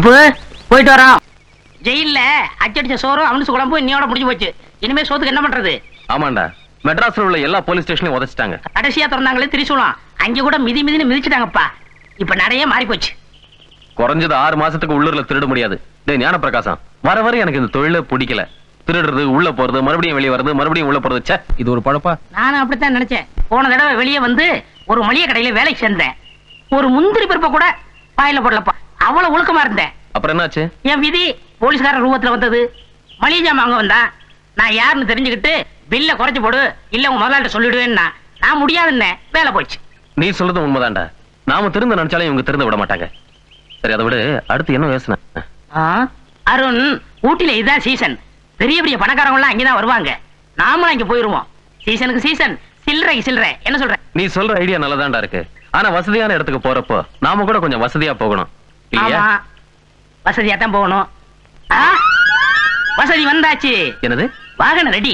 அப்போ போயிட்டு வரோம் ஜெயில்ல அச்சடிச்ச சோறும் அவனுக்கு குழம்பு இன்னையோட முடிஞ்சு போச்சு இனிமே சோத்துக்கு என்ன பண்றது ஆமாண்டா மெட்ராஸ்ல உள்ள எல்லா போலீஸ் ஸ்டேஷனையும் உதச்சிட்டாங்க கடைசியா திறந்தாங்களே திரிசூலம் அங்க கூட மிதி மிதின்னு மிதிச்சிட்டாங்கப்பா இப்ப நடையே மாறி போச்சு குறைஞ்சது ஆறு மாசத்துக்கு உள்ளூர்ல திருட முடியாது டேய் ஞான பிரகாசம் வர வர எனக்கு இந்த தொழிலே பிடிக்கல திருடுறது உள்ள போறது மறுபடியும் வெளியே வருது மறுபடியும் உள்ள போறது ச்சே இது ஒரு பழப்பா நானும் அப்படித்தான் நினைச்சேன் போன தடவை வெளியே வந்து ஒரு மளிகை கடையில வேலைக்கு சேர்ந்தேன் ஒரு முந்திரி பருப்பை கூட வாயில போடலப்பா அவ்வளவு ஒழுக்கமா இருந்தேன் அப்புறம் என்னாச்சு என் விதி போலீஸ்காரன் ரூபத்துல வந்தது மளிகை ஜாமான் வாங்க வந்தான் நான் யாருன்னு தெரிஞ்சுக்கிட்டு பில்ல குறைச்சு போடு இல்ல உங்க முதலாளிட்ட சொல்லிடுவேன்னா நான் முடியாதுன்னே வேலை போச்சு நீ சொல்றது உண்மைதான்டா நாம திருந்த நினைச்சாலும் இவங்க திருந்த விட மாட்டாங்க சரி அதை விட அடுத்து என்ன யோசனை ஆ, அருண் ஊட்டில இதுதான் சீசன் பெரிய பெரிய பணக்காரங்க எல்லாம் அங்கதான் வருவாங்க நாமளும் அங்க போயிருவோம் சீசனுக்கு சீசன் சில்லறைக்கு சில்லறை என்ன சொல்ற நீ சொல்ற ஐடியா நல்லதான்டா இருக்கு ஆனா வசதியான இடத்துக்கு போறப்போ நாம கூட கொஞ்சம் வசதியா போகணும் இல்லையா ஆமா வசதியா தான் போகணும் ஆ, வசதி வந்தாச்சு என்னது வாகனம் ரெடி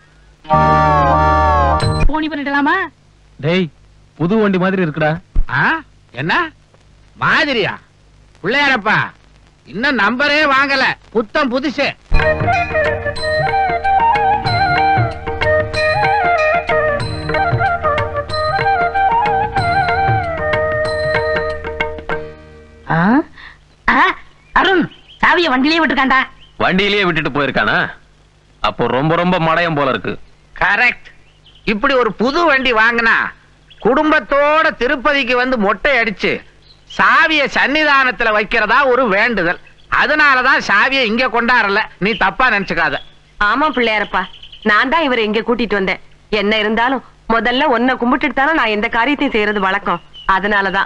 போனி பண்ணிடலாமா டேய் புது வண்டி மாதிரி இருக்குடா ஆ? என்ன மாதிரியா பிள்ளையாரப்பா இன்னும் நம்பரே வாங்கல புத்தம் புதுசு ஆ? ஆ, அருண் சாவிய வண்டியிலே விட்டுருக்காண்டா வண்டியிலேயே விட்டுட்டு போயிருக்கானா அப்போ ரொம்ப ரொம்ப மடையம் போல இருக்கு கரெக்ட் இப்படி ஒரு புது வண்டி வாங்கினா குடும்பத்தோட திருப்பதிக்கு வந்து மொட்டை அடிச்சு சாவிய சன்னிதானத்துல வைக்கிறதா ஒரு வேண்டுதல் அதனாலதான் சாவியை இங்க கொண்டாடல நீ தப்பா நினைச்சுக்காத ஆமா பிள்ளையாரப்பா நான் தான் இவரை இங்க கூட்டிட்டு வந்தேன் என்ன இருந்தாலும் முதல்ல உன்னை கும்பிட்டுட்டு தானே நான் எந்த காரியத்தையும் செய்யறது வழக்கம் அதனாலதான்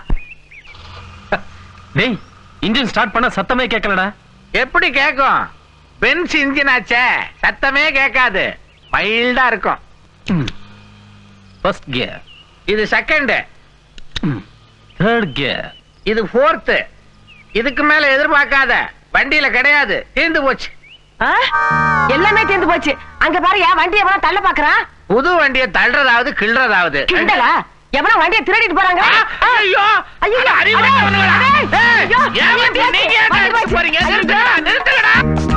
டேய் இன்ஜின் ஸ்டார்ட் பண்ண சத்தமே கேட்கலடா எப்படி கேக்கும் பென்ஸ் இன்ஜின் ஆச்சே சத்தமே கேட்காது மைல்டா இருக்கும் ஃபர்ஸ்ட் கியர் இது செகண்ட் தேர்ட் கியர் இது ஃபோர்த்து இதுக்கு மேல எதிர்பார்க்காத வண்டியில கிடையாது தீர்ந்து போச்சு ஆ? எல்லாமே தீர்ந்து போச்சு அங்க பாரு என் வண்டியை எவனா தள்ள பாக்குறான் புது வண்டியை தள்ளுறதாவது கிள்றதாவது கிண்டலா எவனா வண்டியை திருடிட்டு போறாங்க ஆ, ஐயோ ஐயோ, அட, அறிவுள்ளவனுங்களா? அடே, ஏய், ஐயோ, ஏன் வண்டி ஐயோ, நீங்க ஏன் வண்டி எடுத்துட்டு போச்சு. போறீங்க ஐயோ, நிறுத்துங்கடா, நிறுத்துங்கடா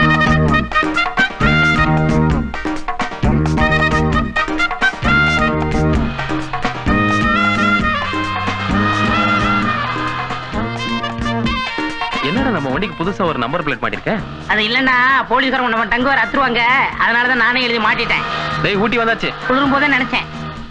என்னடா நம்ம வண்டிக்கு புதுசா ஒரு நம்பர் பிளேட் மாட்டிருக்க அது இல்லன்னா போலீஸ்காரங்க நம்ம டங்கு வர அத்துருவாங்க அதனாலதான் நானே எழுதி மாட்டிட்டேன் டேய் ஊட்டி வந்தாச்சு குளிரும் போதே நினைச்சேன்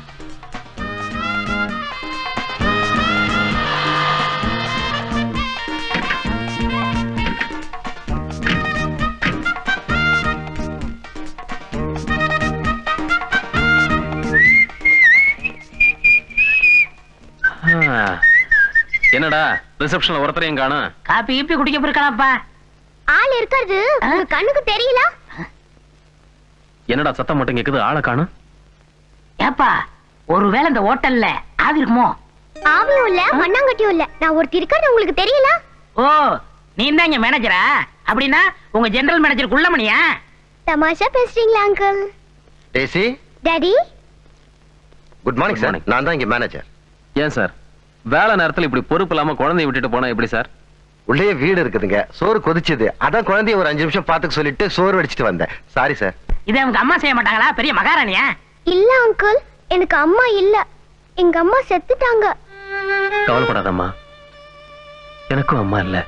ஆ. என்னடா ரிசப்ஷன்ல ஒருத்தரையும் காணும் காப்பி கீப்பி குடிக்க போயிருக்கானப்பா ஆள் இருக்கிறது உங்க கண்ணுக்கு தெரியல என்னடா சத்தம் மட்டும் கேக்குது ஆளை காணும் ஏப்பா ஒருவேளை இந்த ஹோட்டல்ல ஆவி இருக்குமோ ஆவியும் இல்ல மண்ணாங்கட்டியும் இல்ல நான் ஒருத்தி இருக்கிறது உங்களுக்கு தெரியல ஓ நீ தான் இங்க மேனேஜரா அப்படின்னா உங்க ஜெனரல் மேனேஜர் குள்ளமணியா தமாஷா பேசுறீங்களா uncle Daisy daddy good morning Good sir morning. நான் தான் இங்க மேனேஜர் ஏன் சார் வேலை நேரத்துல இப்படி பொறுப்பு இல்லாம குழந்தைய விட்டுட்டு போனா எப்படி சார் உள்ளே வீடு இருக்குதுங்க சோறு கொதிச்சது அதான் குழந்தைய ஒரு அஞ்சு நிமிஷம் பாத்துக்க சொல்லிட்டு சோறு வடிச்சிட்டு வந்தேன் சாரி சார் இதை அவங்க அம்மா செய்ய மாட்டாங்களா பெரிய மகாராணியா இல்ல அங்கிள் எனக்கு அம்மா இல்ல எங்க அம்மா செத்துட்டாங்க கவலைப்படாதம்மா எனக்கும் அம்மா இல்ல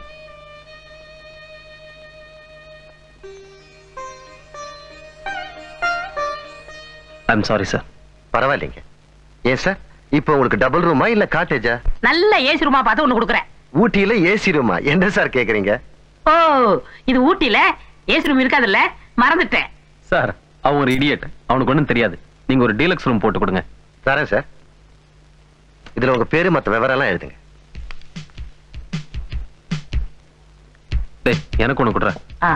ஐம் சாரி சார் பரவாயில்லைங்க ஏன் சார் இப்போ உங்களுக்கு டபுள் ரூமா இல்ல காட்டேஜா நல்ல ஏசி ரூமா பார்த்து ஒண்ணு கொடுக்குறேன் ஊட்டியில ஏசி ரூமா என்ன சார் கேக்குறீங்க ஓ இது ஊட்டில ஏசி ரூம் இருக்காதுல்ல மறந்துட்டேன் சார் அவன் ஒரு இடியட் அவனுக்கு ஒண்ணும் தெரியாது நீங்க ஒரு டீலக்ஸ் ரூம் போட்டு கொடுங்க தரேன் சார் இதுல உங்க பேரு மத்த விவரம் எல்லாம் எழுதுங்க டேய் எனக்கு ஒண்ணு கொடுற ஆ.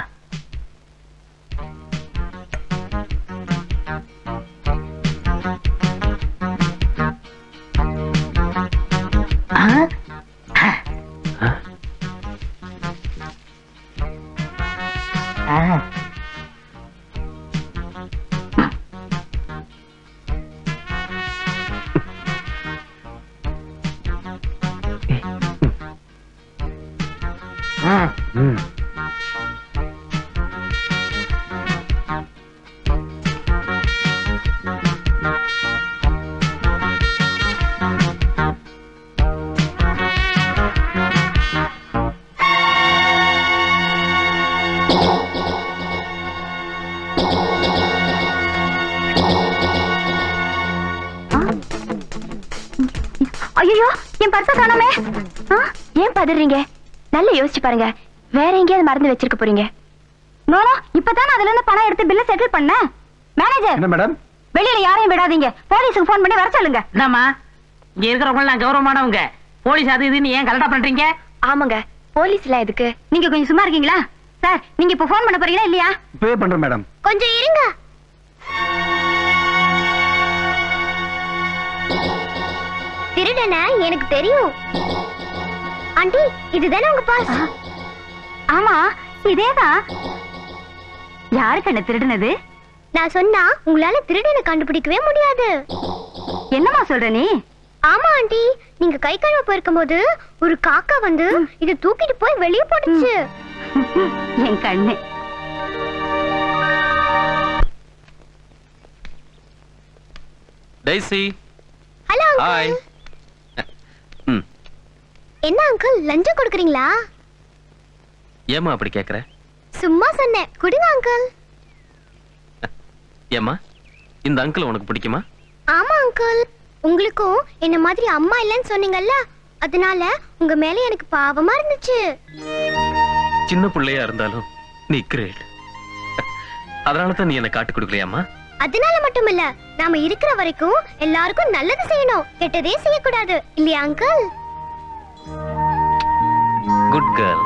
ஆ? ஆ. ம். ஐயோ என் பர்ஸ காணோமே ஆ, ஏன் பதறீங்க நல்லா யோசிச்சு பாருங்க வேற எங்கேயாவது மறந்து வச்சிருக்க போறீங்க நோனோ இப்பதான் அதுல இருந்து பணம் எடுத்து பில்ல செட்டில் பண்ணேன் மேனேஜர் என்ன மேடம் வெளியில யாரையும் விடாதீங்க போலீஸுக்கு ஃபோன் பண்ணி வர சொல்லுங்க இந்தாம்மா இங்க இருக்கிறவங்க நான் கௌரவமானவங்க போலீஸ் அது இதுன்னு ஏன் கலட்டா பண்றீங்க ஆமாங்க போலீஸ்ல எதுக்கு நீங்க கொஞ்சம் சும்மா இருக்கீங்களா சார் நீங்க இப்ப ஃபோன் பண்ண போறீங்களா இல்லையா இப்பவே பண்றேன் மேடம் கொஞ்சம் இருங்க திருடன எனக்கு தெரியும் ஆண்டி இதுதானே உங்க பாஸ் ஆமா இதேதான் யாரு கண்ணு திருடுனது நான் சொன்னா உங்களால திருடனை கண்டுபிடிக்கவே முடியாது என்னமா சொல்ற நீ ஆமா ஆண்டி நீங்க கை கழுவ போயிருக்கும் போது ஒரு காக்கா வந்து இத தூக்கிட்டு போய் வெளியே போட்டுச்சு என் கண்ணு டெய்ஸி ஹலோ ஹாய் ம் என்ன அங்கிள் லஞ்சம் கொடுக்குறீங்களா ஏம்மா அப்படி கேக்குற சும்மா சொன்னேன் கொடுங்க அங்கிள் ஏம்மா இந்த அங்கிள் உனக்கு பிடிக்குமா ஆமா அங்கிள் உங்களுக்கும் என்ன மாதிரி அம்மா இல்லைன்னு சொன்னீங்கல்ல அதனால உங்க மேல எனக்கு பாவமா இருந்துச்சு சின்ன பிள்ளையா இருந்தாலும் நீ கிரேட் அதனால தான் நீ என்ன காட்டு கொடுக்கலையாம்மா அதனால மட்டும் இல்ல நாம இருக்கிற வரைக்கும் எல்லாருக்கும் நல்லது செய்யணும் கெட்டதே செய்யக்கூடாது இல்லையா அங்கிள் குட் கேர்ள்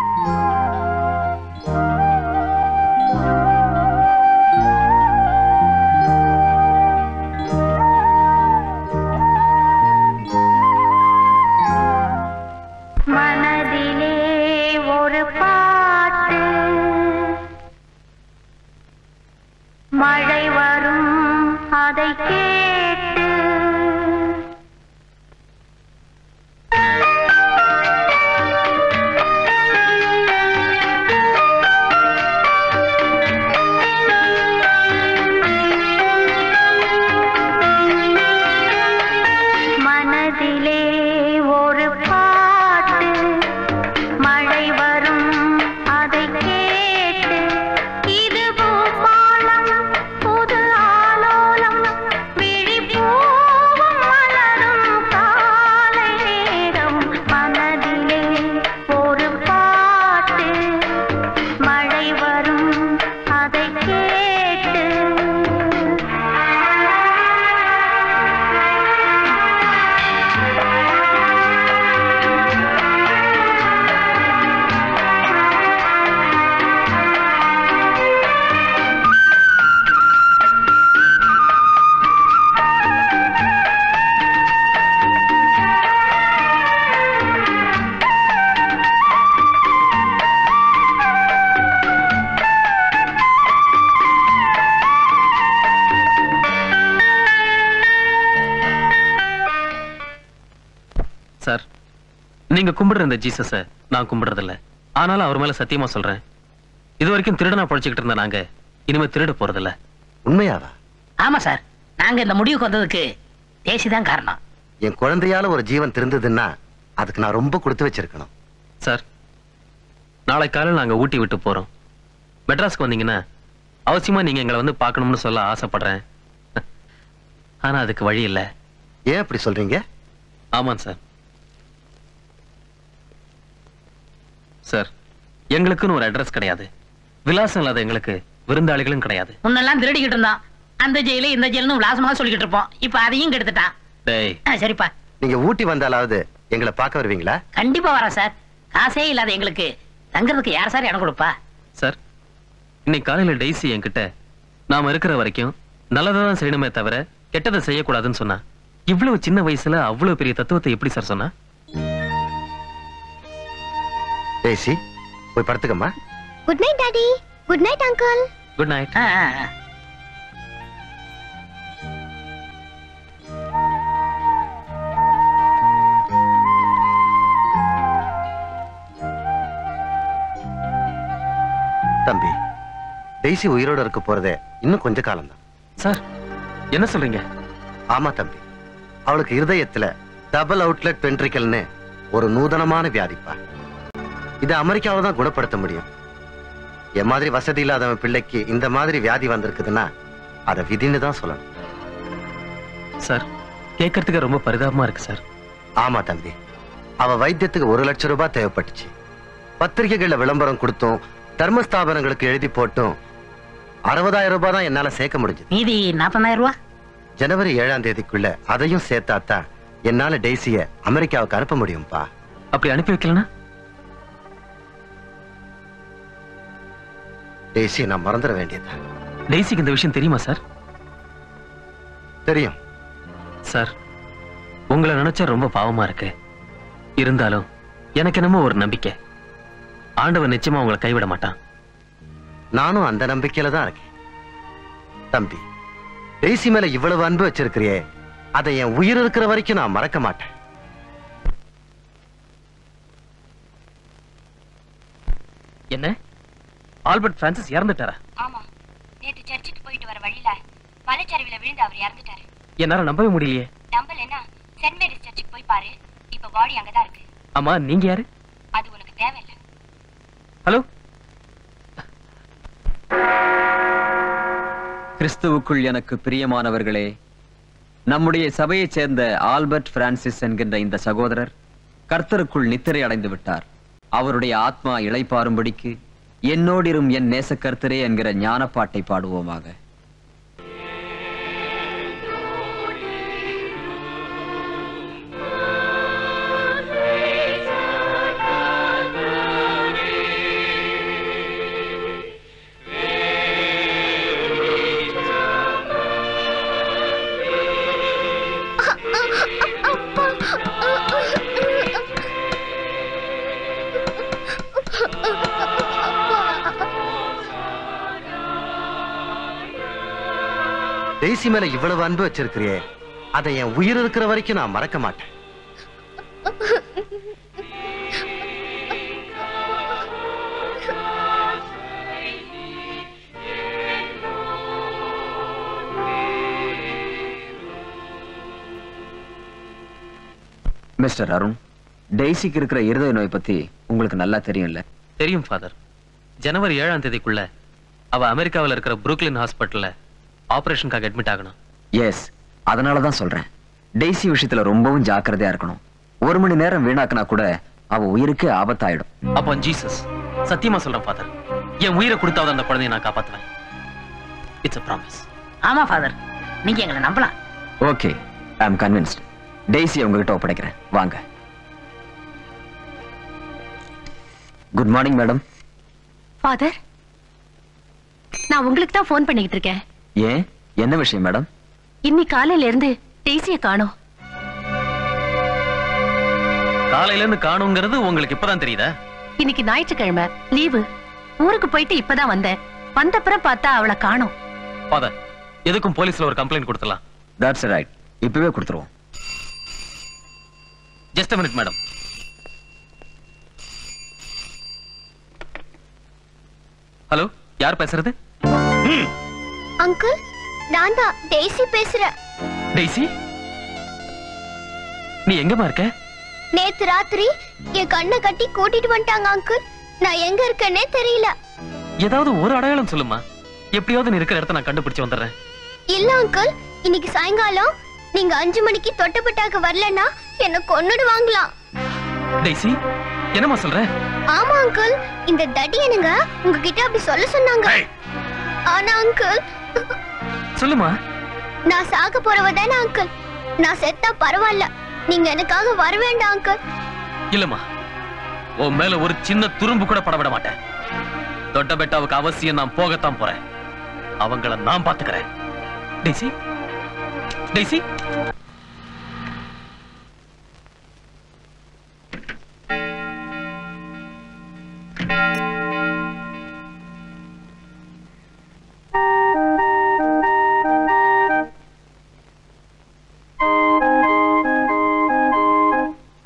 மனதிலே ஒரு பாட்டு மழை வரும் அதை கேட்டு மனதிலே ஒரு பாட்டு மழை வரும் அதை கேட்டு இது பூபாலம் புது ஆலோலம் விழிப்பூவும் மலரும் காலை நேரம் மனதிலே ஒரு பாட்டு மழை வரும் அதை கேட்டு சார் நீங்க கும்பிடுற இந்த ஜீசஸ நான் கும்பிடுறதில்ல ஆனாலும் அவர் மேல சத்தியமா சொல்றேன் இது வரைக்கும் திருடனா பழிச்சுக்கிட்டு இருந்த நாங்க இனிமே திருட போறதில்ல உண்மையாவா ஆமா சார் நாங்க இந்த முடிவுக்கு வந்ததுக்கு தேசி தான் காரணம் என் குழந்தையால ஒரு ஜீவன் திருந்ததுன்னா அதுக்கு நான் ரொம்ப கொடுத்து வச்சிருக்கணும் சார் நாளை காலையில் நாங்க ஊட்டி விட்டு போறோம் மெட்ராஸ்க்கு வந்தீங்கன்னா அவசியமா நீங்க எங்களை வந்து பார்க்கணும்னு சொல்ல ஆசைப்படுறேன் ஆனா அதுக்கு வழி இல்ல ஏன் அப்படி சொல்றீங்க ஆமாம் சார் சார் எங்களுக்குன்னு ஒரு அட்ரஸ் கிடையாது விலாசம் இல்லாத எங்களுக்கு விருந்தாளிகளும் கிடையாது முன்னெல்லாம் திருடிக்கிட்டு இருந்தான் அந்த ஜெயிலு இந்த ஜெயிலுன்னு விலாசமா சொல்லிக்கிட்டு இருப்போம் இப்ப அதையும் கெடுத்துட்டான் டேய் ஆ, சரிப்பா நீங்க ஊட்டி வந்தாலாவது எங்களை பார்க்க வருவீங்களா கண்டிப்பா வரேன் சார் காசே இல்லாத எங்களுக்கு தங்குறதுக்கு யார் சார் இடம் கொடுப்பா சார் இன்னைக்கு காலையில டெய்ஸி என்கிட்ட நாம இருக்கிற வரைக்கும் நல்லதை தான் செய்யணுமே தவிர கெட்டதை செய்யக்கூடாதுன்னு சொன்னா இவ்வளவு சின்ன வயசுல அவ்வளவு பெரிய தத்துவத்தை எப்படி சார் சொன்னா டேசி போய் படுத்துக்கம்மா good night daddy good night uncle good night ஆ, ஆ, ஆ. தம்பி டெய்ஸி உயிரோட இருக்க போறதே இன்னும் கொஞ்ச காலம்தான் சார் என்ன சொல்றீங்க ஆமா தம்பி அவளுக்கு இருதயத்துல டபுள் அவுட்லெட் வென்ட்ரிக்கல்னு ஒரு நூதனமான வியாதிப்பா இது அமெரிக்காவை தான் குணப்படுத்த முடியும் என் மாதிரி வசதி இல்லாதவன் பிள்ளைக்கு இந்த மாதிரி வியாதி வந்திருக்குதுன்னா அதை விதின்னு தான் சொல்லணும் சார் கேட்கறதுக்கு ரொம்ப பரிதாபமா இருக்கு சார் ஆமா தம்பி அவ வைத்தியத்துக்கு ஒரு லட்சம் ரூபாய் தேவைப்பட்டுச்சு பத்திரிகைகள்ல விளம்பரம் கொடுத்தும் தர்மஸ்தாபனங்களுக்கு எழுதி போட்டும் அறுபதாயிரம் ரூபாய் தான் என்னால சேர்க்க முடிஞ்சது மீதி நாற்பதாயிரம் ரூபா ஜனவரி ஏழாம் தேதிக்குள்ள அதையும் சேர்த்தாத்தான் என்னால டெய்ஸிய அமெரிக்காவுக்கு அனுப்ப முடியும்பா அப்படி அனுப்பி வைக்கலனா டெய்ஸியை நான் மறந்துட வேண்டியதுதான் டெய்ஸிக்கு இந்த விஷயம் தெரியுமா சார் தெரியும் சார் உங்களை நினைச்சா ரொம்ப பாவமா இருக்கு இருந்தாலும் எனக்கு என்னமோ ஒரு நம்பிக்கை ஆண்டவன் நிச்சயமா உங்களை கைவிட மாட்டான் நானும் அந்த நம்பிக்கையில தான் இருக்கேன் தம்பி டெய்ஸி மேல இவ்வளவு அன்பு வச்சிருக்கிறியே அதை என் உயிர் இருக்கிற வரைக்கும் நான் மறக்க மாட்டேன் என்ன ஆல்பர்ட் பிரான்சிஸ் இறந்துட்டாரா ஆமா நேத்து சர்ச்சுக்கு போயிட்டு வர வழியில மலைச்சரிவுல விழுந்து அவர் இறந்துட்டாரு என்னால நம்பவே முடியலையே நம்பலன்னா சென்ட் மேரிஸ் சர்ச்சுக்கு போய் பாரு இப்ப பாடி அங்கதான் இருக்கு ஆமா நீங்க யாரு அது உனக்கு தேவையில்லை ஹலோ கிறிஸ்துவுக்குள் எனக்கு பிரியமானவர்களே நம்முடைய சபையைச் சேர்ந்த ஆல்பர்ட் பிரான்சிஸ் என்கின்ற இந்த சகோதரர் கர்த்தருக்குள் நித்திரை அடைந்து விட்டார் அவருடைய ஆத்மா இளைப்பாறும்படிக்கு என்னோடிரும் என் நேசக்கர்த்தரே என்கிற ஞானப்பாட்டை பாடுவோமாக டெய்ஸி மேல இவ்வளவு அன்பு வச்சிருக்கிறியே அதை என் உயிர் இருக்கிற வரைக்கும் நான் மறக்க மாட்டேன் மிஸ்டர் அருண் டெய்ஸிக்கு இருக்கிற இருதய நோய் பத்தி உங்களுக்கு நல்லா தெரியும்ல தெரியும் ஃபாதர் ஜனவரி ஏழாம் தேதிக்குள்ள அவ அமெரிக்காவில் இருக்கிற புரூக்லின் ஹாஸ்பிட்டல்ல ஆபரேஷனுக்காக அட்மிட் ஆகணும் எஸ் அதனால தான் சொல்றேன் டெய்ஸி விஷயத்துல ரொம்பவும் ஜாக்கிரதையா இருக்கணும் ஒரு மணி நேரம் வீணாக்குனா கூட அவ உயிருக்கு ஆபத்தாயிடும் அப்போ ஜீசஸ் சத்தியமா சொல்றேன் ஃபாதர் என் உயிரை கொடுத்தாவது அந்த குழந்தையை நான் காப்பாத்துவேன் இட்ஸ் a ப்ராமிஸ் ஆமா ஃபாதர் நீங்க எங்களை நம்பலாம் okay I am convinced Daisy உங்ககிட்ட ஒப்படைக்கிறேன் வாங்க குட் மார்னிங் மேடம் ஃபாதர் நான் உங்களுக்கு தான் ஃபோன் பண்ணிக்கிட்டு இருக்கேன் ஏன் என்ன விஷயம் மேடம் இன்னி காலையில இருந்து டெய்ஸிய காணோம் காலையில இருந்து காணுங்கிறது உங்களுக்கு இப்பதான் தெரியுதா இன்னைக்கு ஞாயிற்றுக்கிழமை லீவு ஊருக்கு போயிட்டு இப்பதான் வந்தேன் வந்தப்புறம் பார்த்தா அவளை காணோம் ஃபாதர் எதுக்கும் போலீஸ்ல ஒரு கம்ப்ளைண்ட் கொடுத்துலாம் தட்ஸ் ரைட் இப்பவே கொடுத்துருவோம் ஜஸ்ட் மினிட் மேடம் ஹலோ யார் பேசுறது அங்கிள் நான் தான் டெய்ஸி பேசுறேன் டெய்ஸி நீ எங்கம்மா இருக்க நேத்து ராத்திரி என் கண்ணை கட்டி கூட்டிட்டு வந்துட்டாங்க அங்கிள் நான் எங்க இருக்கேன்னே தெரியல ஏதாவது ஒரு அடையாளம் சொல்லுமா எப்படியாவது நீ இருக்கிற இடத்த நான் கண்டுபிடிச்சு வந்துடுறேன் இல்ல அங்கிள் இன்னைக்கு சாயங்காலம் நீங்க அஞ்சு மணிக்கு தொட்டப்பட்டாக்கு வரலன்னா என்ன கொன்னுடுவாங்களாம் டெய்ஸி என்னம்மா சொல்ற ஆமா அங்கிள் இந்த தடி என்னங்க உங்ககிட்ட அப்படி சொல்ல சொன்னாங்க ஆனா அங்கிள் சொல்லுமா நான் சாக போறவ தானே அங்கிள் நான் செத்தா பரவாயில்ல நீங்க எனக்காக வர வேண்டாம் அங்கிள் இல்லம்மா உன் மேல ஒரு சின்ன துரும்பு கூட பட விட மாட்டேன் தொட்ட பெட்டாவுக்கு அவசியம் நான் போகத்தான் போறேன் அவங்கள நான் பாத்துக்கிறேன் டெய்ஸி டெய்ஸி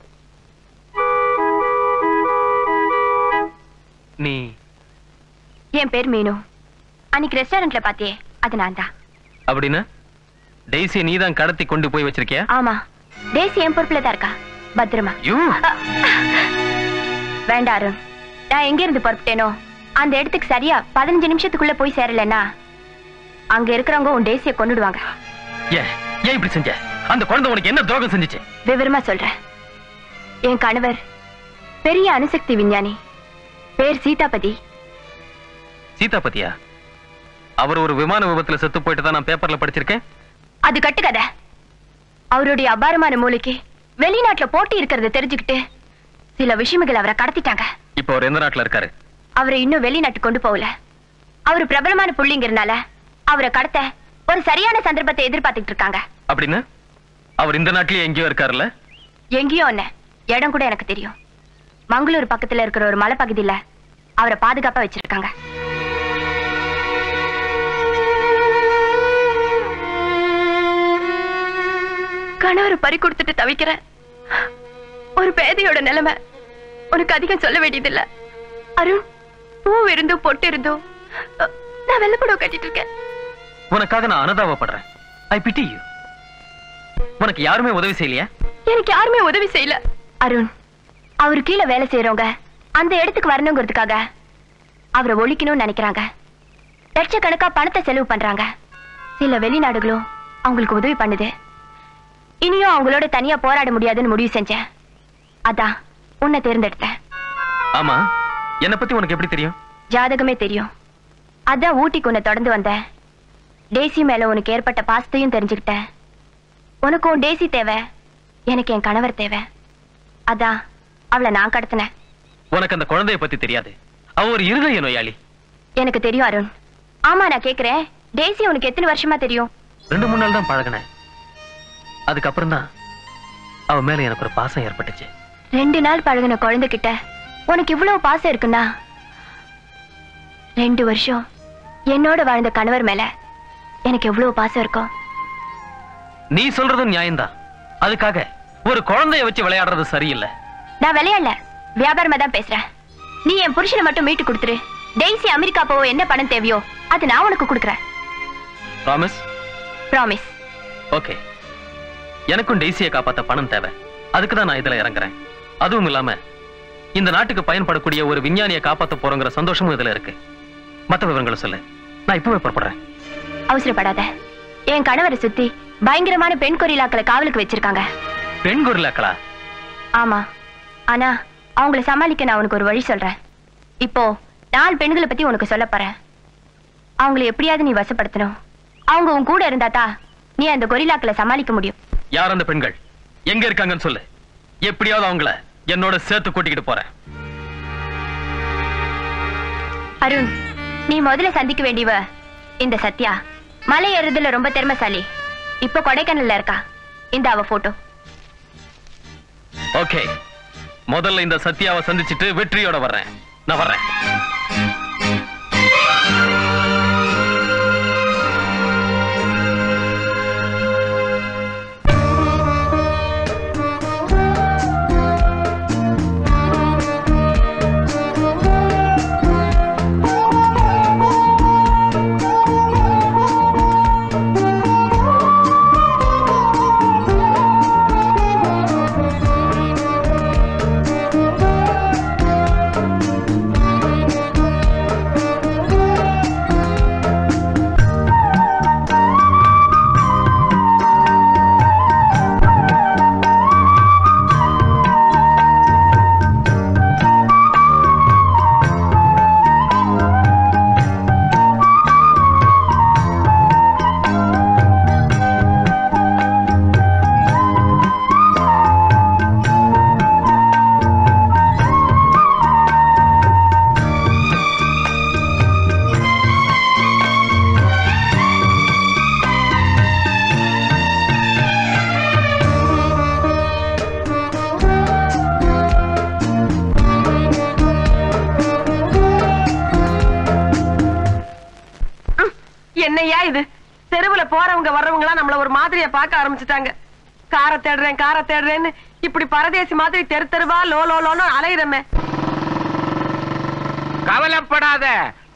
நீ என் பேர் மீனு அன்னைக்கு ரெஸ்டாரண்ட்ல பாத்தியே அது நான் தான் அப்படின்னா டெய்ஸியை நீதான் கடத்தி கொண்டு போய் வச்சிருக்கியா ஆமா டேசி என் பொறுப்புல தான் இருக்கா பத்திரமா யூ வேண்டாம் அருண் நான் எங்க இருந்து புறப்பட்டேனோ அந்த இடத்துக்கு சரியா பதினஞ்சு நிமிஷத்துக்குள்ள போய் சேரலன்னா அங்க இருக்கிறவங்க உன் டேசிய கொண்டுடுவாங்க ஏன் ஏன் இப்படி செஞ்ச அந்த குழந்தை உனக்கு என்ன துரோகம் செஞ்சுச்சு விவரமா சொல்றேன் என் கணவர் பெரிய அணுசக்தி விஞ்ஞானி பேர் சீதாபதி சீதா பத்தியா அவர் ஒரு விமான விபத்துல செத்து போயிட்டு தான் நான் பேப்பர்ல படிச்சிருக்கேன் அது கட்டுக்கதை அவருடைய அபாரமான மூளைக்கு வெளிநாட்டுல போட்டி இருக்கிறத தெரிஞ்சுக்கிட்டு சில விஷயங்கள் அவரை கடத்திட்டாங்க இப்போ அவர் எந்த நாட்டுல இருக்காரு அவரை இன்னும் வெளிநாட்டு கொண்டு போகல அவரு பிரபலமான புள்ளிங்கிறனால அவரை கடத்த ஒரு சரியான சந்தர்ப்பத்தை எதிர்பார்த்துட்டு இருக்காங்க அப்படின்னு அவர் இந்த நாட்டிலேயே எங்கேயோ இருக்காருல்ல எங்கேயோ ஒண்ணு இடம் கூட எனக்கு தெரியும் மங்களூர் பக்கத்துல இருக்கிற ஒரு மலைப்பகுதியில அவரை பாதுகாப்பா வச்சிருக்காங்க கணவரை பறி கொடுத்துட்டு தவிக்கிறேன் ஒரு பேதையோட நிலைமை உனக்கு அதிகம் சொல்ல வேண்டியதில்ல அருண் பூ இருந்தோ பொட்டு இருந்தோ அஹ், நான் வெள்ளப்படம் கட்டிட்டு இருக்கேன் உனக்காக நான் அனுதாபப்படுறேன் ஐ பிட்டி யூ உனக்கு யாருமே உதவி செய்யலையா எனக்கு யாருமே உதவி செய்யல அருண் அவரு கீழே வேலை செய்யறவங்க அந்த இடத்துக்கு வரணுங்கிறதுக்காக அவரை ஒழிக்கணும்னு நினைக்கிறாங்க லட்சக்கணக்கா பணத்தை செலவு பண்றாங்க சில வெளிநாடுகளும் அவங்களுக்கு உதவி பண்ணுது இனியும் அவங்களோட தனியா போராட முடியாதுன்னு முடிவு செஞ்சேன் அதான் உன்னை தேர்ந்தெடுத்தேன் ஆமா என்ன பத்தி உனக்கு எப்படி தெரியும் ஜாதகமே தெரியும் அதான் ஊட்டிக்கு உன்னை தொடர்ந்து வந்தேன் டேசி மேல உனக்கு ஏற்பட்ட பாசத்தையும் தெரிஞ்சுக்கிட்டேன் உனக்கும் டேசி தேவை எனக்கு என் கணவர் தேவை அதான் அவளை நான் கடத்தினேன் உனக்கு அந்த குழந்தைய பத்தி தெரியாது அவ ஒரு இருதய நோயாளி எனக்கு தெரியும் அருண் ஆமா நான் கேக்குறேன் டேசி உனக்கு எத்தனை வருஷமா தெரியும் ரெண்டு மூணு நாள் தான் பழகினேன் அதுக்கப்புறம் தான் அவ மேல எனக்கு ஒரு பாசம் ஏற்பட்டுச்சு ரெண்டு நாள் பழகுன குழந்தைகிட்ட உனக்கு இவ்வளவு பாசம் இருக்குன்னா ரெண்டு வருஷம் என்னோட வாழ்ந்த கணவர் மேல எனக்கு எவ்வளவு பாசம் இருக்கும் நீ சொல்றதும் நியாயம்தான் அதுக்காக ஒரு குழந்தைய வச்சு விளையாடுறது சரியில்லை நான் விளையாடல வியாபாரமா தான் பேசுறேன் நீ என் புருஷனை மட்டும் மீட்டு கொடுத்துரு டெய்ஸி அமெரிக்கா போக என்ன பணம் தேவையோ அது நான் உனக்கு கொடுக்குறேன் ப்ராமிஸ் ப்ராமிஸ் ஓகே எனக்கும் டெய்ஸியை காப்பாத்த பணம் தேவை அதுக்கு தான் நான் இதுல இறங்குறேன் அதுவும் இல்லாம இந்த நாட்டுக்கு பயன்படக்கூடிய ஒரு விஞ்ஞானியை காப்பாத்த போறோங்கிற சந்தோஷமும் இதுல இருக்கு மத்த விவரங்களை சொல்லு நான் இப்பவே புறப்படுறேன் அவசரப்படாத என் கணவரை சுத்தி பயங்கரமான பெண் கொரில்லாக்களை காவலுக்கு வச்சிருக்காங்க பெண் குரலாக்களா ஆமா ஆனா அவங்கள சமாளிக்க நான் உனக்கு ஒரு வழி சொல்றேன் இப்போ நாலு பெண்களை பத்தி உனக்கு சொல்ல போறேன் அவங்கள எப்படியாவது நீ வசப்படுத்தணும் அவங்க உன் கூட இருந்தாத்தா நீ அந்த கொரில்லாக்களை சமாளிக்க முடியும் யார் அந்த பெண்கள் எங்க இருக்காங்கன்னு சொல்லு எப்படியாவது அவங்கள என்னோட சேர்த்து கூட்டிக்கிட்டு போறேன் அருண் நீ முதல்ல சந்திக்க வேண்டியவ இந்த சத்யா மலை ஏறுறதுல ரொம்ப திறமைசாலி இப்போ கொடைக்கானல்ல இருக்கா இந்த அவ போட்டோ ஓகே முதல்ல இந்த சத்யாவை சந்திச்சுட்டு வெற்றியோட வர்றேன் நான் வர்றேன் என்னய்யா இது தெருவுல போறவங்க வர்றவங்க நம்மள ஒரு மாதிரியா பார்க்க ஆரம்பிச்சுட்டாங்க காரை தேடுறேன் காரை தேடுறேன்னு இப்படி பரதேசி மாதிரி தெரு தெருவா லோ லோ லோன்னு அலையிறமே கவலைப்படாத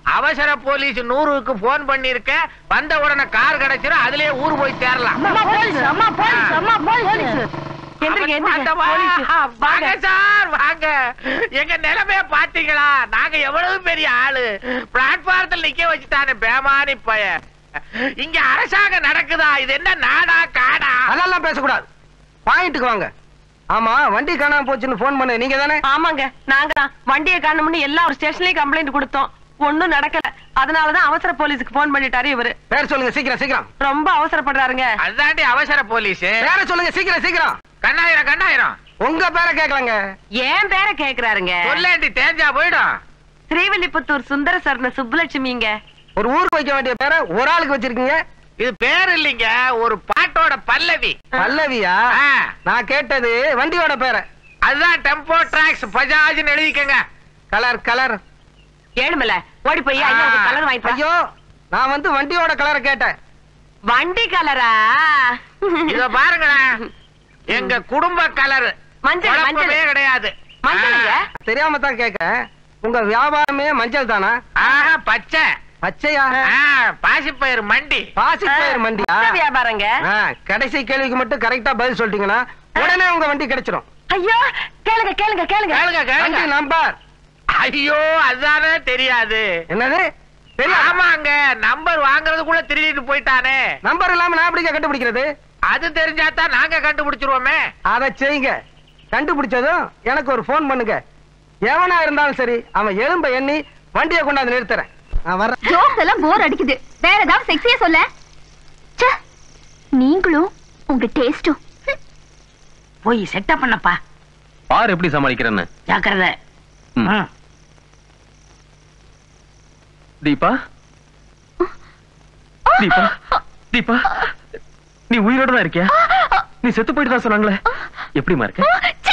அவசர போலீஸ் நூறுக்கு போன் பண்ணிருக்க வந்த உடனே கார் கிடைச்சிரும் அதுலயே ஊர் போய் சேரலாம் அம்மா போலீஸ் அம்மா போலீஸ் அம்மா போலீஸ் எந்திரிங்க எந்திரிங்க அந்தம்மா, போலீஸ் வாங்க சார் வாங்க எங்க நிலைமைய பாத்தீங்களா நாங்க எவ்வளவு பெரிய ஆளு பிளாட்பாரத்தில் நிக்க வச்சுட்டானே பேமானி பய இங்க அரசாங்கம் நடக்குதா இது என்ன நாடா காடா அதெல்லாம் பேசக்கூடாது பாயிண்ட்டுக்கு வாங்க ஆமா வண்டி காணாம போச்சுன்னு போன் பண்ண நீங்க தானே ஆமாங்க நாங்க தான் வண்டியை காணும்னு எல்லா ஒரு ஸ்டேஷன்லயும் கம்ப்ளைண்ட் கொடுத்தோம் ஒண்ணும் நடக்கல அதனாலதான் அவசர போலீஸ்க்கு போன் பண்ணிட்டாரு இவரு பேர் சொல்லுங்க சீக்கிரம் சீக்கிரம் ரொம்ப அவசரப்படுறாருங்க அதுதாண்டி அவசர போலீஸ் பேர சொல்லுங்க சீக்கிரம் சீக்கிரம் கண்ணாயிரம் கண்ணாயிரம் உங்க பேரை கேட்கலாங்க ஏன் பேரை கேக்குறாருங்க சொல்லேண்டி தேஞ்சா போயிடும் ஸ்ரீவில்லிபுத்தூர் சுந்தர சரண சுப்புலட்சுமிங்க ஒரு ஊருக்கு வைக்க வேண்டிய பேரை ஒரு ஆளுக்கு வச்சிருக்கீங்க இது பேர் இல்லைங்க ஒரு பாட்டோட பல்லவி பல்லவியா ஆ, நான் கேட்டது வண்டியோட பேரை அதுதான் டெம்போ டிராக்ஸ் பஜாஜ்னு எழுதிக்கங்க கலர் கலர் ஏழுமல ஓடி போய் ஐயா ஒரு கலர் வாங்கிட்டு வா. ஐயோ நான் வந்து வண்டியோட கலரை கேட்டேன் வண்டி கலரா இத பாருங்களேன் எங்க குடும்ப கலர் மஞ்சள், மஞ்சள். கிடையாது மஞ்சளுங்க தெரியாம தான் கேட்க உங்க வியாபாரமே மஞ்சள் தானா ஆஹா பச்சை பச்சையா பாசிப்பயிர் மண்டி பாசி பயிர் மண்டியா மொத்த வியாபாரங்க ஆ, கடைசி கேள்விக்கு மட்டும் கரெக்டா பதில் சொல்லிட்டீங்கன்னா உடனே உங்க வண்டி கிடைச்சிரும் ஐயோ கேளுங்க கேளுங்க கேளுங்க கேளுங்க வண்டி கேளுங்க நம்பர் ஐயோ அதுதானே தெரியாது என்னது தெரியும் ஆமாங்க நம்பர் வாங்குறதுக்குள்ள திருடிட்டு போயிட்டானே நம்பர் இல்லாம நான் எப்படிங்க கண்டுபிடிக்கிறது அது தெரிஞ்சாதான் நாங்க கண்டுபிடிச்சிருவோமே அதை செய்யுங்க கண்டுபிடிச்சதும் எனக்கு ஒரு ஃபோன் பண்ணுங்க எவனா இருந்தாலும் சரி அவன் எலும்ப எண்ணி வண்டியை கொண்டாந்து நிறுத்துறேன் நான் வர்றேன் ஜோக்ஸ் எல்லாம் போர் அடிக்குது வேற ஏதாவது செக்ஸியா சொல்ல ச்சே, நீங்களும் உங்க டேஸ்டும் போய் செட்டப் பண்ணப்பா பாரு எப்படி சமாளிக்கிறேன்னு ஜாக்கிரதை ம். ம். தீபா தீபா தீபா நீ உயிரோட தான் இருக்கியா நீ செத்து போயிட்டு தான் சொன்னாங்களே எப்படிமா இருக்க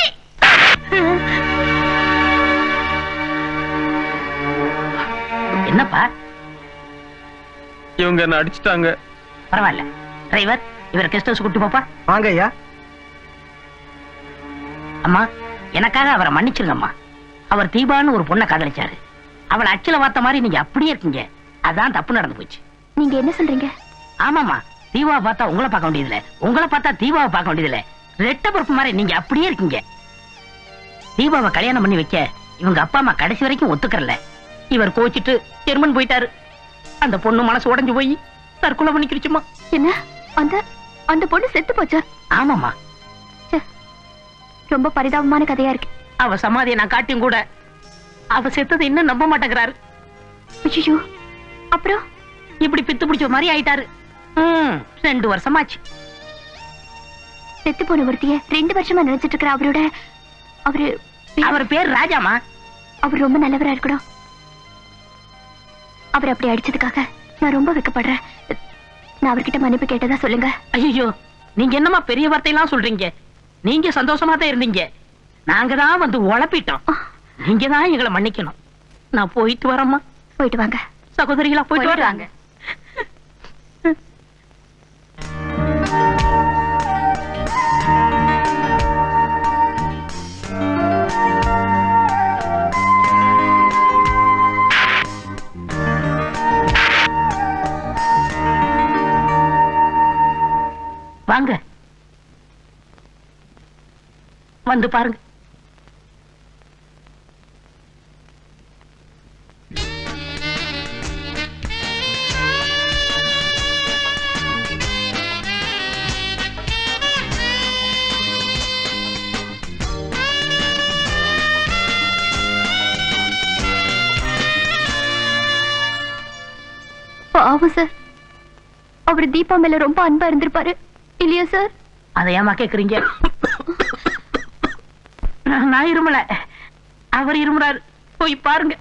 என்னப்பா இவங்க என்ன அடிச்சுட்டாங்க பரவாயில்ல டிரைவர் இவர் கெஸ்ட் ஹவுஸ் கூட்டு போப்பா வாங்க ஐயா அம்மா எனக்காக அவரை மன்னிச்சிருங்கம்மா அவர் தீபான்னு ஒரு பொண்ணை காதலிச்சாரு அவளை அச்சில பார்த்த மாதிரி நீங்க அப்படியே இருக்கீங்க அதான் தப்பு நடந்து போச்சு நீங்க என்ன சொல்றீங்க ஆமாமா தீபாவை பார்த்தா உங்களை பார்க்க வேண்டியதுல உங்களை பார்த்தா தீபாவை பார்க்க வேண்டியதுல ரெட்ட பொறுப்பு மாதிரி நீங்க அப்படியே இருக்கீங்க தீபாவை கல்யாணம் பண்ணி வைக்க இவங்க அப்பா அம்மா கடைசி வரைக்கும் ஒத்துக்கறல இவர் கோச்சிட்டு ஜெர்மன் போயிட்டாரு அந்த பொண்ணு மனசு உடைஞ்சு போய் தற்கொலை பண்ணிக்கிடுச்சுமா என்ன அந்த அந்த பொண்ணு செத்து போச்சா ஆமாமா ச்சே, ரொம்ப பரிதாபமான கதையா இருக்கு அவ சமாதியை நான் காட்டியும் கூட அவ செத்ததை இன்னும் நம்ப மாட்டேங்கிறாரு ஐயோ அப்புறம் இப்படி பித்து பிடிச்ச மாதிரி ஆயிட்டாரு ம், ரெண்டு வருஷமாச்சு செத்து போன ஒருத்திய ரெண்டு வருஷமா நினைச்சிட்டு இருக்கிற அவரோட அவரு அவர் பேர் ராஜாமா அவர் ரொம்ப நல்லவரா இருக்கணும் அவர் அப்படி அடிச்சதுக்காக நான் ரொம்ப வெக்கப்படுறேன் நான் அவர்கிட்ட மன்னிப்பு கேட்டதா சொல்லுங்க ஐயோ நீங்க என்னமா பெரிய வார்த்தையெல்லாம் சொல்றீங்க நீங்க சந்தோஷமா தான் இருந்தீங்க நாங்க தான் வந்து உழப்பிட்டோம் நீங்க தான் எங்களை மன்னிக்கணும் நான் போயிட்டு வரேம்மா போயிட்டு வாங்க சகோதரிகளா போயிட்டு போயிட்டு வராங்க வாங்க வந்து பாருங்க பாவம் சார் அவர் தீபா மேல ரொம்ப அன்பா இருந்திருப்பாரு இல்லையா சார் அதை ஏமா கேக்குறீங்க நான் இருமல அவர் இருமுறாரு போய் பாருங்க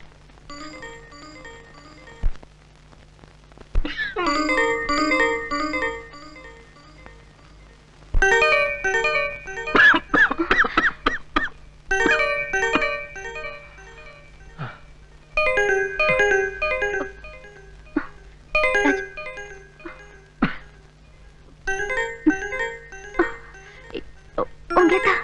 உங்களை தான்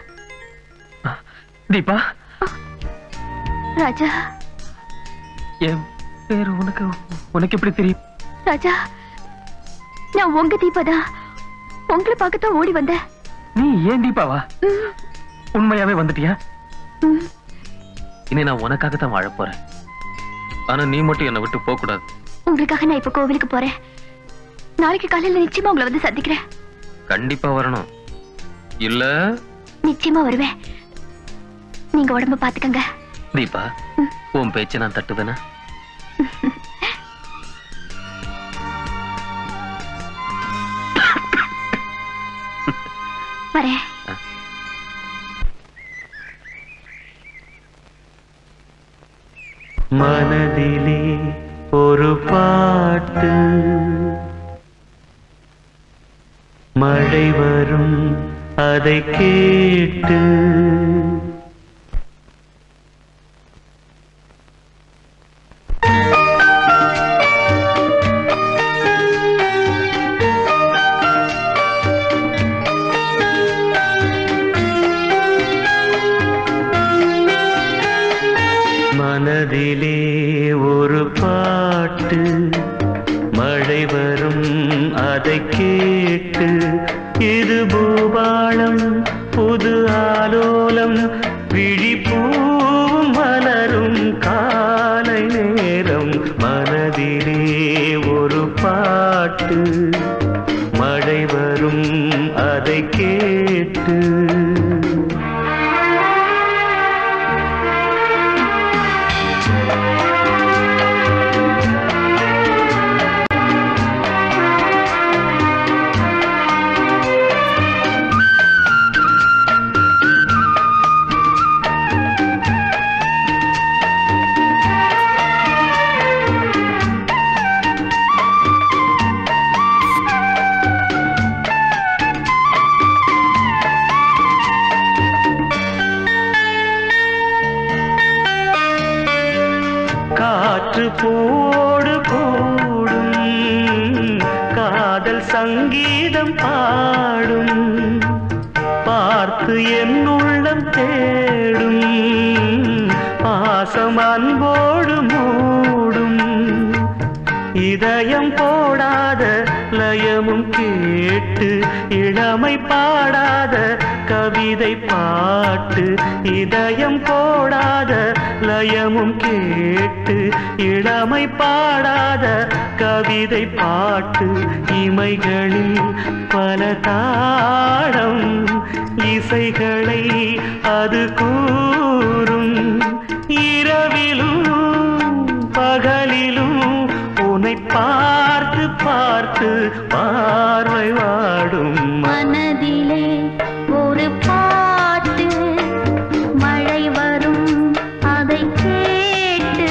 தீபா ராஜா என் பேரு உனக்கு உனக்கு எப்படி தெரியும் ராஜா நான் உங்க தீபாதான் உங்களை பார்க்கத்தான் ஓடி வந்தேன் நீ ஏன் தீபாவா ம், உண்மையாவே வந்துட்டியா ம். இனி நான் உனக்காக தான் வாழ போறேன் ஆனா நீ மட்டும் என்னை விட்டு போக கூடாது உங்களுக்காக நான் இப்ப கோவிலுக்கு போறேன் நாளைக்கு காலையில நிச்சயமா உங்களை வந்து சந்திக்கிறேன் கண்டிப்பா வரணும் இல்ல நிச்சயமா வருவேன் நீங்க உடம்ப பாத்துக்கங்க தீபா உன் பேச்சு நான் தட்டுதானே வரேன் மனதிலே ஒரு பாட்டு மழை வரும் அதை கேட்டு மனதிலே ஒரு பாட்டு மழை வரும் அதை கேட்டு இது பூபாளம் புது ஆலோலம் விழிப்பூவும் மலரும் காலை நேரம் மனதிலே ஒரு பாட்டு மழை வரும் அதை கேட்டு காற்று போடு கூடும் காதல் சங்கீதம் பாடும் பார்த்து என் உள்ளம் தேடும் பாசம் அன்போடு மூடும் இதயம் போடாத லயமும் கேட்டு இளமை பாடாத கவிதை பாட்டு இதயம் போடாத லயமும் கேட்டு இளமை பாடாத கவிதை பாட்டு இமைகளில் பல தாளம் இசைகளை அது கூறும் இரவிலும் பகலிலும் உன்னை பார்த்து பார்த்து பார்வை வாடும் மனதிலே ஒரு பாட்டு மழை வரும் அதை கேட்டு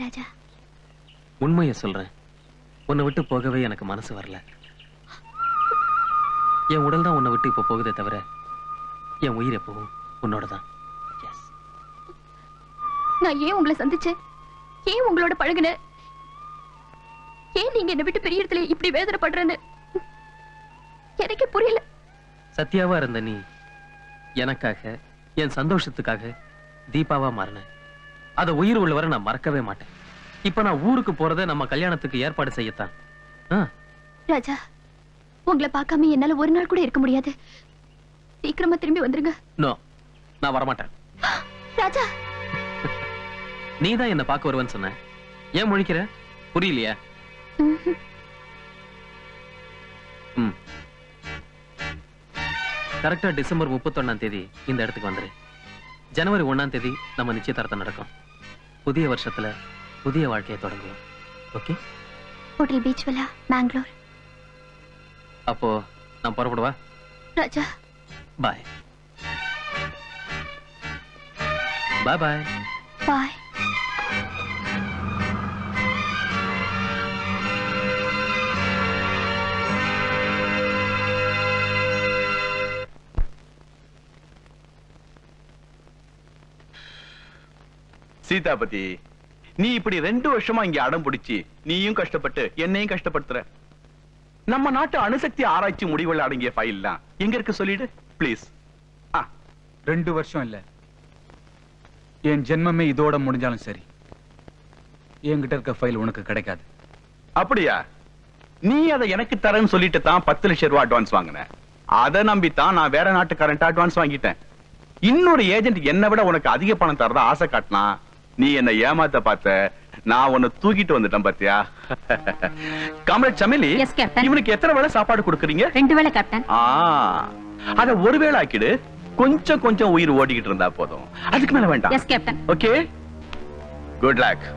ராஜா உண்மையை சொல்றேன் உன்னை விட்டு போகவே எனக்கு மனசு வரல என் உடல் தான் உன்னை விட்டு இப்ப போகுதே தவிர என் உயிர் எப்பவும் உன்னோட தான் நான் ஏன் உங்களை சந்திச்சேன் ஏன் உங்களோட பழகுனேன் ஏன் நீங்க என்னை விட்டு பெரியத்துல இப்படி வேதனைப்படுறேன்னு எனக்கு புரியல சத்யாவா இருந்த நீ எனக்காக என் சந்தோஷத்துக்காக தீபாவா மாறின அத உயிர் உள்ளவரை நான் மறக்கவே மாட்டேன் இப்ப நான் ஊருக்கு போறதை நம்ம கல்யாணத்துக்கு ஏற்பாடு செய்யத்தான் ஆ, ராஜா உங்களை பார்க்காம என்னால ஒரு நாள் கூட இருக்க முடியாது சீக்கிரமா திரும்பி வந்துருங்க நோ நான் வரமாட்டேன் ராஜா நீ தான் என்ன பார்க்க வருவேன்னு சொன்ன ஏன் முழிக்கிற புரியலையா ம்ஹும். ம் கரெக்டா டிசம்பர் முப்பத்தொன்னாம் தேதி இந்த இடத்துக்கு வந்துரு ஜனவரி ஒண்ணாம் தேதி நம்ம நிச்சயதார்த்தம் நடக்கும் புதிய வருஷத்துல புதிய வாழ்க்கையை தொடங்குவோம் okay hotel beach villa Bangalore அப்போ நான் புறப்படுவா ராஜா பாய் பாய் பாய் பாய் சீதாபதி நீ இப்படி ரெண்டு வருஷமா இங்க அடம் பிடிச்சி நீயும் கஷ்டப்பட்டு என்னையும் கஷ்டப்படுத்துற நம்ம நாட்டு அணுசக்தி ஆராய்ச்சி முடிவுகள் அடங்கிய ஃபைல்லாம் எங்க இருக்கு சொல்லிடு ப்ளீஸ் ரெண்டு வருஷம் இல்ல என் ஜென்மமே இதோட முடிஞ்சாலும் சரி என்கிட்ட இருக்க ஃபைல் உனக்கு கிடைக்காது அப்படியா நீ அதை எனக்கு தரேன்னு சொல்லிட்டு தான் பத்து லட்சம் ரூபாய் அட்வான்ஸ் வாங்கின அதை நம்பி தான் நான் வேற நாட்டுக்காரன்ட்ட அட்வான்ஸ் வாங்கிட்டேன் இன்னொரு ஏஜென்ட் என்னை விட உனக்கு அதிக பணம் தரதா ஆசை காட்டினா நீ என்ன ஏமாத்த பார்த்த நான் உன்னை தூக்கிட்டு வந்துட்டேன் பாத்தியா கமல் சமிலி இவனுக்கு எத்தனை வேளை சாப்பாடு கொடுக்குறீங்க ரெண்டு வேளை கேப்டன் ஆ அத ஒருவேளை ஆக்கிடு கொஞ்சம் கொஞ்சம் உயிர் ஓடிக்கிட்டு இருந்தா போதும் அதுக்கு மேல வேண்டாம் yes captain okay good luck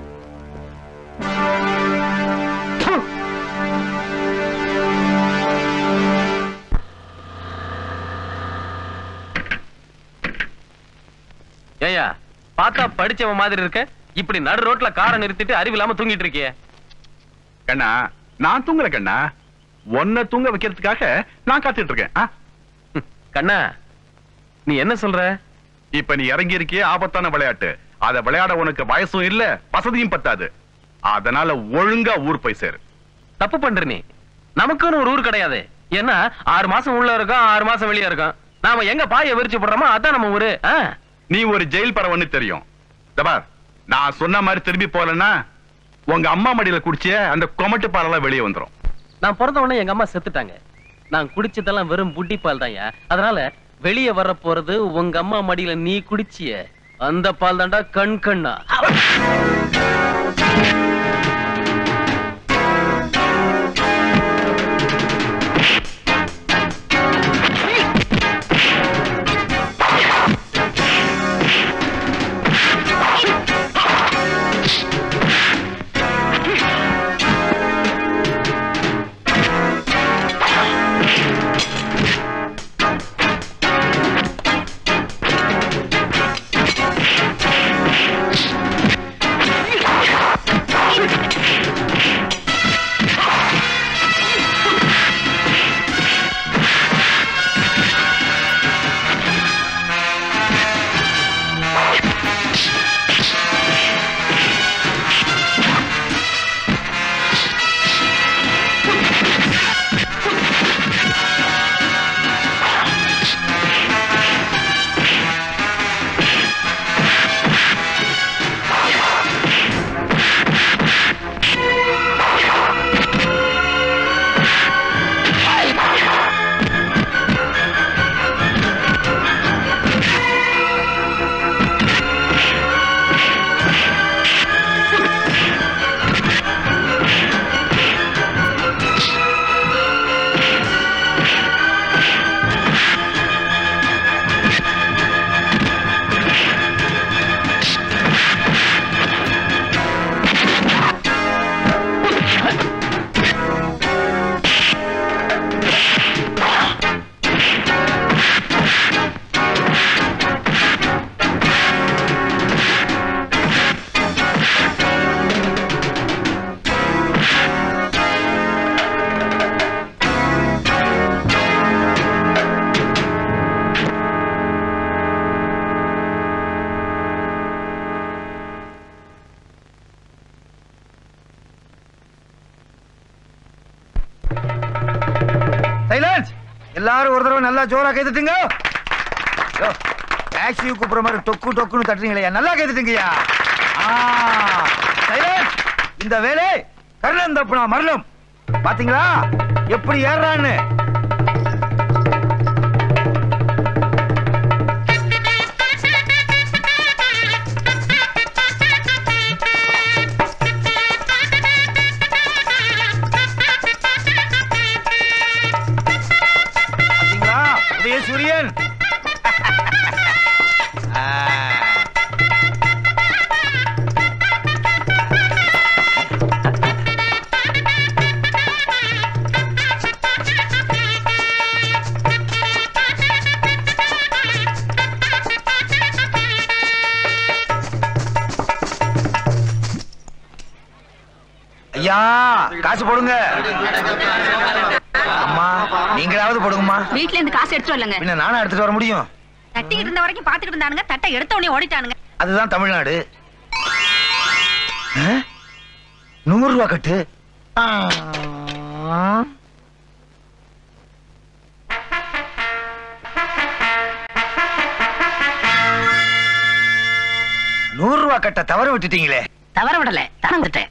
ஏயா பார்த்தா படிச்சவன் மாதிரி இருக்க இப்படி நடு ரோட்ல காரை நிறுத்திட்டு அறிவில்லாம தூங்கிட்டு இருக்கியே கண்ணா நான் தூங்கல கண்ணா உன்னை தூங்க வைக்கிறதுக்காக நான் காத்துட்டு இருக்கேன் ஆ? கண்ணா நீ என்ன சொல்ற இப்ப நீ இறங்கி இருக்கியே ஆபத்தான விளையாட்டு அத விளையாட உனக்கு வயசும் இல்ல வசதியும் பத்தாது அதனால ஒழுங்கா ஊர் போய் சேரு தப்பு பண்ற நீ நமக்குன்னு ஒரு ஊர் கிடையாது ஏன்னா ஆறு மாசம் உள்ள இருக்கோம் ஆறு மாசம் வெளியே இருக்கோம் நாம எங்க பாய விரிச்சு போடுறோமோ அதான் நம்ம ஊரு ஆ. நீ ஒரு ஜெயில் பறவைன்னு தெரியும் இதோ பார் நான் சொன்ன மாதிரி திரும்பி போலன்னா உங்க அம்மா மடியில குடிச்ச அந்த கொமட்டு பாலெல்லாம் வெளியே வந்துரும் நான் பிறந்த உடனே எங்க அம்மா செத்துட்டாங்க நான் குடிச்சதெல்லாம் வெறும் புட்டி பால் தான்யா அதனால வெளியே வர போறது உங்க அம்மா மடியில நீ குடிச்சிய அந்த பால் தாண்டா கண் கண்ணா ஆ நல்லா ஜோரா கைதுட்டுங்க டாக்ஸியை கூப்பிடுற மாதிரி டொக்கு டொக்குன்னு தட்டுறீங்களே நல்லா கைதுட்டுங்கய்யா ஆ, silence. இந்த வேலை கர்ணன் தப்புனா மரணம் பாத்தீங்களா எப்படி ஏறான்னு பாத்தீங்களா உதய சூரியன் ஆ. ஐயா காசு போடுங்க அம்மா நீங்களாவது போடுங்கம்மா வீட்ல இருந்து காசு எடுத்து வரலங்க பின்ன நானும் எடுத்துட்டு வர முடியும் தட்டிக்கிட்டு இருந்த வரைக்கும் பாத்துக்கிட்டு இருந்தானுங்க தட்டை எடுத்த உடனே ஓடிட்டானுங்க அதுதான் தமிழ்நாடு ஆ? நூறு ரூபா கட்டு ஆ. நூறு ரூபா கட்ட தவற விட்டுட்டீங்களே தவற விடல தரந்துட்டேன்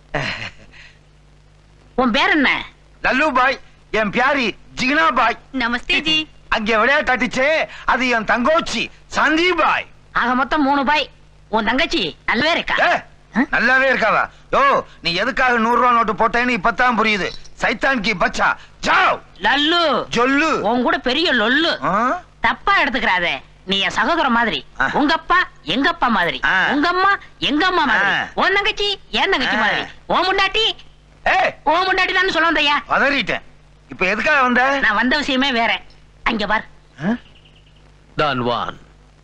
உன் பேர் என்ன லல்லு பாய் என் பியாரி ஜிகினா பாய் நமஸ்தே ஜி அங்க விளையாட்டாட்டிச்சே அது என் தங்கோச்சி சந்தி பாய் ஆக மொத்தம் மூணு பாய் உன் தங்கச்சி நல்லவே இருக்கா ஏ, நல்லாவே இருக்காவா யோ நீ எதுக்காக நூறு ரூபா நோட்டு போட்டேன்னு இப்பதான் புரியுது சைத்தான் கி பச்சா ஜாவ் லல்லு ஜொல்லு உன் கூட பெரிய லொல்லு ஆ? தப்பா எடுத்துக்கிறாத நீ என் சகோதரன் மாதிரி ஆ. உங்க அப்பா எங்க அப்பா மாதிரி ஆ. உங்க அம்மா எங்க அம்மா மாதிரி ஆ. உன் தங்கச்சி என் தங்கச்சி ஆ. மாதிரி உன் முண்டாட்டி ஏய் உன் முண்டாட்டி தான் சொல்ல வந்தையா பதறிட்டேன் இப்ப எதுக்காக வந்த நான் வந்த விஷயமே வேற அங்க பார் டான் வான்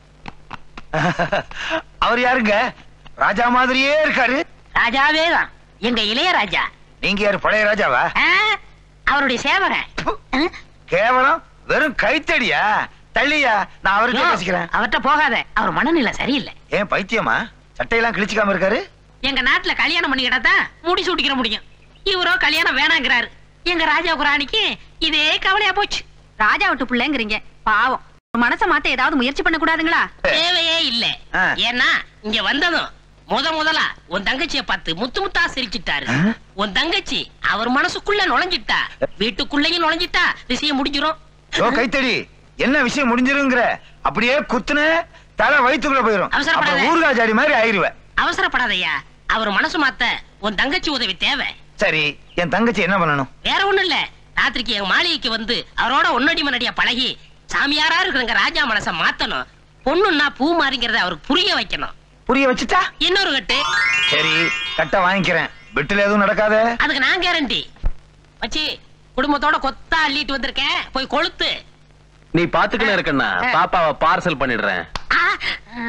அவர் யாருங்க ராஜா மாதிரியே இருக்காரு ராஜாவே தான் எங்க இளையராஜா நீங்க யாரு பழைய ராஜாவா ஆ, அவருடைய சேவகன் ஆ? கேவலம் வெறும் கைத்தடியா தள்ளியா நான் அவர்கிட்ட யோ, பேசிக்கிறேன் அவர்ட்ட போகாத அவர் மனநிலை சரியில்லை ஏன் பைத்தியமா சட்டையெல்லாம் கிழிச்சுக்காம இருக்காரு எங்க நாட்டுல கல்யாணம் பண்ணிக்கிட்டா தான் முடி சூட்டிக்கிற முடியும் இவரோ கல்யாணம் வேணாங்கிறாரு எங்க ராஜாவுக்கு ராணிக்கு இதே கவலையா போச்சு ராஜா விட்டு பிள்ளைங்கிறீங்க பாவம் மனச மாத்த ஏதாவது முயற்சி பண்ண கூடாதுங்களா தேவையே இல்ல ஆ. ஏன்னா இங்க வந்ததும் முத முதலா உன் தங்கச்சிய பார்த்து முத்து முத்தா சிரிச்சிட்டாரு ஆ? உன் தங்கச்சி அவர் மனசுக்குள்ள நுழைஞ்சிட்டா வீட்டுக்குள்ளேயும் நுழைஞ்சிட்டா விஷயம் முடிஞ்சிரும் ஓ கைத்தடி என்ன விஷயம் முடிஞ்சிருங்கிற அப்படியே குத்துன தலை வயித்துக்குள்ள போயிரும் அவசரப்படாத. அப்புறம் ஊறுகாய் ஜாடி மாதிரி ஆயிருவேன் அவசரப்படாதய்யா அவர் மனசு மாத்த உன் தங்கச்சி உதவி தேவை சரி என் தங்கச்சி என்ன பண்ணணும் வேற ஒண்ணும் இல்ல ராத்திரிக்கு என் மாளிகைக்கு வந்து அவரோட ஒன்னடி மனடியா பழகி சாமியாரா இருக்கிறங்க ராஜா மனச மாத்தணும் பொண்ணுன்னா பூ மாறிங்கிறத அவருக்கு புரிய வைக்கணும் புரிய வச்சுட்டா இன்னொரு கட்டு சரி கட்ட வாங்கிக்கிறேன் பெட்டில் எதுவும் நடக்காத அதுக்கு நான் கேரண்டி வச்சி குடும்பத்தோட கொத்தா அள்ளிட்டு வந்திருக்கேன் போய் கொளுத்து நீ பாத்துக்கணும் இருக்கண்ணா பாப்பாவை பார்சல் பண்ணிடுறேன் ஆ, ஆ.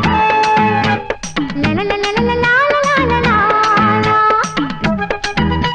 லா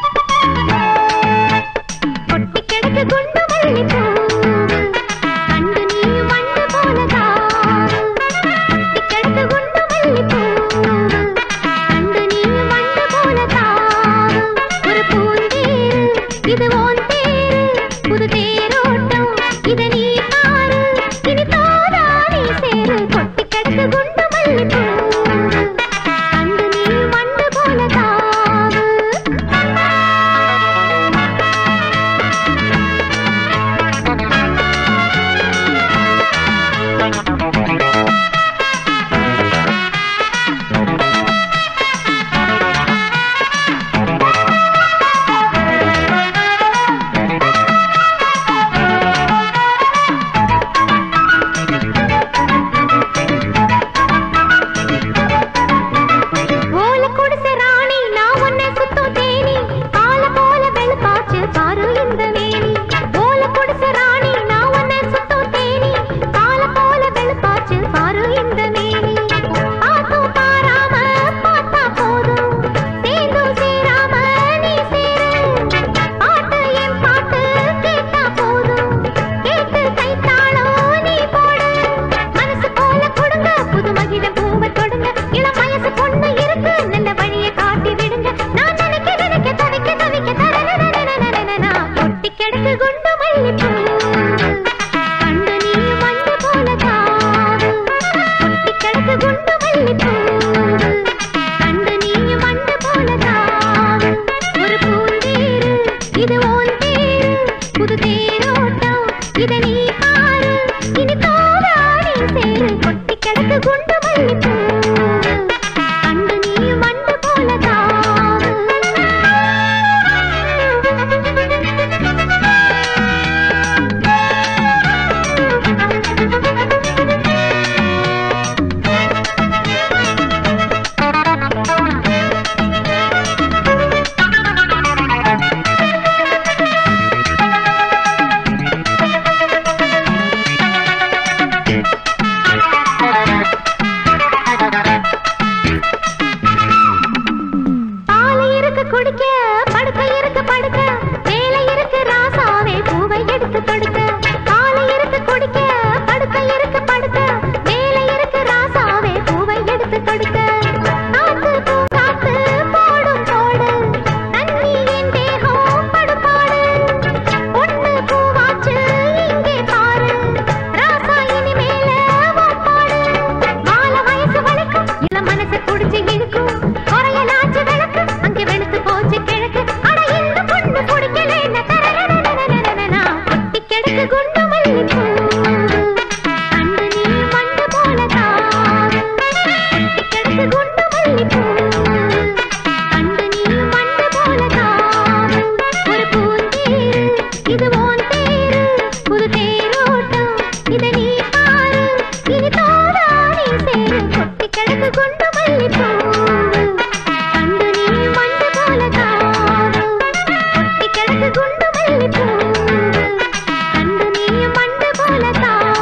குடிக்க படுக்க இருக்கு படுக்க வேலை இருக்கு ராசாவே பூவை எடுத்து தொடுக்க பாலை இருக்கு குடிக்க படுக்க இருக்கு படுக்க வேலை இருக்கு ராசாவே பூவை எடுத்து தொடுக்க காத்து பூ காத்து போடும் போடு நன்னி என் தேகம் படுபாடு ஒண்ணு பூவாச்சு இங்கே பாரு ராசா இனி மேல வாப்பாடு மாலை வயசு வளைக்கும் இளம் மனசு குடிச்சு இழுக்கும் குறையலாச்சு விளக்கு அங்கே வெளுத்து போச்சு கிழக்கு அட இந்த பொண்ணு குடிக்கலேன்னு தரரரரரரரரரா. ஒட்டி கிடக்கு குண்டு மல்லிப்பூ அண்டு நீ மண்டு போல தாவு ஒட்டி கிடக்கு குண்டு மல்லிப்பூ அண்டு நீ மண்டு போல தாவு ஒரு பூந்தேரு இது ஓன் தேரு புது தேரோட்டம் இத நீ பாரு இனி தோடா நீ சேரு கொட்டி கிடக்கு குண்டு மல்லிப்பூ அண்டு நீ மண்டு போல தாவு கொட்டி கிடக்கு குண்டு மல்லிப்பூ அண்டு நீ மண்டு போல தாவு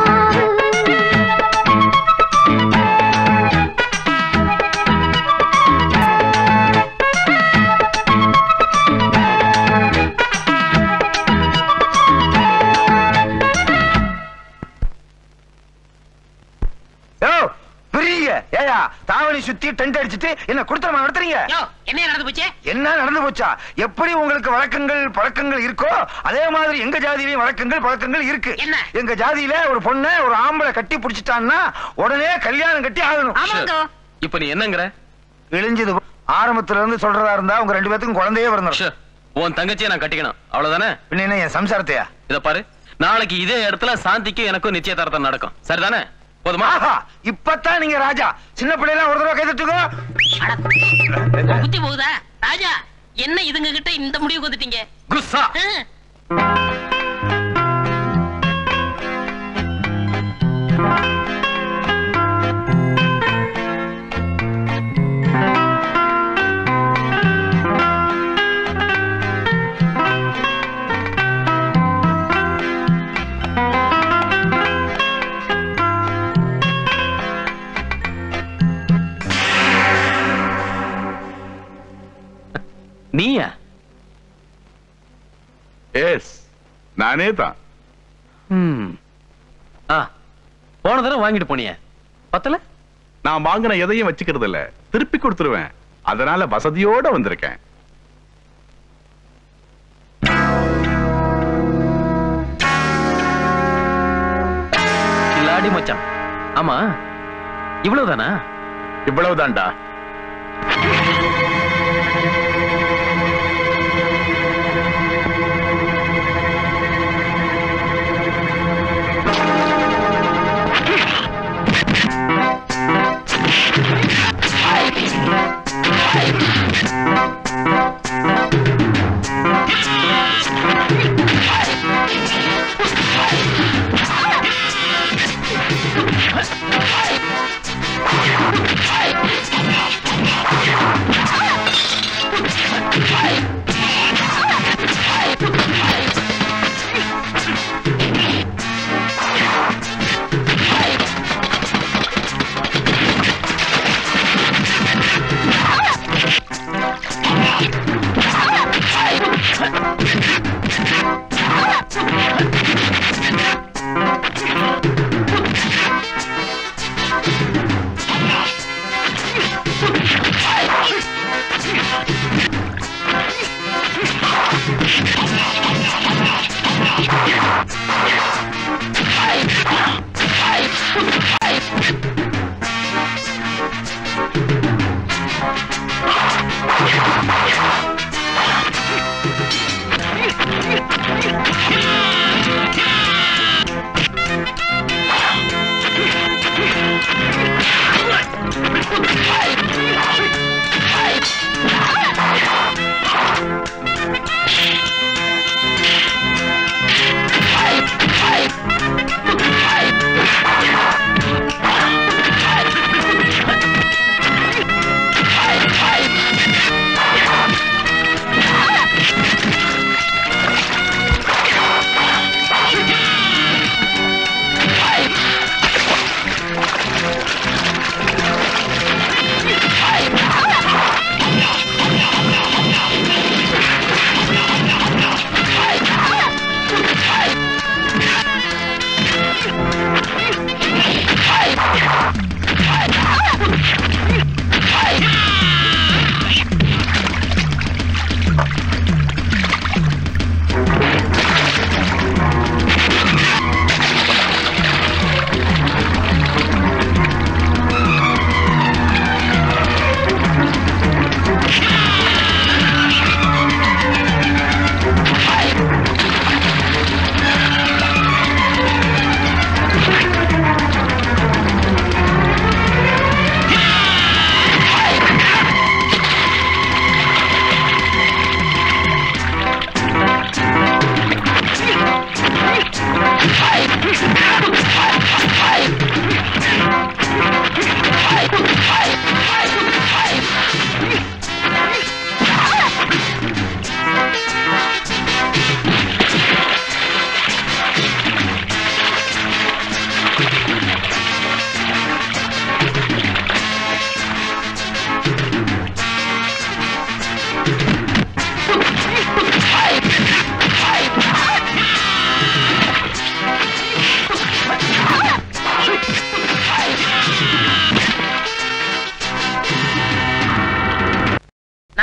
யோ பிரியுங்க ஏயா தாவணி சுத்தி டென்ட் அடிச்சிட்டு என்ன குடுத்தமா நடத்துறீங்க என்ன நடந்து போச்சு என்ன நடந்து போச்சா எப்படி உங்களுக்கு வழக்கங்கள் பழக்கங்கள் இருக்கோ அதே மாதிரி எங்க ஜாதியிலயும் வழக்கங்கள் பழக்கங்கள் இருக்கு எங்க ஜாதியில ஒரு பொண்ணை ஒரு ஆம்பளை கட்டி புடிச்சிட்டான்னா உடனே கல்யாணம் கட்டி ஆகணும் இப்ப நீ என்னங்கிற இழிஞ்சது ஆரம்பத்துல இருந்து சொல்றதா இருந்தா உங்க ரெண்டு பேத்துக்கும் குழந்தையே வரணும் உன் தங்கச்சியை நான் கட்டிக்கணும் அவ்வளவுதானே பின்ன என்ன என் சம்சாரத்தையா இத பாரு நாளைக்கு இதே இடத்துல சாந்திக்கும் எனக்கும் நிச்சயதார்த்தம் நடக்கும் சரிதானே போதுமா ஆஹா இப்பதான் நீங்க ராஜா சின்ன பிள்ளைலாம் ஒரு தடவை கை தட்டுங்க புத்தி போகுதா ராஜா என்ன இதுங்க கிட்ட இந்த முடிவுக்கு வந்துட்டீங்க குஸ்ஸா நீயா எஸ் நானே தான் ம். ஆ போன தடவை வாங்கிட்டு போனியே பத்தல நான் வாங்கின எதையும் வச்சுக்கிறது இல்ல திருப்பி கொடுத்துருவேன் அதனால வசதியோட வந்திருக்கேன் கில்லாடி மச்சான் ஆமா இவ்வளவுதானா இவ்வளவுதான்டா Hey!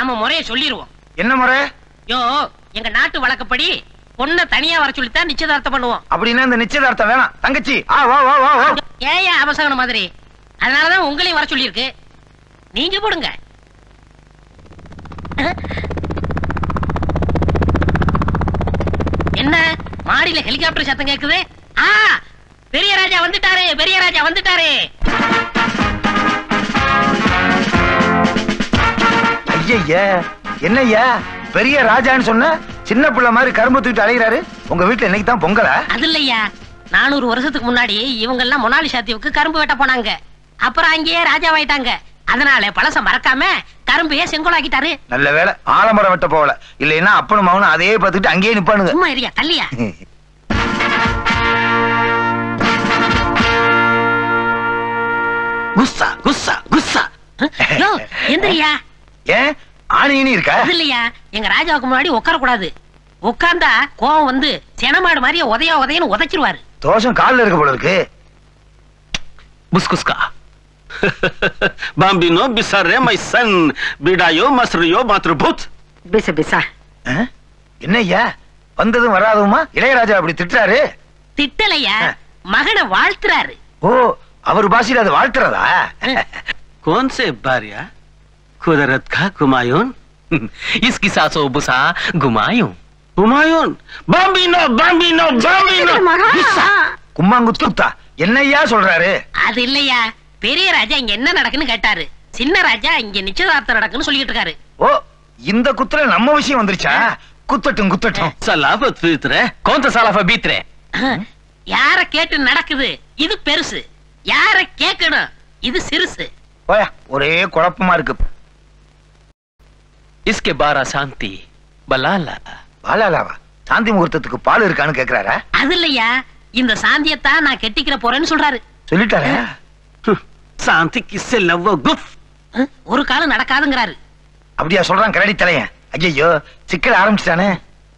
நம்ம முறைய சொல்லிருவோம் என்ன முறை யோ எங்க நாட்டு வழக்கப்படி பொண்ணை தனியா வர சொல்லித்தான் நிச்சயதார்த்தம் பண்ணுவோம் அப்படின்னா இந்த நிச்சயதார்த்தம் வேணாம் தங்கச்சி ஆ வா வா வா வா ஏயா அவசகன மாதிரி அதனாலதான் உங்களையும் வர சொல்லியிருக்கு நீங்க போடுங்க என்ன மாடியில ஹெலிகாப்டர் சத்தம் கேக்குது ஆ பெரிய ராஜா வந்துட்டாரு பெரிய ராஜா வந்துட்டாரு ஐயய்ய என்னய்யா பெரிய ராஜான்னு சொன்ன சின்ன பிள்ளை மாதிரி கரும்பு தூக்கிட்டு அலைகிறாரு உங்க வீட்டுல இன்னைக்கு தான் பொங்கலா அது இல்லையா நானூறு வருஷத்துக்கு முன்னாடி இவங்க எல்லாம் மொனாலிசா தீவுக்கு கரும்பு வெட்ட போனாங்க அப்புறம் அங்கேயே ராஜாவாயிட்டாங்க அதனால பழச மறக்காம கரும்பையே செங்கோலாக்கிட்டாரு நல்ல வேலை ஆலமரம் வெட்ட போகல இல்லைன்னா அப்பனும் மகனும் அதையே பார்த்துட்டு அங்கேயே நிப்பானுங்க சும்மா இருயா தள்ளியா குஸ்ஸா குஸ்ஸா குஸ்ஸா யோ எந்திரியா ஏன் ஆணியினி இருக்கா அது இல்லையா எங்க ராஜாவுக்கு முன்னாடி உட்கார கூடாது உட்கார்ந்தா கோவம் வந்து செனமாடு மாதிரியே உதையா உதையன்னு உதைச்சிருவாரு தோஷம் கால்ல இருக்க போல இருக்கு Buskuska. Bambino bisare my son. Bidayo masriyo matrubut. பிச பிசா என்னய்யா வந்ததும் வராதுமா இளையராஜா அப்படி திட்டுறாரு திட்டலையா மகனை வாழ்த்துறாரு ஓ அவர் பாஷையில அதை வாழ்த்துறதா कौन से बारिया कुदरत का कुमायून इसकी सासो बुसा गुमायूं हुमायून बाम्बिनो बाम्बिनो बाम्बिनो கும்மாங்குத்துத்தா என்னய்யா சொல்றாரு அது இல்லையா பெரிய ராஜா இங்க என்ன நடக்குன்னு கேட்டாரு சின்ன ராஜா இங்க நிச்சயதார்த்தம் நடக்குன்னு சொல்லிட்டு இருக்காரு ஓ இந்த குத்துல நம்ம விஷயம் வந்துருச்சா குத்தட்டும் குத்தட்டும் सलाफत फितरे कौन सा सालाफा बीत रहे யார கேட்டு நடக்குது இது பெருசு யார கேட்கணும் இது சிறுசு போயா ஒரே குழப்பமா இருக்கு इसके बारह शांति बलाला பாலாலாவா சாந்தி முகூர்த்தத்துக்கு பால் இருக்கான்னு கேக்குறாரா அது இல்லையா இந்த சாந்தியத்தான் நான் கெட்டிக்கிற போறேன்னு சொல்றாரு சொல்லிட்டாரா शांति किससे लव गुफ ஒரு காலம் நடக்காதுங்கிறாரு அப்படியா சொல்றான் கரடி தலையன் ஐயோ சிக்கல ஆரம்பிச்சிட்டானே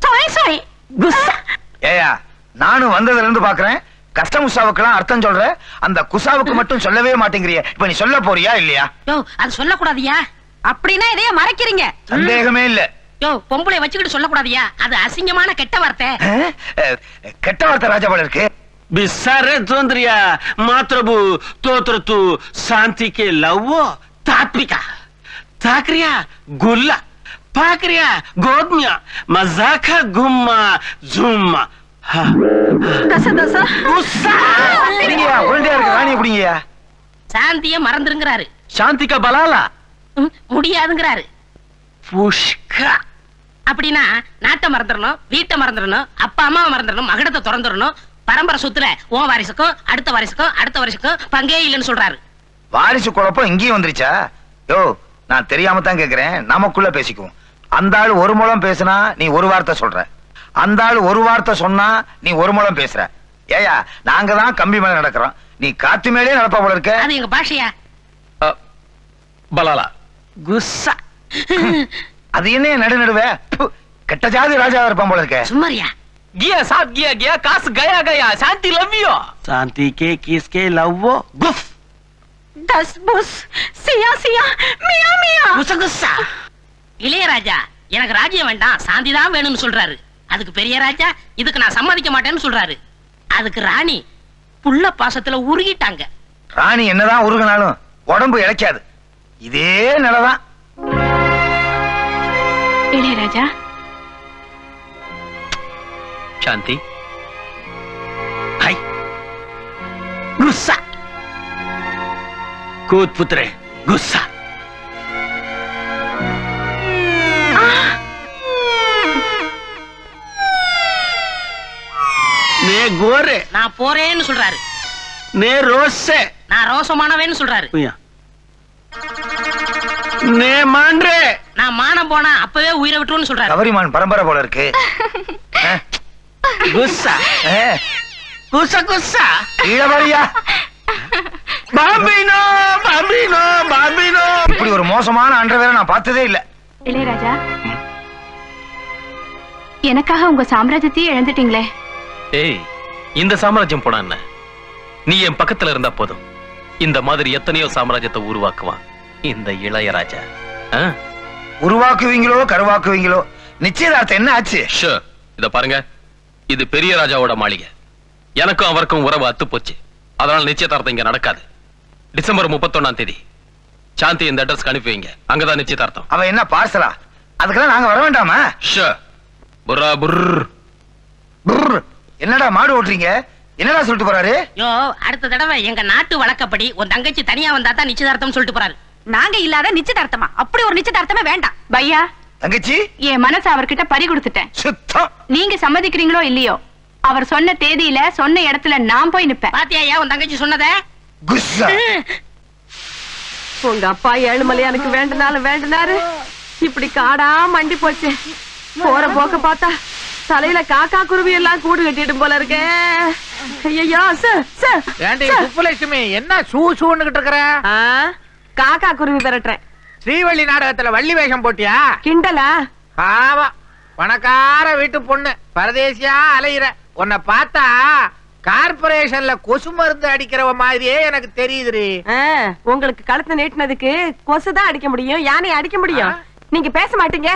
ஏயா நானும் வந்ததுல இருந்து பாக்குறேன் கஷ்டமுசாவுக்கெல்லாம் அர்த்தம் சொல்ற அந்த குசாவுக்கு மட்டும் சொல்லவே மாட்டேங்கிறிய இப்ப நீ சொல்ல போறியா இல்லையா யோ அது சொல்லக்கூடாதியா அப்படின்னா இதைய மறைக்கிறீங்க சந்தேகமே இல்ல யோ பொம்பளை வச்சுக்கிட்டு சொல்லக்கூடாதியா அது அசிங்கமான கெட்ட வார்த்தை அஹ், அஹ், கெட்ட வார்த்தை ராஜா போல இருக்கு बिसारे तोंद्रिया मात्रबु तोत्रतु शांति के लवो तात्विका ताकरिया गुल्ला पाकरिया गोदमिया मजाका गुम्मा जुम्मा தச தசா பிடிங்கயா உருண்டையா இருக்கு ராணி பிடிங்கயா சாந்திய மறந்துருங்கிறாரு शांति का बलाला ம், முடியாதுங்கிறாரு पुष्का அப்படின்னா நாட்டை மறந்துடணும் வீட்டை மறந்துடணும் அப்பா அம்மாவை மறந்துடணும் மகடத்தை திறந்துடணும் பரம்பரை சொத்துல உன் வாரிசுக்கும் அடுத்த வாரிசுக்கும் அடுத்த வாரிசுக்கும் பங்கே இல்லைன்னு சொல்றாரு வாரிசு குழப்பம் இங்கேயும் வந்துருச்சா யோ நான் தெரியாம தான் கேக்குறேன் நமக்குள்ள பேசிக்குவோம் அந்த ஆள் ஒரு முழம் பேசுனா நீ ஒரு வார்த்தை சொல்ற அந்த ஆள் ஒரு வார்த்தை சொன்னா நீ ஒரு முழம் பேசுற ஏயா நாங்க தான் கம்பி மேல நடக்கிறோம் நீ காத்து மேலே நடப்பா போல இருக்க அது எங்க பாஷையா बलाला गुस्सा அது என்ன நடு நடுவே ப்பு, கெட்ட ஜாதி ராஜாவா இருப்பான் போல இருக்க சும்மாரியா गया साथ गया गया कास गया गया शांति लव यू शांति के किसके लवो गुफ தஸ் புஸ் சியா சியா மியா மியா குசகுசா இளையராஜா எனக்கு ராஜ்யம் வேண்டாம் சாந்தி தான் வேணும்னு சொல்றாரு அதுக்கு பெரிய ராஜா இதுக்கு நான் சம்மதிக்க மாட்டேன்னு சொல்றாரு அதுக்கு ராணி புள்ள பாசத்துல உருகிட்டாங்க ராணி என்னதான் உருகினாலும் உடம்பு இழைக்காது இதே நிலைதான் இளையராஜா शांति हाय गुस्सा कूद पुत्रे गुस्सा ने गोरे நான் போறேன்னு சொல்றாரு ने रोसे நான் ரோசமானவேன்னு சொல்றாரு भैया ने मांडरे நான் மானம் போனா அப்பவே உயிரை விட்டுருன்னு சொல்றாரு கவரிமான் பரம்பரை போல இருக்கு அஹ், गुस्सा அஹ், गुस्सा गुस्सा ஈழவரியா बाबिनो बाबिनो बाबिनो இப்படி ஒரு மோசமான அன்றவேரை நான் பார்த்ததே இல்ல இளையராஜா எனக்காக உங்க சாம்ராஜ்யத்தையே இழந்துட்டீங்களே ஏய் இந்த சாம்ராஜ்யம் போனா என்ன நீ என் பக்கத்துல இருந்தா போதும் இந்த மாதிரி எத்தனையோ சாம்ராஜ்யத்தை உருவாக்குவான் இந்த இளையராஜா ஆ? உருவாக்குவீங்களோ கருவாக்குவீங்களோ நிச்சயதார்த்தம் என்ன ஆச்சு ஷூர் இத பாருங்க இது பெரிய ராஜாவோட மாளிகை எனக்கும் அவருக்கும் உறவு அத்து போச்சு அதனால நிச்சயதார்த்தம் இங்க நடக்காது டிசம்பர் முப்பத்தொன்னாம் தேதி சாந்தி இந்த அட்ரஸ்க்கு அனுப்பி வைங்க அங்கதான் நிச்சயதார்த்தம் அவ என்ன பார்சலா அதுக்கெல்லாம் நாங்க வர வேண்டாமா ஷூர் புர்ரா புர்ர் புர்ர். என்னடா மாடு ஓட்டுறீங்க என்னடா சொல்லிட்டு போறாரு யோ அடுத்த தடவை எங்க நாட்டு வழக்கப்படி உன் தங்கச்சி தனியா வந்தா தான் நிச்சயதார்த்தம் சொல்லிட்டு போறாரு நாங்க இல்லாத நிச்சயதார்த்தமா அப்படி ஒரு நிச்சயதார்த்தமே வேண்டாம் பையா தங்கச்சி என் மனசு அவர்கிட்ட பறி கொடுத்துட்டேன் சுத்தம் நீங்க சம்மதிக்கிறீங்களோ இல்லையோ அவர் சொன்ன தேதியில சொன்ன இடத்துல நான் போய் நிப்பேன் பாத்தியா உன் தங்கச்சி சொன்னதே குஸ்ஸா உங்க அப்பா ஏழுமலையானுக்கு வேண்டுனாலும் வேண்டுனாரு இப்படி காடா மண்டி போச்சு போற போக்க பார்த்தா தலையில காக்கா குருவி எல்லாம் கூடு கட்டிட்டு போல இருக்கே ஐயோ சார் சார் ஏண்டி சுப்புலட்சுமி என்ன சூ சூன்னுகிட்டு இருக்கிற காக்கா குருவி விரட்டுறேன் ஸ்ரீவள்ளி நாடகத்துல வள்ளி வேஷம் போட்டியா கிண்டலா பாவம் பணக்கார வீட்டு பொண்ணு பரதேசியா அலையிற உன்னை பார்த்தா கார்பரேஷன்ல கொசு மருந்து அடிக்கிறவ மாதிரியே எனக்கு தெரியுதுரி ஆ, உங்களுக்கு கழுத்து நீட்டினதுக்கு கொசு தான் அடிக்க முடியும் யானை அடிக்க முடியும் நீங்க பேச மாட்டீங்க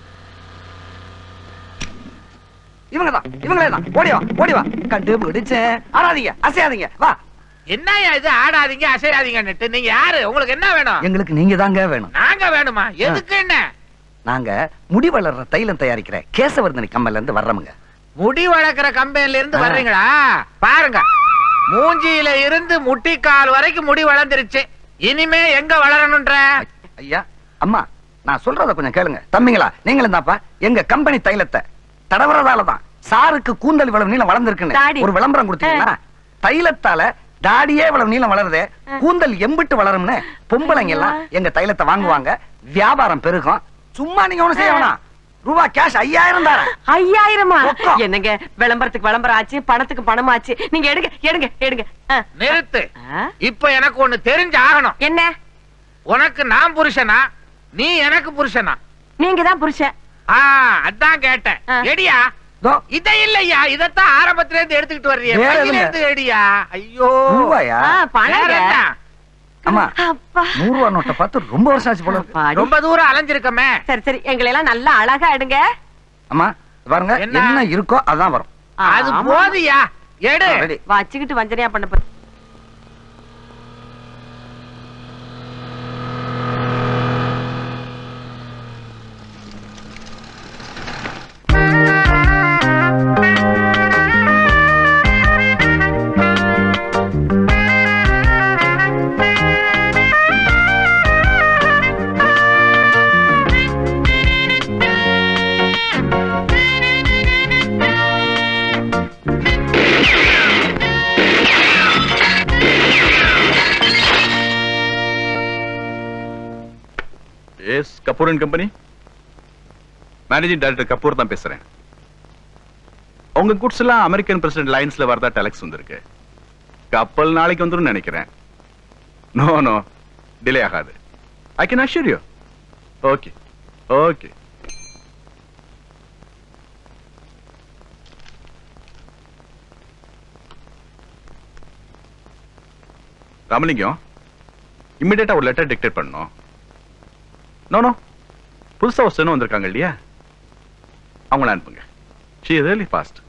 இவங்க தான் இவங்களே தான் ஓடி வா ஓடி வா கண்டு முடிச்சேன் ஆடாதீங்க அசையாதீங்க வா என்னய்யா இது ஆடாதீங்க அசையாதீங்கன்னுட்டு நீங்க யாரு உங்களுக்கு என்ன வேணும் எங்களுக்கு நீங்க தாங்க வேணும் நாங்க வேணுமா எதுக்கு என்ன நாங்க முடி வளர்ற தைலம் தயாரிக்கிற கேசவர்தனி கம்பெனில இருந்து வர்றவங்க முடி வளர்க்கிற கம்பெனில இருந்து ஆ. வர்றீங்களா பாருங்க மூஞ்சியில இருந்து முட்டிக்கால் வரைக்கும் முடி வளர்ந்துருச்சு இனிமே எங்க வளரணும்ன்ற ஐயா அம்மா நான் சொல்றத கொஞ்சம் கேளுங்க தம்பிங்களா நீங்களும் தான்ப்பா எங்க கம்பெனி தைலத்தை தடவுறதால தான் சாருக்கு கூந்தல் இவ்வளவு நீளம் தாடி. வளர்ந்துருக்குன்னு ஒரு விளம்பரம் கொடுத்தீங்கன்னா தைலத்தால தாடியே இவ்வளவு நீளம் வளருதே கூந்தல் எம்பிட்டு வளரும்னு பொம்பளைங்க எல்லாம் எங்க தைலத்தை வாங்குவாங்க வியாபாரம் பெருகும் சும்மா நீங்க ஒண்ணு செய்ய வேணாம் ரூபா கேஷ் ஐயாயிரம் தரேன் ஐயாயிரமா ரொக்கம். என்னங்க விளம்பரத்துக்கு விளம்பரம் ஆச்சு பணத்துக்கு பணம் ஆச்சு நீங்க எடுங்க எடுங்க எடுங்க ஆ. நிறுத்து ஆ? இப்ப எனக்கு ஒண்ணு தெரிஞ்சு ஆகணும் என்ன உனக்கு நான் புருஷனா நீ எனக்கு புருஷனா நீங்க தான் புருஷன் ஆ அதான் கேட்டேன் ஆ. எடியா தோ, இத இல்லையா இதத்தான் ஆரம்பத்துல இருந்து எடுத்துக்கிட்டு வர்றிய வேற பையில எதுங்க? இருந்து எடியா ஐயோ ரூபாயா ஆ, பணங்க. வேற என்ன? அம்மா அப்பா நூறு ரூபா நோட்டை பார்த்து ரொம்ப வருஷம் ஆச்சு போல இருக்கு. அப்பாடி. ரொம்ப தூரம் அலைஞ்சிருக்கமே சரி சரி எங்களை எல்லாம் நல்லா அழகா எடுங்க அம்மா பாருங்க என்ன? என்ன இருக்கோ அதான் வரும் அது ஆமா. போதியா எடு ஆ, ready. வச்சுக்கிட்டு வஞ்சனையா பண்ண போற yes Kapoor and company managing director Kapoor தான் பேசுறேன் உங்க குட்ஸ் எல்லாம் அமெரிக்கன் பிரசிடென்ட் லைன்ஸ்ல வரதா டெலக்ஸ் வந்திருக்கு கப்பல் நாளைக்கு வந்துரும் நினைக்கிறேன் நோ நோ டிலே ஆகாது I can assure you okay okay Ramalingam இம்மிடியேட்டா ஒரு லெட்டர் டிக்டேட் பண்ணணும் நோ நோ புதுசா ஒரு சென்னு வந்திருக்காங்க இல்லையா அவங்கள அனுப்புங்க she is really fast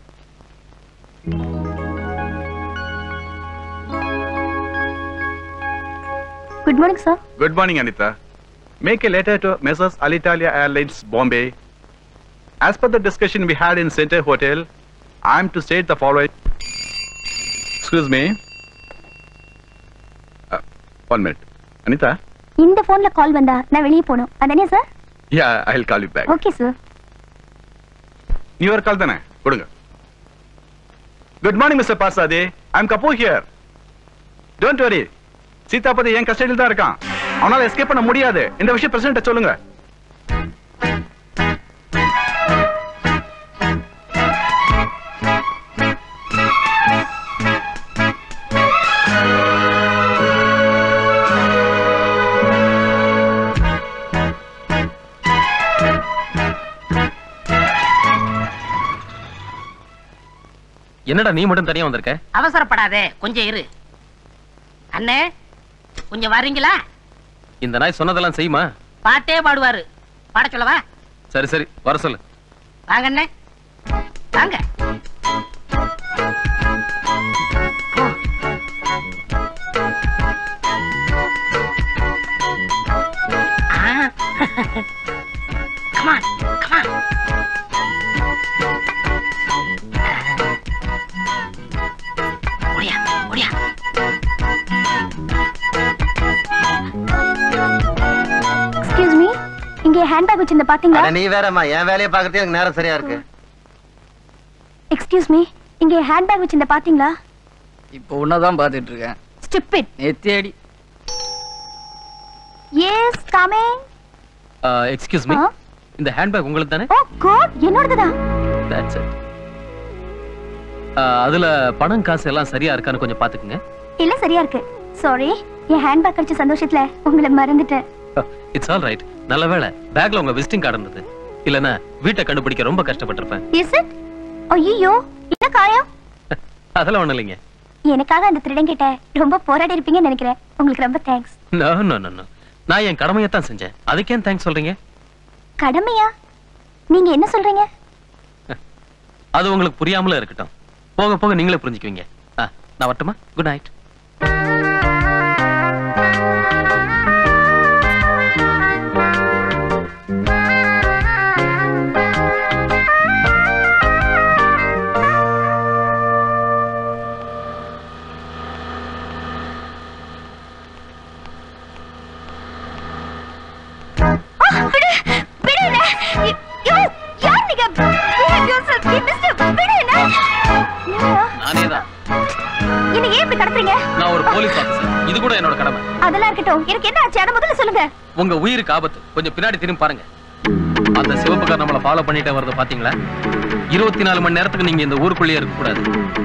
good morning sir good morning Anita make a letter to messrs Alitalia airlines Bombay As per the discussion we had in Center Hotel, I am to state the following. Excuse me. Uh, one minute. Anita? இந்த போன்ல கால் வந்தா நான் வெளியே போகணும் அதானே sir Yeah, I'll call you back. Okay sir new year call தானே கொடுங்க good morning mister Parsadi I am Kapoor here don't worry Sitapathi என் கஸ்டடியில் தான் இருக்கான் அவனால எஸ்கேப் பண்ண முடியாது இந்த விஷயம் பிரசிடென்ட் சொல்லுங்க என்னடா நீ மட்டும் தனியா வந்திருக்க அவசரப்படாதே கொஞ்சம் இரு அண்ணே கொஞ்சம் வர்றீங்களா இந்த நாய் சொன்னதெல்லாம் செய்யுமா பாட்டே பாடுவாரு பாட சொல்லவா சரி சரி வர சொல்லு வாங்க அண்ணே வாங்க கமான் கமான் ஓடியா ஓடியா எக்ஸ்கியூஸ் மீ இங்க ஹேண்ட்பேக் வச்சிருந்த பாத்தீங்களா அட நீ வேறம்மா என் வேலையை பார்க்கறதுக்கு எனக்கு நேரம் சரியா இருக்கு எக்ஸ்கியூஸ் மீ இங்க ஹேண்ட்பேக் வச்சிருந்த பாத்தீங்களா இப்போ உன்னதான் பாத்துட்டு இருக்கேன் ஸ்டூபிட் நெத்தேடி எஸ் கமிங் எக்ஸ்கியூஸ் மீ ஆ? இந்த ஹேண்ட்பேக் உங்களுக்கு தானே ஓ காட் என்னோடதுதான் That's it. ஆஹ், அதுல பணம் காசு எல்லாம் சரியா இருக்கான்னு கொஞ்சம் பாத்துக்குங்க இல்ல சரியா இருக்கு சாரி என் ஹேண்ட்பேக் கிடைச்ச சந்தோஷத்துல உங்களை மறந்துட்டேன் இட்ஸ் ஆல் ரைட் நல்ல வேளை பேக்ல உங்க விசிட்டிங் கார்டு இருந்தது இல்லனா வீட்டை கண்டுபிடிக்க ரொம்ப கஷ்டப்பட்டிருப்பேன் இஸ் இட் ஐயோ என்ன காயம் அதெல்லாம் ஒண்ணும் இல்லைங்க எனக்காக அந்த திருடன் கிட்ட ரொம்ப போராடி இருப்பீங்கன்னு நினைக்கிறேன் உங்களுக்கு ரொம்ப thanks no no no no நான் என் கடமையைத்தான் செஞ்சேன் அதுக்கு ஏன் தேங்க்ஸ் சொல்றீங்க கடமையா நீங்க என்ன சொல்றீங்க அது உங்களுக்கு புரியாமல இருக்கட்டும் போக போக நீங்களே புரிஞ்சுக்குவீங்க ஆ, நான் வரட்டுமா குட் நைட் விடு விடு என்ன யோ யார் நீங்க behave yourself you mister விடு என்ன நானே தான் என்ன ஏன் இப்படி கடத்துறீங்க நான் ஒரு போலீஸ் ஆபீசர் இது கூட என்னோட கடமை அதெல்லாம் இருக்கட்டும் எனக்கு என்ன ஆச்சு அத முதல்ல சொல்லுங்க உங்க உயிருக்கு ஆபத்து கொஞ்சம் பின்னாடி திரும்பி பாருங்க அந்த சிவப்புக்கார் நம்மள ஃபாலோ பண்ணிட்டே வரது பாத்தீங்களா இருபத்தி நாலு மணி நேரத்துக்கு நீங்க இந்த ஊருக்குள்ளேயே இருக்க கூடாது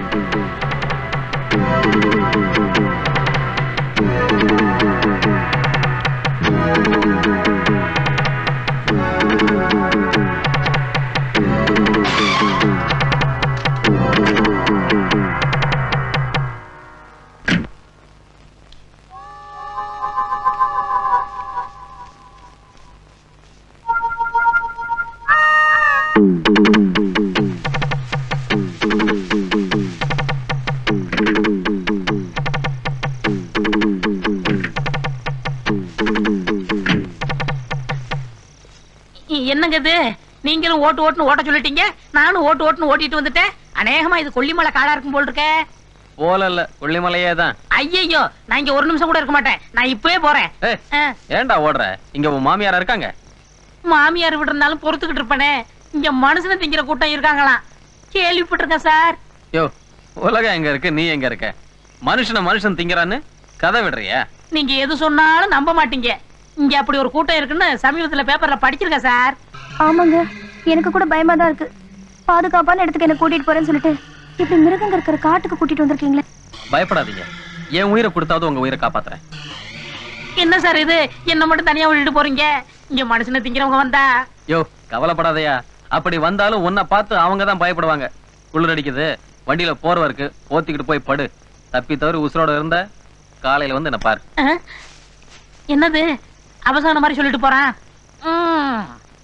என்னங்க இது நீங்களும் ஓட்டு ஓட்டுன்னு ஓட்ட சொல்லிட்டீங்க நானும் ஓட்டு ஓட்டுன்னு ஓட்டிட்டு வந்துட்டேன் அநேகமா இது கொல்லிமலை காடா இருக்கும் போல் இருக்கே போல இல்ல கொல்லிமலையே தான் ஐயையோ நான் இங்க ஒரு நிமிஷம் கூட இருக்க மாட்டேன் நான் இப்பவே போறேன் ஏய், ஆ, ஏன்டா ஓடுற இங்க உன் மாமியாரா இருக்காங்க மாமியார் விட்டு இருந்தாலும் பொறுத்துக்கிட்டு இருப்பேனே இங்க மனுஷனை திங்கிற கூட்டம் இருக்காங்களாம் கேள்விப்பட்டிருக்கேன் சார் யோ உலகம் எங்க இருக்கு நீ எங்க இருக்க மனுஷனை மனுஷன் திங்கறான்னு கதை விடுறியா நீங்க எது சொன்னாலும் நம்ப மாட்டீங்க இங்க அப்படி ஒரு கூட்டம் இருக்குன்னு சமீபத்துல பேப்பர்ல படிச்சிருக்கேன் சார் ஆமாங்க எனக்கு கூட பயமா தான் இருக்கு பாதுகாப்பான இடத்துக்கு என்ன கூட்டிட்டு போறேன்னு சொல்லிட்டு இப்படி மிருகங்க இருக்கிற காட்டுக்கு கூட்டிட்டு வந்திருக்கீங்களே பயப்படாதீங்க என் உயிரை கொடுத்தாவது உங்க உயிரை காப்பாத்துறேன் என்ன சார் இது என்ன மட்டும் தனியா விட்டுட்டு போறீங்க இங்க மனுஷனை திங்கிறவங்க வந்தா யோ கவலைப்படாதயா அப்படி வந்தாலும் உன்னை பார்த்து அவங்க தான் பயப்படுவாங்க குளிர் அடிக்குது வண்டியில போர்வை இருக்கு போத்திக்கிட்டு போய் படு தப்பி தவறி உசுரோட இருந்த காலையில வந்து என்ன பாரு அஹ், என்னது அவசான மாதிரி சொல்லிட்டு போறான் ம்.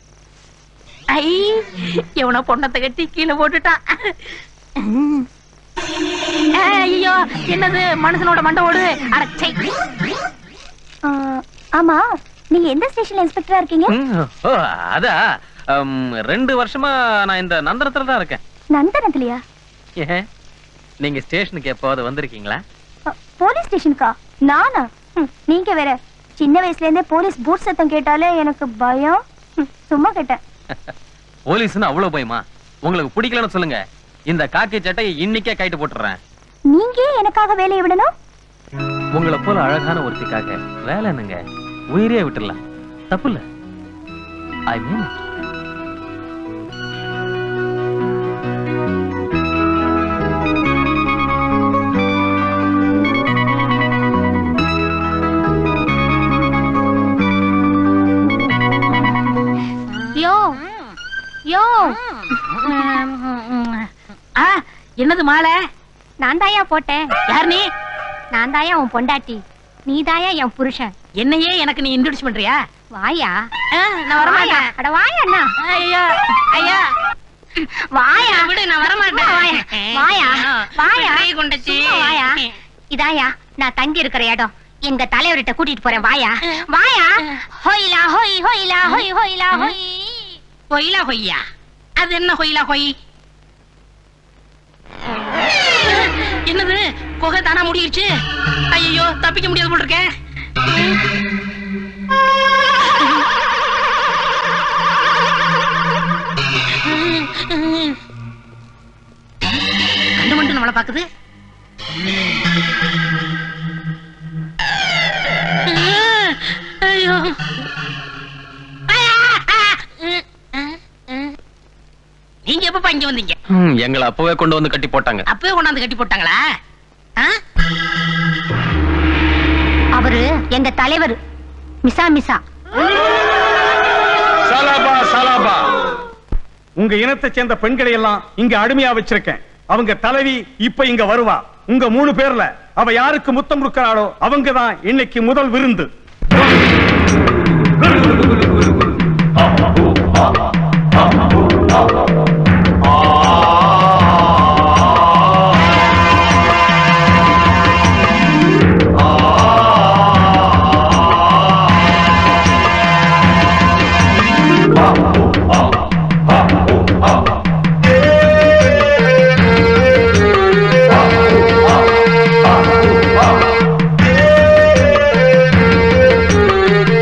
ஐ எவனோ பொண்ணத்தை கட்டி கீழே போட்டுட்டான் ம். ஏய், ஐயோ என்னது மனுஷனோட மண்டை ஓடு அடச்சை ஆ, ஆமா நீங்க எந்த ஸ்டேஷன்ல இன்ஸ்பெக்டரா இருக்கீங்க ம், ஓ அதா அம், ரெண்டு வருஷமா நான் இந்த நந்தனத்துல தான் இருக்கேன் நந்தனத்துலயா ஏன் நீங்க ஸ்டேஷனுக்கு எப்போது வந்திருக்கீங்களா அ, போலீஸ் ஸ்டேஷனுக்கா நானா ம், நீங்க வேற சின்ன வயசுல இருந்தே போலீஸ் பூட் சத்தம் கேட்டாலே எனக்கு பயம் ம், சும்மா கேட்டேன் போலீஸ்னு அவ்வளவு பயமா உங்களுக்கு பிடிக்கலன்னு சொல்லுங்க இந்த காக்கி சட்டையை இன்னைக்கே கைட்டு போட்டுறேன் நீங்க ஏன் எனக்காக வேலையை விடணும் உங்களை போல அழகான ஒருத்திக்காக வேலை என்னங்க உயிரே விட்டுறலாம் தப்பு இல்ல ஐ மீன் யோ யோ ஆ என்னது மாலை நான் தாயா போட்டேன் யார் நீ நான் தாயா உன் பொண்டாட்டி நீ தாயா என் புருஷன் என்னையே எனக்கு நீ இன்ட்ரோடியூஸ் பண்றியா வாயா நான் வரமாட்டேன். அட வாயா அண்ணா ஐயா ஐயா வாயா விடு, நான் வரமாட்டேன். வாயா வாயா வாயா கை கொண்டுச்சு. சும்மா வாயா இதாயா நான் தங்கி இருக்கிற இடம் எங்க தலைவர்கிட்ட கூட்டிட்டு போறேன் வாயா வாயா ஹொய்லா ஹொய் ஹொய்லா ஹொய் ஹொய்லா ஹொய் ஹொய்லா ஹொய்யா அது என்ன ஹொய்லா ஹொய் என்னது குகை தானா முடியிருச்சு ஐயோ தப்பிக்க முடியாது போல் இருக்கேன் கண்டு மட்டும் நம்மளை பாக்குது ஐயோ நீங்க எப்பப்பா இங்க வந்தீங்க ம், எங்களை அப்பவே கொண்டு வந்து கட்டி போட்டாங்க அப்பவே கொண்டாந்து கட்டி போட்டாங்களா ஆ? அவரு எங்க தலைவர் மிசா மிசா சலாபா சலாபா உங்க இனத்தை சேர்ந்த பெண்களை எல்லாம் இங்க அடிமையா வச்சிருக்கேன் அவங்க தலைவி இப்ப இங்க வருவா உங்க மூணு பேர்ல அவ யாருக்கு முத்தம் கொடுக்கறாளோ அவங்க தான் இன்னைக்கு முதல் விருந்து ஆ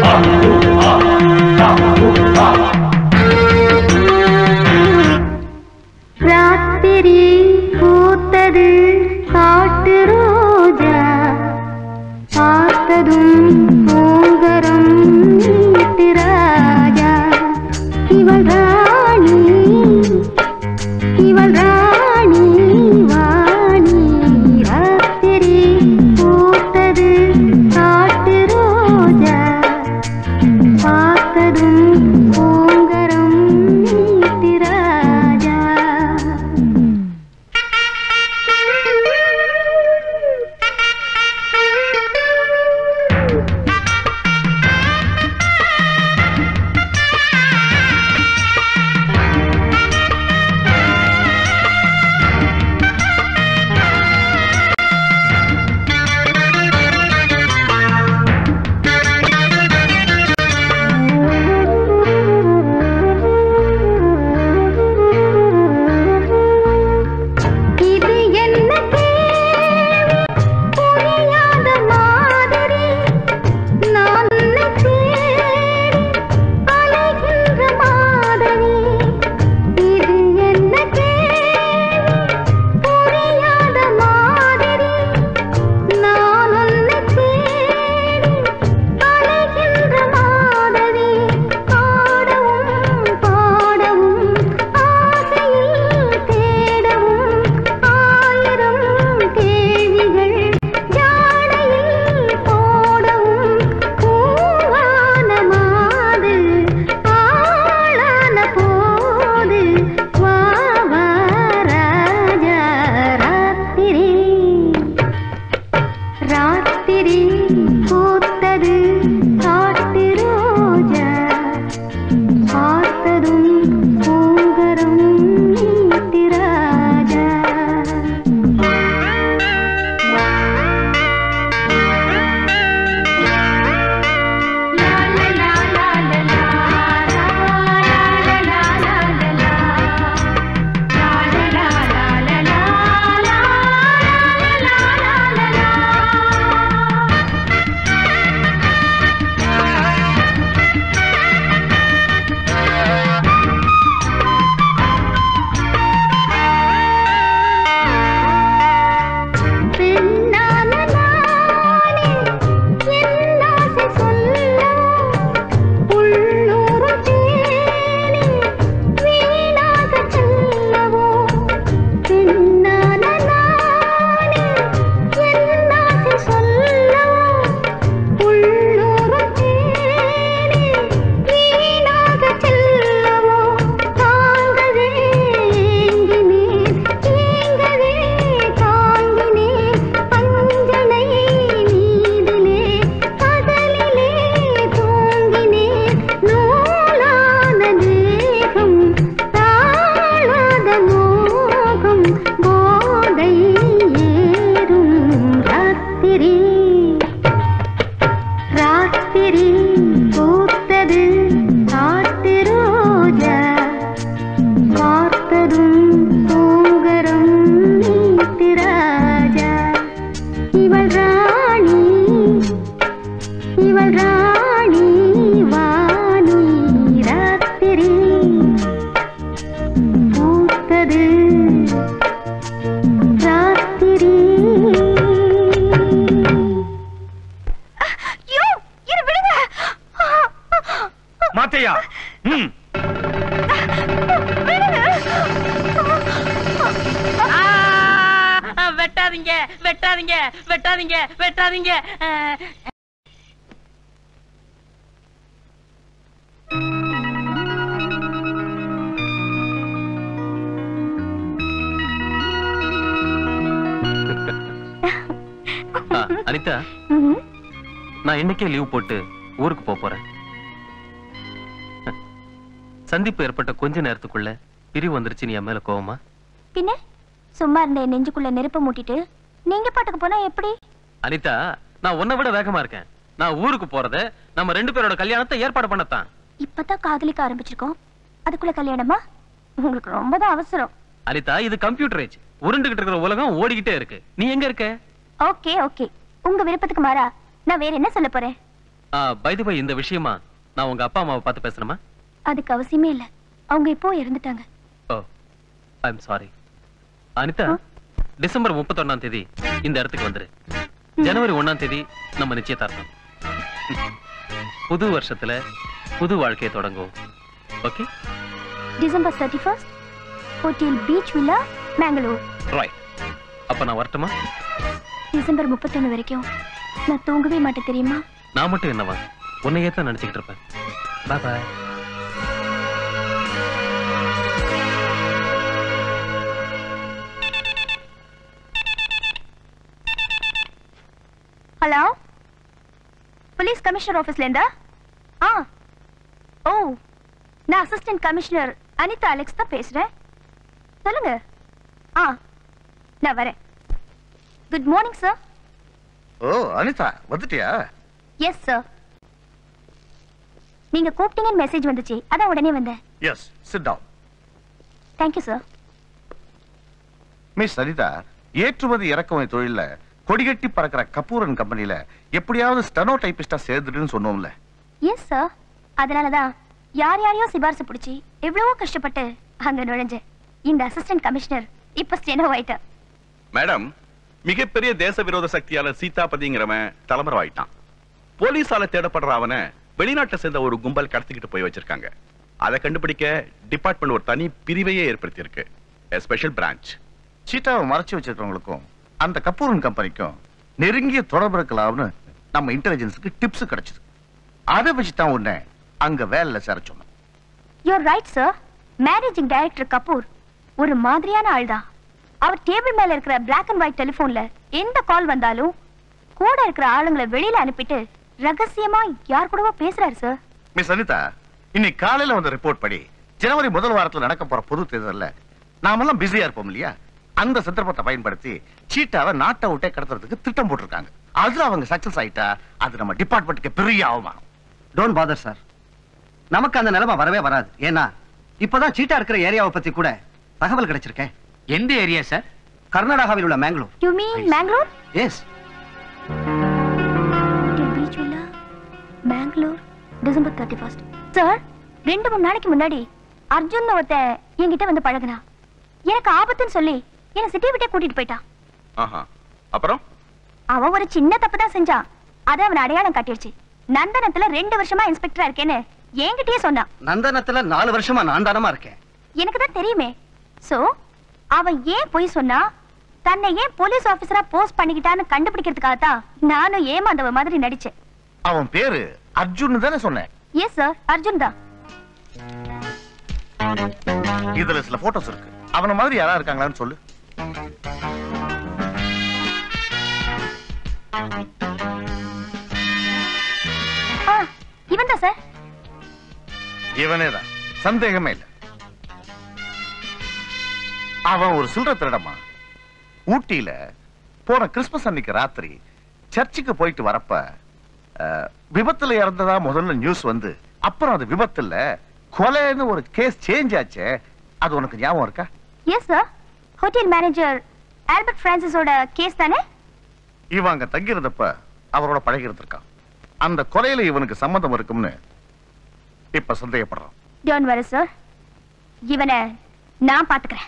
ம் ஆ, வெட்டாதீங்க வெட்டாதீங்க வெட்டாதீங்க வெட்டாதீங்க ஆ, ஆ, அனிதா நான் இன்னைக்கே லீவ் போட்டு ஊருக்கு போப் போறேன் சந்திப்பு ஏற்பட்ட கொஞ்ச நேரத்துக்குள்ள பிரிவு வந்துருச்சு நீ என் மேல கோவமா பின்ன சும்மா இருந்த என் நெஞ்சுக்குள்ள நெருப்ப மூட்டிட்டு நீங்க பாட்டுக்கு போனா எப்படி அனிதா நான் உன்னை விட வேகமா இருக்கேன் நான் ஊருக்கு போறத நம்ம ரெண்டு பேரோட கல்யாணத்தை ஏற்பாடு பண்ணத்தான் இப்பதான் காதலிக்க ஆரம்பிச்சிருக்கோம் அதுக்குள்ள கல்யாணமா உங்களுக்கு ரொம்ப தான் அவசரம் அனிதா இது கம்ப்யூட்டர் ஏஜ் உருண்டுகிட்டு இருக்கிற உலகம் ஓடிக்கிட்டே இருக்கு நீ எங்க இருக்க ஓகே ஓகே உங்க விருப்பத்துக்கு மாறா நான் வேற என்ன சொல்ல போறேன் பைது பை இந்த விஷயமா நான் உங்க அப்பா அம்மாவை பார்த்து பேசணுமா அதுக்கு அவசியமே இல்ல அவங்க இப்போ இறந்துட்டாங்க oh I am sorry Anita December முப்பத்தொன்னாம் தேதி இந்த இடத்துக்கு வந்துரு ஜனவரி ஒண்ணாம் தேதி நம்ம நிச்சயதார்த்தம் புது வருஷத்துல புது வாழ்க்கையை தொடங்கும் okay December thirty first hotel beach villa Mangalore right அப்ப நான் வரட்டுமா டிசம்பர் முப்பத்தொன்னு வரைக்கும் நான் தூங்கவே மாட்டேன் தெரியுமா நான் மட்டும் என்னவா உன்னையே தான் நினைச்சுக்கிட்டு இருப்பேன் bye bye hello police commissioner ஆபீஸ்ல இருந்தா ஆ ஓ நான் அசிஸ்டன்ட் கமிஷனர் அனிதா அலெக்ஸ் தான் பேசுறேன் சொல்லுங்க ஆ நான் வரேன் good morning sir oh Anita வந்துட்டியா எஸ் சார் நீங்க கூப்பிட்டீங்கன்னு மெசேஜ் வந்துச்சு அதான் உடனே வந்தேன் yes sit down thank you sir miss Anita ஏற்றுமதி இறக்குமதி தொழில்ல கொடிகட்டி பறக்கிற கபூரன் கம்பெனில எப்படியாவது ஸ்டெனோ டைபிஸ்டா சேர்ந்துட்டுன்னு சொன்னோம்ல எஸ் சார் அதனாலதான் யார் யாரையோ சிபாரிசு பிடிச்சி எவ்வளவோ கஷ்டப்பட்டு அங்க நுழைஞ்சேன் இந்த அசிஸ்டன்ட் கமிஷனர் இப்ப ஸ்டெனோ ஆயிட்டா மேடம் மிகப்பெரிய தேச விரோத சக்தியால சீதாபதிங்கிறவன் தலைமறைவாயிட்டான் போலீஸால தேடப்படுற அவனை வெளிநாட்டை சேர்ந்த ஒரு கும்பல் கடத்திக்கிட்டு போய் வச்சிருக்காங்க அதை கண்டுபிடிக்க டிபார்ட்மெண்ட் ஒரு தனி பிரிவையே ஏற்படுத்தி இருக்கு ஸ்பெஷல் பிரான்ச் சீட்டாவை மறைச்சு வச்சிருக்கவங்களுக்கும் அந்த கபூரன் கம்பெனிக்கும் நெருங்கிய தொடர்பு இருக்கலாம்னு நம்ம இன்டெலிஜென்ஸுக்கு டிப்ஸ் கிடைச்சது அதை வச்சு தான் உன்னை அங்க வேலையில சேர சொன்னோம் your right sir managing director Kapoor ஒரு மாதிரியான ஆள்தான் அவர் டேபிள் மேல இருக்கிற பிளாக் அண்ட் ஒயிட் டெலிபோன்ல எந்த கால் வந்தாலும் கூட இருக்கிற ஆளுங்களை வெளியில அனுப்பிட்டு ரகசியமா யார் கூடவோ பேசுறாரு சார் மிஸ் அனிதா இன்னைக்கு காலையில வந்த ரிப்போர்ட் படி ஜனவரி முதல் வாரத்துல நடக்க போற பொது தேர்தல்ல நாமெல்லாம் பிஸியா இருப்போம் இல்லையா அந்த சந்தர்ப்பத்தை பயன்படுத்தி சீட்டாவை நாட்டை விட்டே கடத்துறதுக்கு திட்டம் போட்டிருக்காங்க அதுல அவங்க சக்சஸ் ஆயிட்டா அது நம்ம டிபார்ட்மெண்ட்டுக்கு பெரிய அவமானம் டோன்ட் பாதர் சார் நமக்கு அந்த நிலைமை வரவே வராது ஏன்னா இப்பதான் சீட்டா இருக்கிற ஏரியாவை பத்தி கூட தகவல் கிடைச்சிருக்கேன் எந்த ஏரியா சார் கர்நாடகாவில் உள்ள Mangalore you mean Mangalore yes beach villa Mangalore December thirty first sir ரெண்டு மூணு நாளைக்கு முன்னாடி அர்ஜுன் ஒருத்தன் என்கிட்ட வந்து பழகுனா எனக்கு ஆபத்துன்னு சொல்லி என்னை சிட்டி விட்டே கூட்டிட்டு போயிட்டான் ஆஹா அப்புறம் அவன் ஒரு சின்ன தப்பு தான் செஞ்சான் அதை அவன் அடையாளம் காட்டிடுச்சு நந்தனத்துல ரெண்டு வருஷமா இன்ஸ்பெக்டரா இருக்கேன்னு என்கிட்டயே சொன்னான் நந்தனத்துல நாலு வருஷமா நான் தானமா இருக்கேன் எனக்கு தான் தெரியுமே சோ அவன் ஏன் பொய் சொன்னா தன்னை ஏன் போலீஸ் ஆபீசரா போஸ்ட் பண்ணிக்கிட்டான்னு கண்டுபிடிக்கிறதுக்காக தான் நானும் ஏமாந்தவ மாதிரி நடிச்சேன் அவன் பேரு அர்ஜுன் தானே சொன்னேன் எஸ் சார் அர்ஜுன் தான் இதுல சில போட்டோஸ் இருக்கு அவன மாதிரி யாரா இருக்காங்களான்னு சொல்லு ஆ இவன் தான் சார் இவனே தான் சந்தேகமே இல்ல அவன் ஒரு சில்லற திருடமா ஊட்டியில போன கிறிஸ்துமஸ் அன்னைக்கு ராத்திரி சர்ச்சுக்கு போயிட்டு வரப்ப அஹ், விபத்துல இறந்ததா முதல்ல நியூஸ் வந்து அப்புறம் அது விபத்து இல்ல கொலைன்னு ஒரு கேஸ் சேஞ்ச் ஆச்சே அது உனக்கு ஞாபகம் இருக்கா yes sir hotel manager Albert பிரான்சிஸோட கேஸ் தானே இவன் அங்க தங்கியிருந்தப்ப அவரோட பழகி இருந்திருக்கான் அந்த கொலையில இவனுக்கு சம்மந்தம் இருக்கும்னு இப்ப சந்தேகப்படுறான் டோன்ட் வரி சார் இவனை நான் பாத்துக்கிறேன்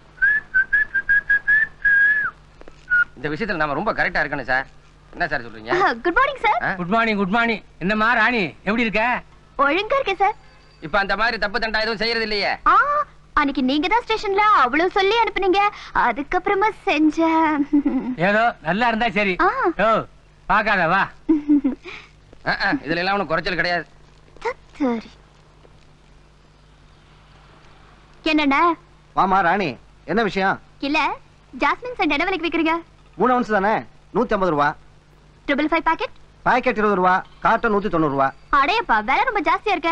இந்த விஷயத்துல நாம ரொம்ப கரெக்டா இருக்கணும் சார் என்ன சார் சொல்றீங்க good morning sir good morning good morning என்னம்மா ராணி எப்படி இருக்க ஒழுங்கா இருக்கேன் சார் இப்ப அந்த மாதிரி தப்பு தண்டா எதுவும் செய்யறது இல்லையே ஆ அன்னைக்கு நீங்க தான் ஸ்டேஷன்ல அவ்வளவு சொல்லி அனுப்புனீங்க அதுக்கப்புறமா செஞ்சேன் ஏதோ நல்லா இருந்தா சரி ஆ. ஓ பாக்காத வா அஹ், அஹ், இதுல எல்லாம் ஒண்ணும் குறைச்சல் கிடையாது சரி என்னண்ணா வாமா ராணி என்ன விஷயம் இல்ல ஜாஸ்மின் சென்ட் என்ன விலைக்கு விக்கிறீங்க மூணு அவுன்ஸ் தானே நூத்தி ஐம்பது ரூபா ட்ரிபிள் ஃபைவ் பாக்கெட் பாக்கெட் இருபது ரூபா காட்டன் நூத்தி தொண்ணூறு ரூபா அடையப்பா விலை ரொம்ப ஜாஸ்தியா இருக்க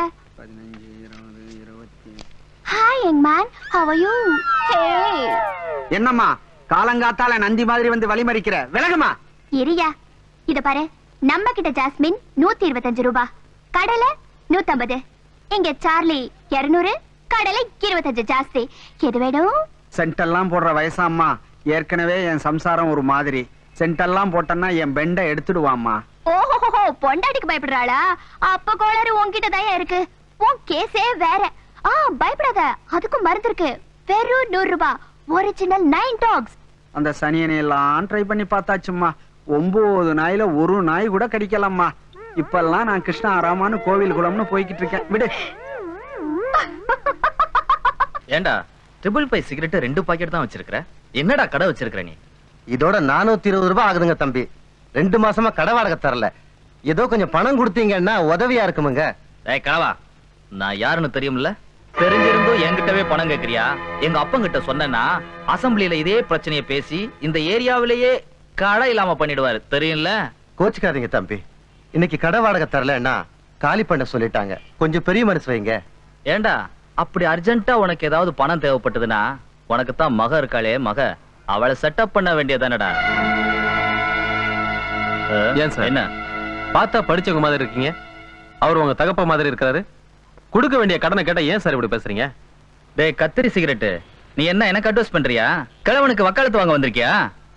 hi young man how are you hey என்னம்மா காலங்காத்தால நந்தி மாதிரி வந்து வழிமறிக்கிற விலகுமா இரியா இத பாரு நம்ம கிட்ட ஜாஸ்மின் நூத்தி இருபத்தஞ்சு ரூபாய் கடலை நூத்தம்பது இங்க சார்லி இருநூறு கடலை இருபத்தஞ்சு ஜாஸ்தி எது வேணும் சென்டெல்லாம் போடுற வயசாம்மா ஏற்கனவே என் சம்சாரம் ஒரு மாதிரி சென்டெல்லாம் போட்டேன்னா என் பெண்டை எடுத்துடுவாம்மா ஓஹோ பொண்டாட்டிக்கு பயப்படுறாளா அப்ப கோளாறு உன்கிட்ட தான் இருக்கு உன் கேஸே வேற ஆ பயப்படாத அதுக்கும் மருந்து இருக்கு வெறும் நூறு ரூபாய் ஒரிஜினல் நைன் டாக்ஸ் அந்த சனியனை எல்லாம் ட்ரை பண்ணி பார்த்தாச்சும்மா ஒன்பது நாயில ஒரு நாய் கூட கடிக்கலாம்மா இப்பெல்லாம் நான் கிருஷ்ணா ஆராமான்னு கோவில் குளம்னு போய்கிட்டு இருக்கேன் விடு ஏண்டா ட்ரிபிள் ஃபைவ் சிகரெட் ரெண்டு பாக்கெட் தான் வச்சிருக்கிற என்னடா கடை வச்சிருக்கிற நீ இதோட நானூத்தி இருபது ரூபாய் ஆகுதுங்க தம்பி ரெண்டு மாசமா கடை வாடகை தரல ஏதோ கொஞ்சம் பணம் கொடுத்தீங்கன்னா உதவியா இருக்குமுங்க ஏய் கனவா நான் யாருன்னு தெரியும்ல தெரிஞ்சிருந்தும் என்கிட்டவே பணம் கேக்குறியா எங்க அப்பங்கிட்ட சொன்னேன்னா அசம்பிளில இதே பிரச்சனைய பேசி இந்த ஏரியாவிலேயே கடை இல்லாம பண்ணிடுவாரு தெரியும்ல கோச்சுக்காதீங்க தம்பி இன்னைக்கு கடை வாடகை தரலன்னா காலி பண்ண சொல்லிட்டாங்க கொஞ்சம் பெரிய மனசு வைங்க ஏண்டா அப்படி அர்ஜென்ட்டா உனக்கு ஏதாவது பணம் தேவைப்பட்டதுன்னா உனக்கு தான் மக இருக்காளே மக அவளை செட்டப் பண்ண வேண்டியதானடா ஏன் சார் என்ன பார்த்தா படிச்சவங்க மாதிரி இருக்கீங்க அவர் உங்க தகப்ப மாதிரி இருக்காரு கொடுக்க வேண்டிய கடனை கேட்டா ஏன் சார் இப்படி பேசுறீங்க டேய் கத்திரி சிகரெட் நீ என்ன எனக்கு அட்வைஸ் பண்றியா கிழவனுக்கு வக்காலத்து வாங்க வந்திருக்கியா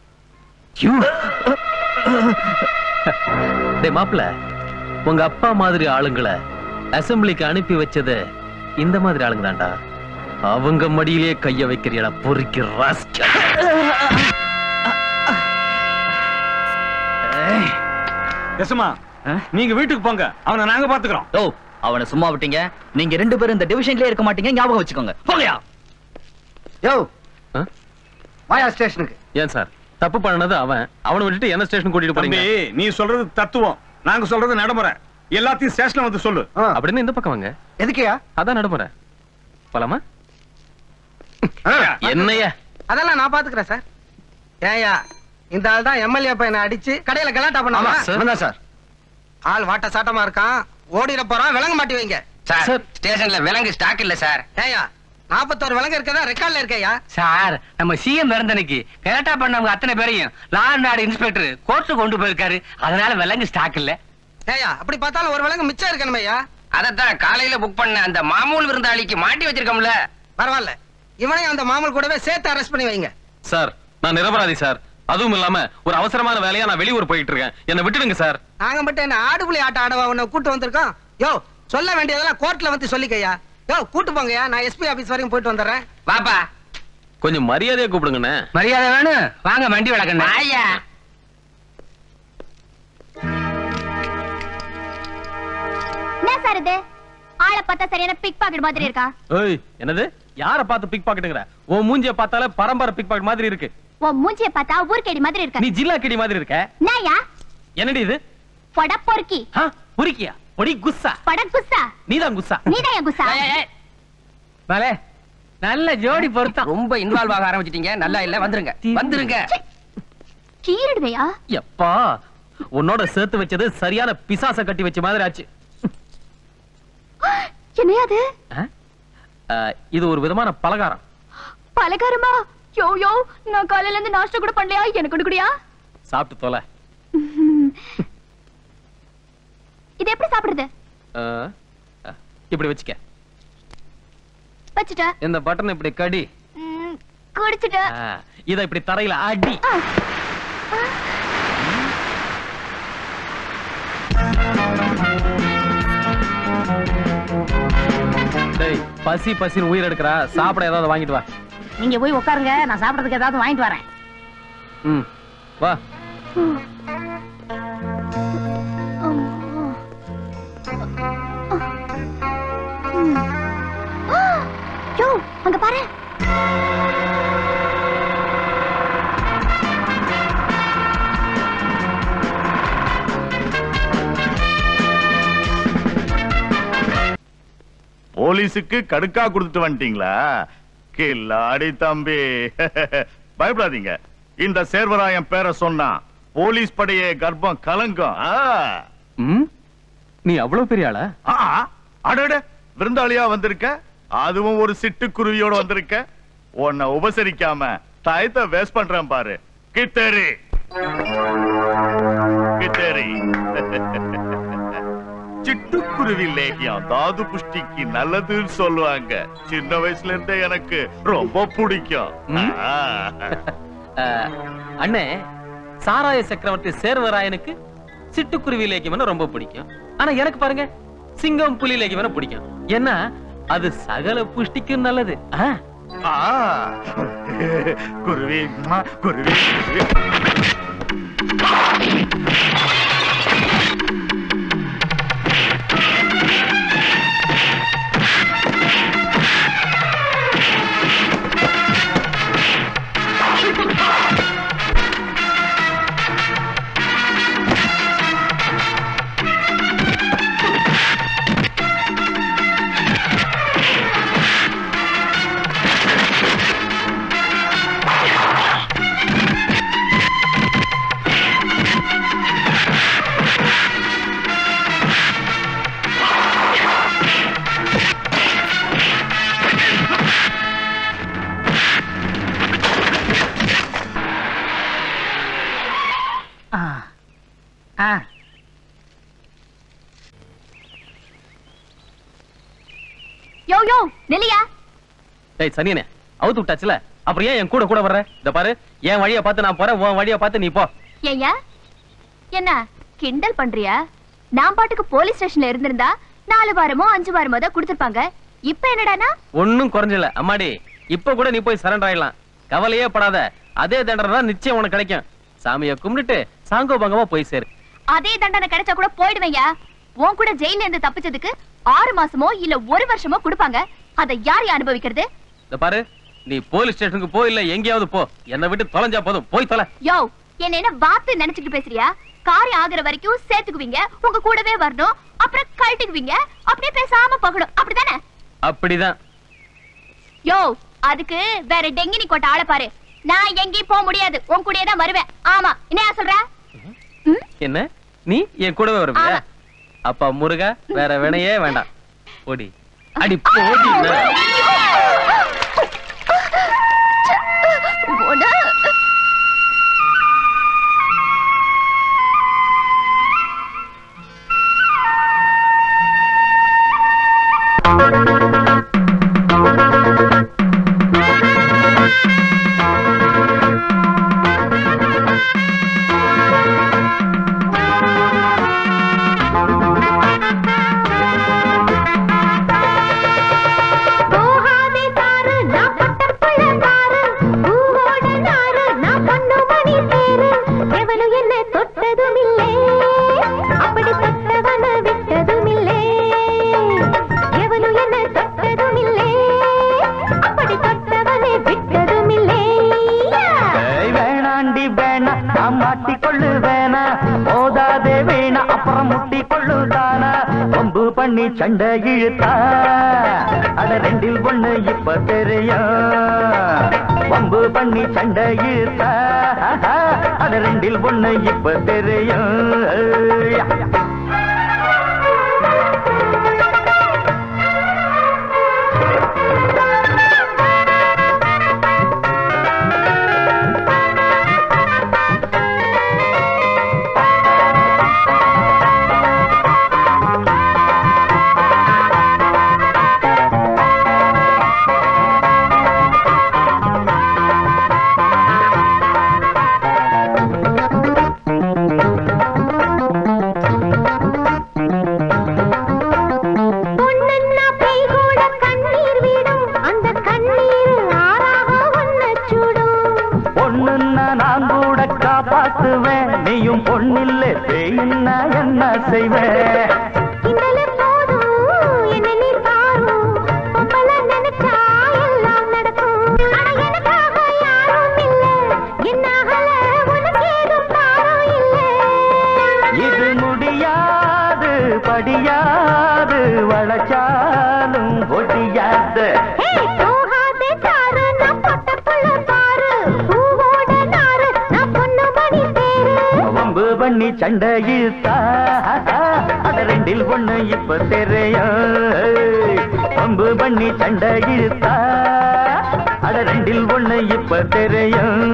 டேய் மாப்ள உங்க அப்பா மாதிரி ஆளுங்களை அசெம்பிளிக்கு அனுப்பி வச்சது இந்த மாதிரி ஆளுங்க தான்டா அவங்க மடியிலே கைய வைக்கிறியடா பொறுக்கி ராஸ்கல் எசுமா நீங்க வீட்டுக்கு போங்க அவனை நாங்க பாத்துக்கிறோம் ஓ அவனை சும்மா விட்டீங்க நீங்க ரெண்டு பேரும் இந்த டிவிஷன்லயே இருக்க மாட்டீங்க ஞாபகம் வச்சுக்கோங்க போகயா யோ வாயா ஸ்டேஷனுக்கு ஏன் சார் தப்பு பண்ணது அவன் அவனை விட்டுட்டு என்ன ஸ்டேஷன் கூட்டிட்டு போறீங்க தம்பி நீ சொல்றது தத்துவம் நாங்க சொல்றது நடைமுறை எல்லாத்தையும் ஸ்டேஷன்ல வந்து சொல்லு அப்படின்னு இந்த பக்கம் வாங்க எதுக்குயா அதான் நடுமுறை போலாமா என்னையா அதெல்லாம் நான் பாத்துக்கிறேன் சார் ஏயா இந்த ஆள் தான் எம்எல்ஏ பையனை அடிச்சு கடையில கலாட்டா பண்ணாமா சார் சார் ஆள் வாட்ட சாட்டமா இருக்கான் ஓடிட போறான் விளங்க மாட்டி வைங்க சார் ஸ்டேஷன்ல விலங்கு ஸ்டாக் இல்ல சார் ஏயா நாற்பத்தோரு விலங்கு இருக்கதா ரெக்கார்ட்ல இருக்கையா சார் நம்ம சிஎம் இறந்தனைக்கு கரெக்டா பண்ணவங்க அத்தனை பேரையும் law and order inspector court கொண்டு போயிருக்காரு அதனால விலங்கு ஸ்டாக் இல்ல ஏயா அப்படி பார்த்தாலும் ஒரு விலங்கு மிச்சம் இருக்கணுமே ஐயா அதத்தான் காலையில புக் பண்ண அந்த மாமூல் விருந்தாளிக்கு மாட்டி வச்சிருக்கோம்ல பரவாயில்ல இவனையும் அந்த மாமல் கூடவே சேர்த்து அரெஸ்ட் பண்ணி வைங்க சார் நான் நிரபராதி சார் அதுவும் இல்லாம ஒரு அவசரமான வேலையா நான் வெளியூர் போயிட்டு இருக்கேன் என்ன விட்டுடுங்க சார் நாங்க மட்டும் என்ன ஆடுபுலி ஆட்ட ஆடவா உன்னை கூட்டு வந்திருக்கோம் யோ சொல்ல வேண்டியதெல்லாம் கோர்ட்ல வந்து சொல்லிக்கய்யா யோ கூட்டு போங்கய்யா நான் எஸ்பி ஆபீஸ் வரைக்கும் போயிட்டு வந்துடுறேன் வாப்பா கொஞ்சம் மரியாதையா கூப்பிடுங்கண்ணே மரியாதை வேணும் வாங்க வண்டி வளர்க்கணும் ஐயா என்ன சார் இது ஆளை பார்த்தா சரியான பிக் பாக்கெட் மாதிரி இருக்கா ஏய் என்னது யார பார்த்து பிக் பாக்கெட்டுங்கற உன் மூஞ்சிய பார்த்தாலே பரம்பரை பிக் பாக்கெட் மாதிரி இருக்கு உன் மூஞ்சிய பார்த்தா ஊர்க்கேடி மாதிரி இருக்க நீ ஜில்லா கிடி மாதிரி இருக்க நாயா என்னடி இது பொட பொறுக்கி ஆ, புரிக்கியா பொடி குஸ்ஸா பட குஸ்ஸா நீதான் குஸ்ஸா நீதான் என் குஸ்ஸா பலே நல்ல ஜோடி பொருத்தம் ரொம்ப இன்வால்வ் ஆக ஆரம்பிச்சிட்டீங்க நல்லா இல்ல வந்துருங்க வந்துருங்க கீறிடுவையா எப்பா உன்னோட சேர்த்து வச்சது சரியான பிசாச கட்டி வச்ச மாதிரி ஆச்சு என்னையா அது ஆ? ஆ, இது ஒரு விதமான பலகாரம் பலகாரமா யோ யோ நான் காலையில இருந்து நாஷ்டா கூட பண்ணலையா எனக்கு கொடுக்குறியா சாப்பிட்டு தொலை இது எப்படி சாப்பிடுறது ஆ, ஆ, இப்படி வச்சுக்க வச்சுட்ட இந்த பட்டன் இப்படி கடி ம், குடிச்சிட்ட ஆ, இத இப்படி தரையில அடி டேய் பசி பசின்னு உயிர் எடுக்கிறா சாப்பிட ஏதாவது வாங்கிட்டு வா நீங்க போய் உட்காருங்க நான் சாப்பிடறதுக்கு ஏதாவது வாங்கிட்டு வரேன் ம் வா ம். அங்க பாரு போலீஸுக்கு கடுக்கா கொடுத்துட்டு வந்துட்டீங்களா கில்லாடி தம்பி பயப்படாதீங்க இந்த சேர்வராயன் பேரை சொன்னா போலீஸ் படையே கர்ப்பம் கலங்கும் ஆ. ம் நீ அவ்வளவு பெரிய ஆளா ஆ, அடட விருந்தாளியா வந்திருக்க அதுவும் ஒரு சிட்டுக்குருவியோட வந்திருக்க உன்னை உபசரிக்காம டயத்தை வேஸ்ட் பண்றேன் பாரு கித்தேரி கித்தேரி சிட்டுக்குருவி லேகியம் தாது புஷ்டிக்கு நல்லதுன்னு சொல்லுவாங்க சின்ன வயசுல இருந்தே எனக்கு ரொம்ப பிடிக்கும் ஆ. அஹ், அண்ணே சாராய சக்கரவர்த்தி சேர்வராயனுக்கு சிட்டுக்குருவி லேக்கியம்னா ரொம்ப பிடிக்கும் ஆனா எனக்கு பாருங்க சிங்கம் புலி லேக்கியம்னா பிடிக்கும் ஏன்னா அது சகல புஷ்டிக்கும் நல்லது ஆ? ஆ. குருவி ம்மா, குருவி குருவி ஆ ஆ யோ யோ நிலையா டேய் சனியனே அவுத்து விட்டாச்சுல அப்புறம் ஏன் என் கூட கூட வர்ற இந்த பாரு என் வழியை பார்த்து நான் போறேன் உன் வழியை பார்த்து நீ போ ஏய்யா என்ன கிண்டல் பண்றியா நான் பாட்டுக்கு போலீஸ் ஸ்டேஷன்ல இருந்திருந்தா நாலு வாரமோ அஞ்சு வாரமோ தான் கொடுத்திருப்பாங்க இப்ப என்னடானா ஒண்ணும் குறைஞ்சல அம்மாடி இப்ப கூட நீ போய் சரண்டர் ஆயிடலாம் கவலையே படாத அதே தண்டனை தான் நிச்சயம் உனக்கு கிடைக்கும் சாமியை கும்பிட்டுட்டு சாங்கோ பங்கமா போய் சேரு அதே தண்டனை கிடைச்சா கூட போயிடுவேன்யா உன் கூட ஜெயில இருந்து தப்பிச்சதுக்கு ஆறு மாசமோ இல்ல ஒரு வருஷமோ கொடுப்பாங்க அதை யார் அனுபவிக்கிறது இந்த பாரு நீ போலீஸ் ஸ்டேஷனுக்கு போ இல்ல எங்கேயாவது போ என்னை விட்டு தொலைஞ்சா போதும் போய் தொலை யோ என்ன என்ன வாத்து நினைச்சிட்டு பேசுறியா காரியம் ஆகுற வரைக்கும் சேர்த்துக்குவீங்க உங்க கூடவே வரணும் அப்புறம் கழட்டிக்குவீங்க அப்படியே பேசாம போகணும் அப்படிதானே அப்படிதான் யோ அதுக்கு வேற டெங்கினி கோட்டை ஆள பாரு நான் எங்கேயும் போக முடியாது உன் கூடயே தான் வருவேன் ஆமா என்ன சொல்ற என்ன நீ என் கூடவே வருவியா அப்பா முருகா வேற வினையே வேண்டாம் ஓடி அடி போடி உன்னை- போகாதே தாரு, நான் பட்டப்புள்ள தாரு. பூவோட நாரு, நான் பொண்ணு மணி தேரு. எவனும் என்னை தொட்டதுமில்லை. அப்படி தொட்டவன விட்டதுமில்லை. எவனும் என்னை தொட்டதுமில்லை. அப்படி தொட்டவனை விட்டதுமில்லை. ஏய், வேணாண்டி வேணா நான் மாட்டிக்கொள்ளு வேணா போதாதே வேணா அப்புறம் முட்டிக்கொள்ளு தானா கொம்பு பண்ணி சண்டை இழுத்தா அட ரெண்டில் ஒண்ணு இப்ப தெரியும் வம்பு பண்ணி சண்டை இழுத்தா அட ரெண்டில் ஒண்ணு இப்ப தெரியும் பொண்ணுன்னா பேய் கூட கண்ணீர் விடும். அந்த கண்ணீர் ஆறாக உன்னை சுடும். பொண்ணுன்னா நான் கூட காப்பாத்துவேன் நீயும் பொண்ணில்ல பேயின்னா என்ன செய்வேன் கிண்டலு போதும், என்னை நீ பாரும். பொம்பளை நினைச்சா எல்லாம் சண்டை இழுத்தா அட ரெண்டில் ஒண்ணு இப்ப தெரியும் பம்பு பண்ணி சண்டை இழுத்தா அட ரெண்டில் ஒண்ணு இப்ப தெரியும்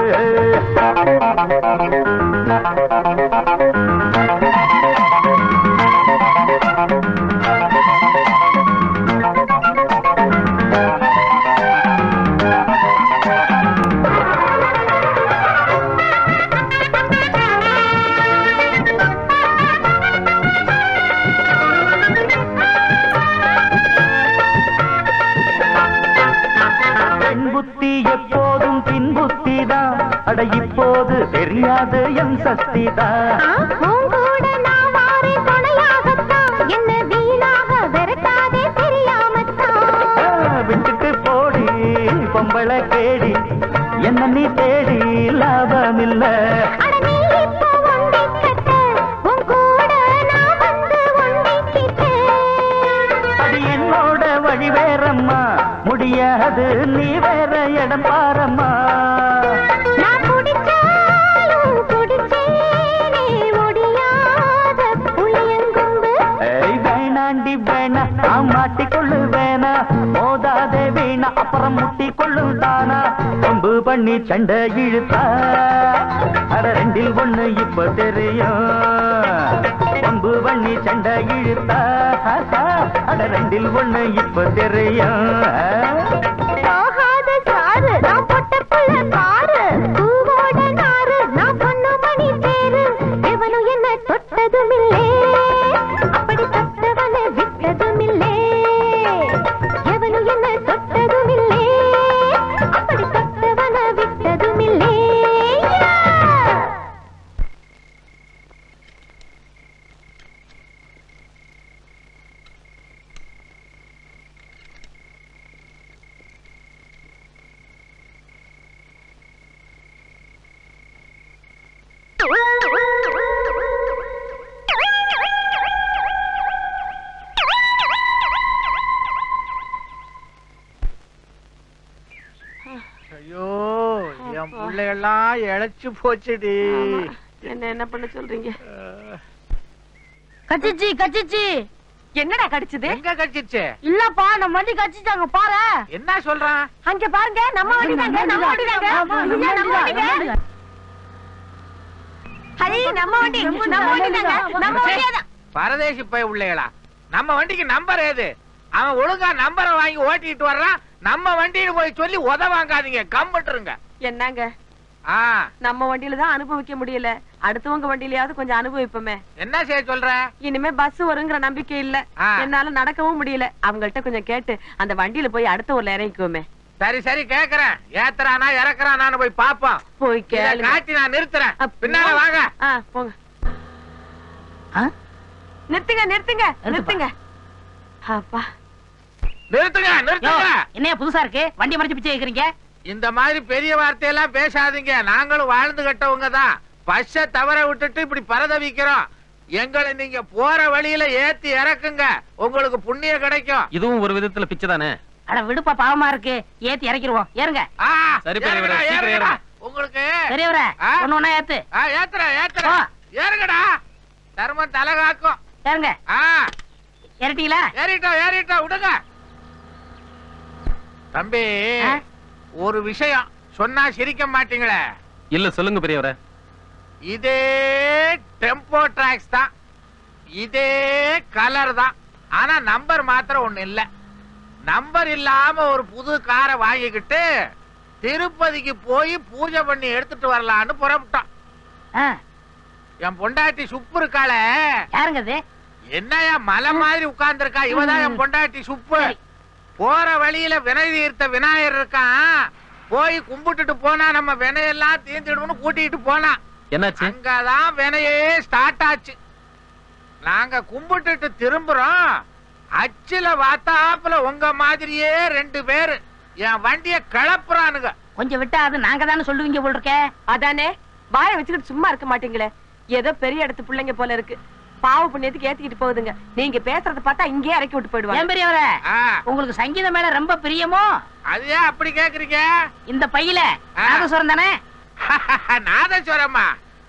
பெண் புத்தி எப்போதும் பின் புத்திதான் அட இப்போது தெரியாது என் சக்திதான் உங்கூட நான் வாரேன் துணையாகத்தான் என்ன வீணாக விரட்டாதே தெரியாமத்தான் ஆ, விட்டுட்டு போடி பொம்பளை கேடி என்ன நீ தேடி லாபம் இல்ல அட நீ இப்போ ஒண்டி கட்ட உன் கூட நான் வந்து ஒண்டிக்கிட்டு அது என்னோட வழி வேறம்மா முடியாது நீ வேற இடம் பாரம்மா நான் குடிச்சாலும் குடிச்சேனே முடியாத புளியங்கொம்பு ஏய் வேணாண்டி வேணா நான் மாட்டிக்கொள்ளு வேணா மோதாதே வீணா அப்புறம் முட்டி கொள்ளும் தானா கொம்பு பண்ணி சண்டை இழுத்தா அட ரெண்டில் ஒண்ணு இப்ப தெரியும் கொம்பு பண்ணி சண்டை இழுத்தா அட ரெண்டில் ஒண்ணு இப்ப தெரியும் போகாத சாரு நான் பொட்ட புள்ள பாரு பூவோட நாரு நான் பொண்ணு மணி பேரு எவனும் என்ன தொட்டதும் இல்லே அப்படி தொட்டவனை விட்டதும் இல்லே எவனும் என்ன தொட்டதும் இல்லே அப்படி தொட்டவனை விட்டதும் இல்லே ஐயோ என் பிள்ளைகள்லாம் இழைச்சு போச்சுடி என்ன என்ன பண்ண சொல்றீங்க கச்சிச்சு கச்சிச்சு என்னடா கடிச்சது எங்க கடிச்சிச்சு இல்லப்பா நம்ம வண்டி கச்சிச்சாங்க பாரு என்ன சொல்றான் அங்க பாருங்க நம்ம வண்டி தாங்க நம்ம வண்டி தாங்க ஐயா, நம்ம வண்டிங்க ஹரி நம்ம வண்டி நம்ம வண்டி தாங்க நம்ம வண்டியே தான் பரதேசி போய் உள்ளேகளா நம்ம வண்டிக்கு நம்பர் ஏது அவன் ஒழுங்கா நம்பரை வாங்கி ஓட்டிட்டு வர்றான் நம்ம வண்டியில போய் சொல்லி உத வாங்காதீங்க கம்பட்டுருங்க என்னங்க ஆ நம்ம வண்டியில தான் அனுபவிக்க முடியல அடுத்தவங்க வண்டியிலயாவது கொஞ்சம் அனுபவிப்போமே என்ன செய்ய சொல்ற இனிமே பஸ் வருங்கிற நம்பிக்கை இல்ல ஆ. என்னால நடக்கவும் முடியல அவங்கள்ட்ட கொஞ்சம் கேட்டு அந்த வண்டியில போய் அடுத்த ஊர்ல இறங்கிக்குவோமே சரி சரி கேக்குறேன் ஏத்துறானா இறக்குறானான்னு போய் பாப்போம் போய் இத கேளு காட்டி நான் நிறுத்துறேன் பின்னால வாங்க ஆ போங்க நிறுத்துங்க நிறுத்துங்க நிறுத்துங்க அப்பா நிறுத்துங்க நிறுத்துங்க என்னையா புதுசா இருக்கு வண்டி மறைச்சு பிச்சை கேக்குறீங்க இந்த மாதிரி பெரிய வார்த்தையெல்லாம் பேசாதீங்க நாங்களும் வாழ்ந்து கட்டவங்க தான் பஸ்ஸ தவற விட்டுட்டு இப்படி பரதவிக்கிறோம் எங்களை நீங்க போற வழியில ஏத்தி இறக்குங்க உங்களுக்கு புண்ணியம் கிடைக்கும் இதுவும் ஒரு விதத்துல பிச்சை தானே அட விடுப்பா பாவமா இருக்கு ஏத்தி இறக்கிருவோம் ஏறுங்க ஆ, சரி, பெரியவரே, ஏறுங்கடா, சீக்கிரம் ஏறுங்கடா. ஏறுங்க. உங்களுக்கு பெரியவரே ஆ? ஒண்ணு ஒண்ணா ஏத்து ஆ, ஏத்துறேன் ஏத்துறேன் ஏறுங்கடா தர்மம் தலை காக்கும் ஏறுங்க ஆ ஏறிட்டீங்களா ஏறிட்டோம் ஏறிட்டோம் விடுங்க தம்பி ஒரு விஷயம் சொன்னா சிரிக்க மாட்டீங்களே இல்ல சொல்லுங்க பெரியவரே இதே டெம்போ டிராக்ஸ் தான் இதே கலர் தான் ஆனா நம்பர் மாத்திரம் ஒண்ணு இல்ல நம்பர் இல்லாம ஒரு புது காரை வாங்கிக்கிட்டு திருப்பதிக்கு போய் பூஜை பண்ணி எடுத்துட்டு வரலான்னு புறப்பட்டோம் என் பொண்டாட்டி சுப்பு இருக்காள யாருங்க அது என்னையா மலை மாதிரி உட்கார்ந்து இருக்கா இவதான் என் பொண்டாட்டி சுப்பு போற வழியில வினை தீர்த்த விநாயகர் இருக்கான் போய் கும்பிட்டுட்டு போனா நம்ம வினையெல்லாம் தீர்ந்துடும்னு கூட்டிட்டு போனான் என்னாச்சு அங்கதான் வினையே ஸ்டார்ட் ஆச்சு நாங்க கும்பிட்டுட்டு திரும்புறோம் அச்சுல வாத்தாப்புல உங்க மாதிரியே ரெண்டு பேரு என் வண்டிய கிளப்புறானுங்க கொஞ்சம் விட்டா அது நாங்க தானே சொல்லுவீங்க போல் இருக்க அதானே வாயை வச்சுக்கிட்டு சும்மா இருக்க மாட்டீங்களே ஏதோ பெரிய இடத்து பிள்ளைங்க போல இருக்கு பாவ புண்ணியத்துக்கு ஏத்திக்கிட்டு போகுதுங்க நீங்க பேசுறத பார்த்தா இங்கேயே இறக்கி விட்டு ஏன் போயிடுவாங்க பெரியவரே உங்களுக்கு சங்கீதம் மேல ரொம்ப பிரியமோ அது ஏன் அப்படி கேக்குறீங்க இந்த பையில நாதஸ்வரம் தானே நாதஸ்வரமா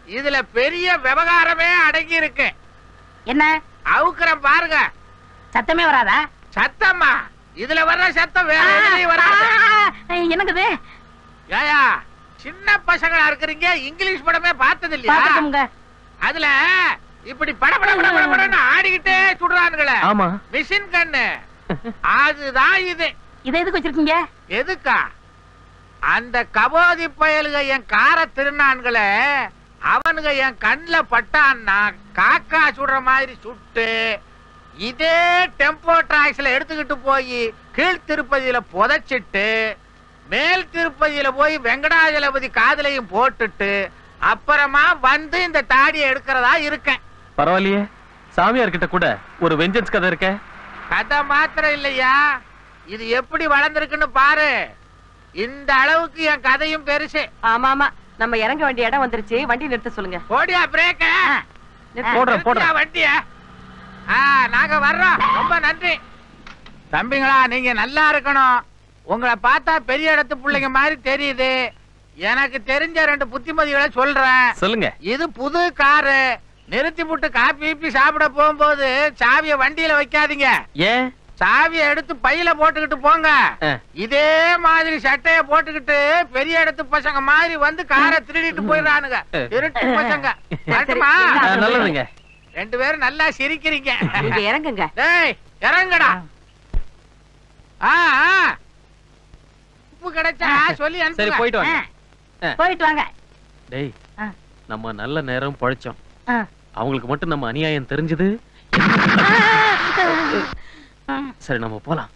இதுல பெரிய விவகாரமே அடங்கி இருக்கு என்ன அவுக்குறேன் பாருங்க சத்தமே வராதா சத்தம்மா இதுல வர்ற சத்தம் வேற எதுலயும் வராது என்னங்குது ஏயா சின்ன பசங்களா இருக்கிறீங்க இங்கிலீஷ் படமே பார்த்தது இல்லையா பார்த்துட்டோம்ங்க. அதுல இப்படி பட பட பட பட படன்னு ஆடிக்கிட்டே சுடுறானுங்களே ஆமா மிஷின் கண்ணு அதுதான் இது இதை எதுக்கு வச்சிருக்கீங்க எதுக்கா அந்த கபோதி பயலுக என் காரை திருநான்களே அவனுங்க என் கண்ணுல பட்டான்னா காக்கா சுடுற மாதிரி சுட்டு இதே டெம்போ டிராக்ஸ்ல எடுத்துக்கிட்டு போய் கீழ் திருப்பதியில புதைச்சிட்டு மேல் திருப்பதியில போய் வெங்கடாஜலபதி காதலையும் போட்டுட்டு அப்புறமா வந்து இந்த தாடியை எடுக்கிறதா இருக்கேன் பரவாயில்லையே சாமியார் கிட்ட கூட ஒரு வெஞ்சன்ஸ் கதை இருக்க கதை மாத்திரம் இல்லையா இது எப்படி வளர்ந்திருக்குன்னு பாரு இந்த அளவுக்கு என் கதையும் பெருசு ஆமா ஆமா நம்ம இறங்க வேண்டிய இடம் வந்துருச்சு வண்டி நிறுத்த சொல்லுங்க போடியா பிரேக்க போடுறேன், போடுறேன். வண்டிய ஆ நாங்க வர்றோம் ரொம்ப நன்றி தம்பிங்களா நீங்க நல்லா இருக்கணும் உங்களை பார்த்தா பெரிய இடத்து பிள்ளைங்க மாதிரி தெரியுது எனக்கு தெரிஞ்ச ரெண்டு புத்திமதிகளை சொல்றேன் சொல்லுங்க இது புது காரு நிறுத்தி விட்டு காப்பி கீப்பி சாப்பிட போகும்போது சாவிய வண்டியில வைக்காதீங்க ஏன் சாவியை எடுத்து பையில போட்டுக்கிட்டு போங்க இதே மாதிரி சட்டைய போட்டுக்கிட்டு பெரிய இடத்து பசங்க மாதிரி வந்து காரை திருடிட்டு போயிடுறானுங்க திருட்டு பசங்க வரட்டுமா? ஆ, நல்லதுங்க ரெண்டு பேரும் நல்லா சிரிக்கிறீங்க நீங்க இறங்குங்க டேய் இறங்குடா ஆ ஆ. உப்பு கிடைச்சா சொல்லி அனுப்புங்க சரி போயிட்டு வாங்க ஆ. போயிட்டு வாங்க டேய் ஆ. நம்ம நல்ல நேரம் பழைச்சோம் ஆ. அவங்களுக்கு மட்டும் நம்ம அநியாயம் தெரிஞ்சது சரி நம்ம போலாம்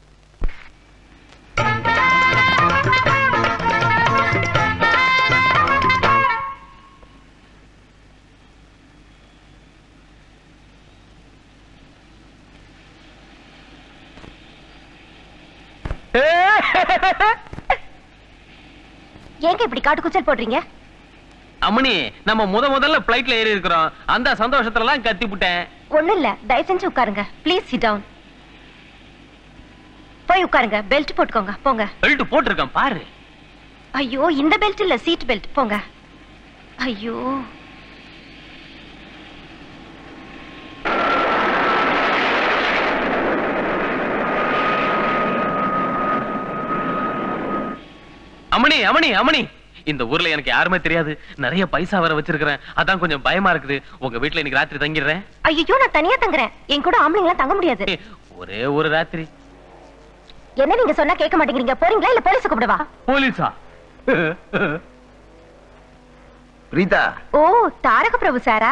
ஏங்க இப்படி காட்டுக்குச்சல் போடுறீங்க அம்மணி நம்ம முத முதல்ல பிளைட்ல ஏறி இருக்கிறோம் அந்த சந்தோஷத்துல எல்லாம் கத்தி புட்டேன் ஒண்ணும் இல்ல தயவு செஞ்சு உட்காருங்க ப்ளீஸ் சிட் டவுன் போய் உட்காருங்க பெல்ட் போட்டுக்கோங்க போங்க பெல்ட் போட்டிருக்கேன் பாரு ஐயோ இந்த பெல்ட் இல்ல சீட் பெல்ட் போங்க ஐயோ அம்மணி அம்மணி அம்மணி இந்த ஊர்ல எனக்கு யாருமே தெரியாது நிறைய பைசா வர வச்சிருக்கிறேன் அதான் கொஞ்சம் பயமா இருக்குது உங்க வீட்ல இன்னைக்கு ராத்திரி தங்கிடுறேன் ஐயோ நான் தனியா தங்குறேன் என் கூட ஆம்பளைங்களாம் தங்க முடியாது ஒரே ஒரு ராத்திரி என்ன நீங்க சொன்னா கேட்க மாட்டேங்கிறீங்க போறீங்களா இல்ல போலீஸ் கூப்பிடவா போலீஸா பிரீதா ஓ தாரக பிரபு சாரா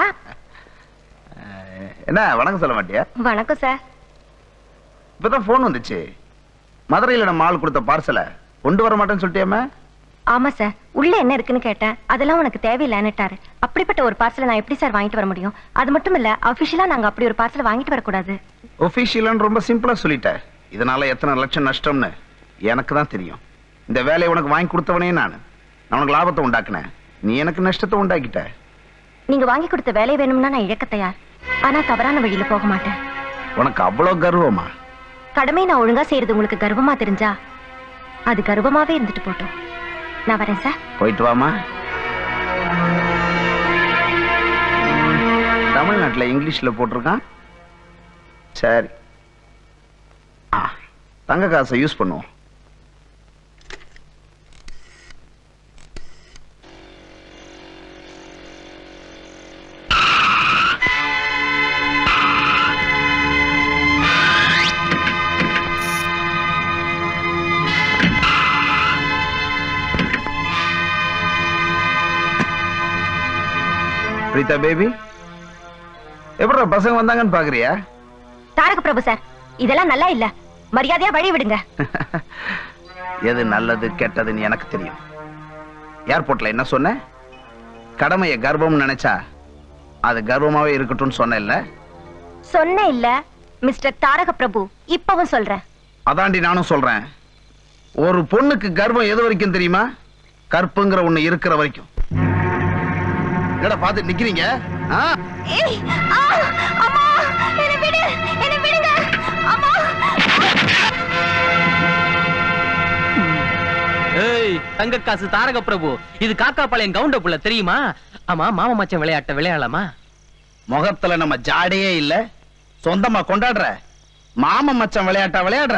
என்ன வணக்கம் சொல்ல மாட்டியா வணக்கம் சார் இப்பதான் போன் வந்துச்சு மதுரையில நம்ம ஆள் கொடுத்த பார்சலை கொண்டு வர மாட்டேன்னு சொல்லிட்டியாமே ஆமா சார் உள்ள என்ன இருக்குன்னு கேட்டேன் அதெல்லாம் உனக்கு தேவையில்லைன்னுட்டாரு அப்படிப்பட்ட ஒரு பார்சலை நான் எப்படி சார் வாங்கிட்டு வர முடியும் அது மட்டும் இல்ல அபிஷியலா நாங்க அப்படி ஒரு பார்சல் வாங்கிட்டு வரக்கூடாது ஒபிஷியலான்னு ரொம்ப சிம்பிளா சொல்லிட்டேன் இதனால எத்தனை லட்சம் நஷ்டம்னு எனக்கு தான் தெரியும் இந்த வேலையை உனக்கு வாங்கி கொடுத்தவனே நான் நான் உனக்கு லாபத்தை உண்டாக்குனேன் நீ எனக்கு நஷ்டத்தை உண்டாக்கிட்ட நீங்க வாங்கி கொடுத்த வேலை வேணும்னா நான் இழக்க தயார் ஆனா தவறான வழியில போக மாட்டேன் உனக்கு அவ்வளவு கர்வமா கடமை நான் ஒழுங்கா செய்யறது உங்களுக்கு கர்வமா தெரிஞ்சா அது கர்வமாவே இருந்துட்டு போட்டோம் நான் வரேன் சார் போயிட்டு வாமா தமிழ்நாட்டுல இங்கிலீஷ்ல போட்டிருக்கான் சரி ஆ, தங்க காசை யூஸ் பண்ணுவோம் பிரீதா பேபி எப்படா பசங்க வந்தாங்கன்னு பாக்குறியா தாரக பிரபு சார் இதெல்லாம் நல்லா இல்ல மரியாதையா வழி விடுங்க எது நல்லது கெட்டதுன்னு எனக்கு தெரியும் ஏர்போர்ட்ல என்ன சொன்ன கடமையை கர்ப்பம்னு நினைச்சா அது கர்வமாவே இருக்கட்டும்னு சொன்னேன்ல சொன்ன இல்ல மிஸ்டர் தாரக பிரபு இப்பவும் சொல்றேன் அதாண்டி நானும் சொல்றேன் ஒரு பொண்ணுக்கு கர்ப்பம் எது வரைக்கும் தெரியுமா கற்புங்கிற ஒண்ணு இருக்கிற வரைக்கும் என்னடா பார்த்து நிக்கிறீங்க ஆ? ஏய் ஆ அம்மா என்ன விடு என்ன விடுங்க அம்மா ஏய் தங்க காசு தாரக பிரபு இது காக்கா பாளையம் கவுண்ட புள்ள தெரியுமா ஆமா மாமா மச்சான் விளையாட்ட விளையாடலாமா முகத்துல நம்ம ஜாடையே இல்ல சொந்தமா கொண்டாடுற மாமன் மச்சான் விளையாட்டா விளையாடுற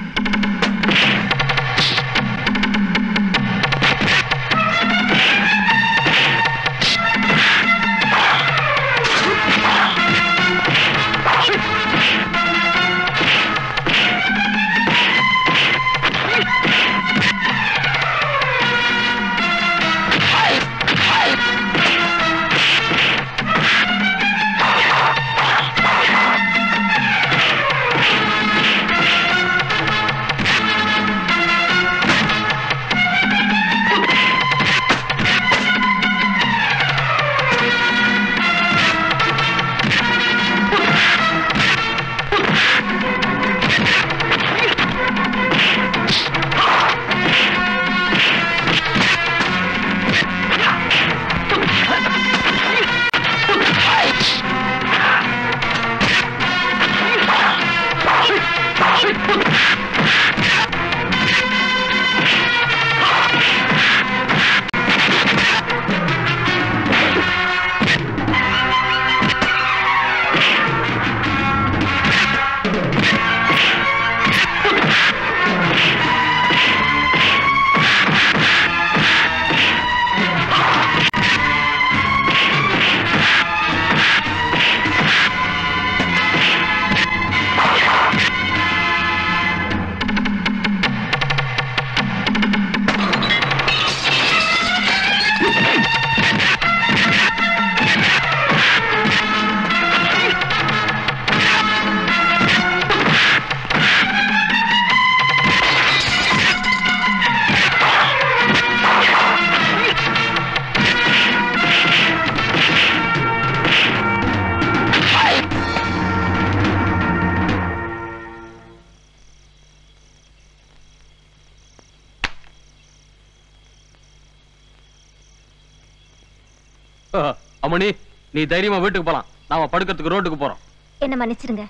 அம்மணி நீ தைரியமா வீட்டுக்கு போலாம் நாம படுக்கிறதுக்கு ரோட்டுக்கு போறோம் என்ன மன்னிச்சிருங்க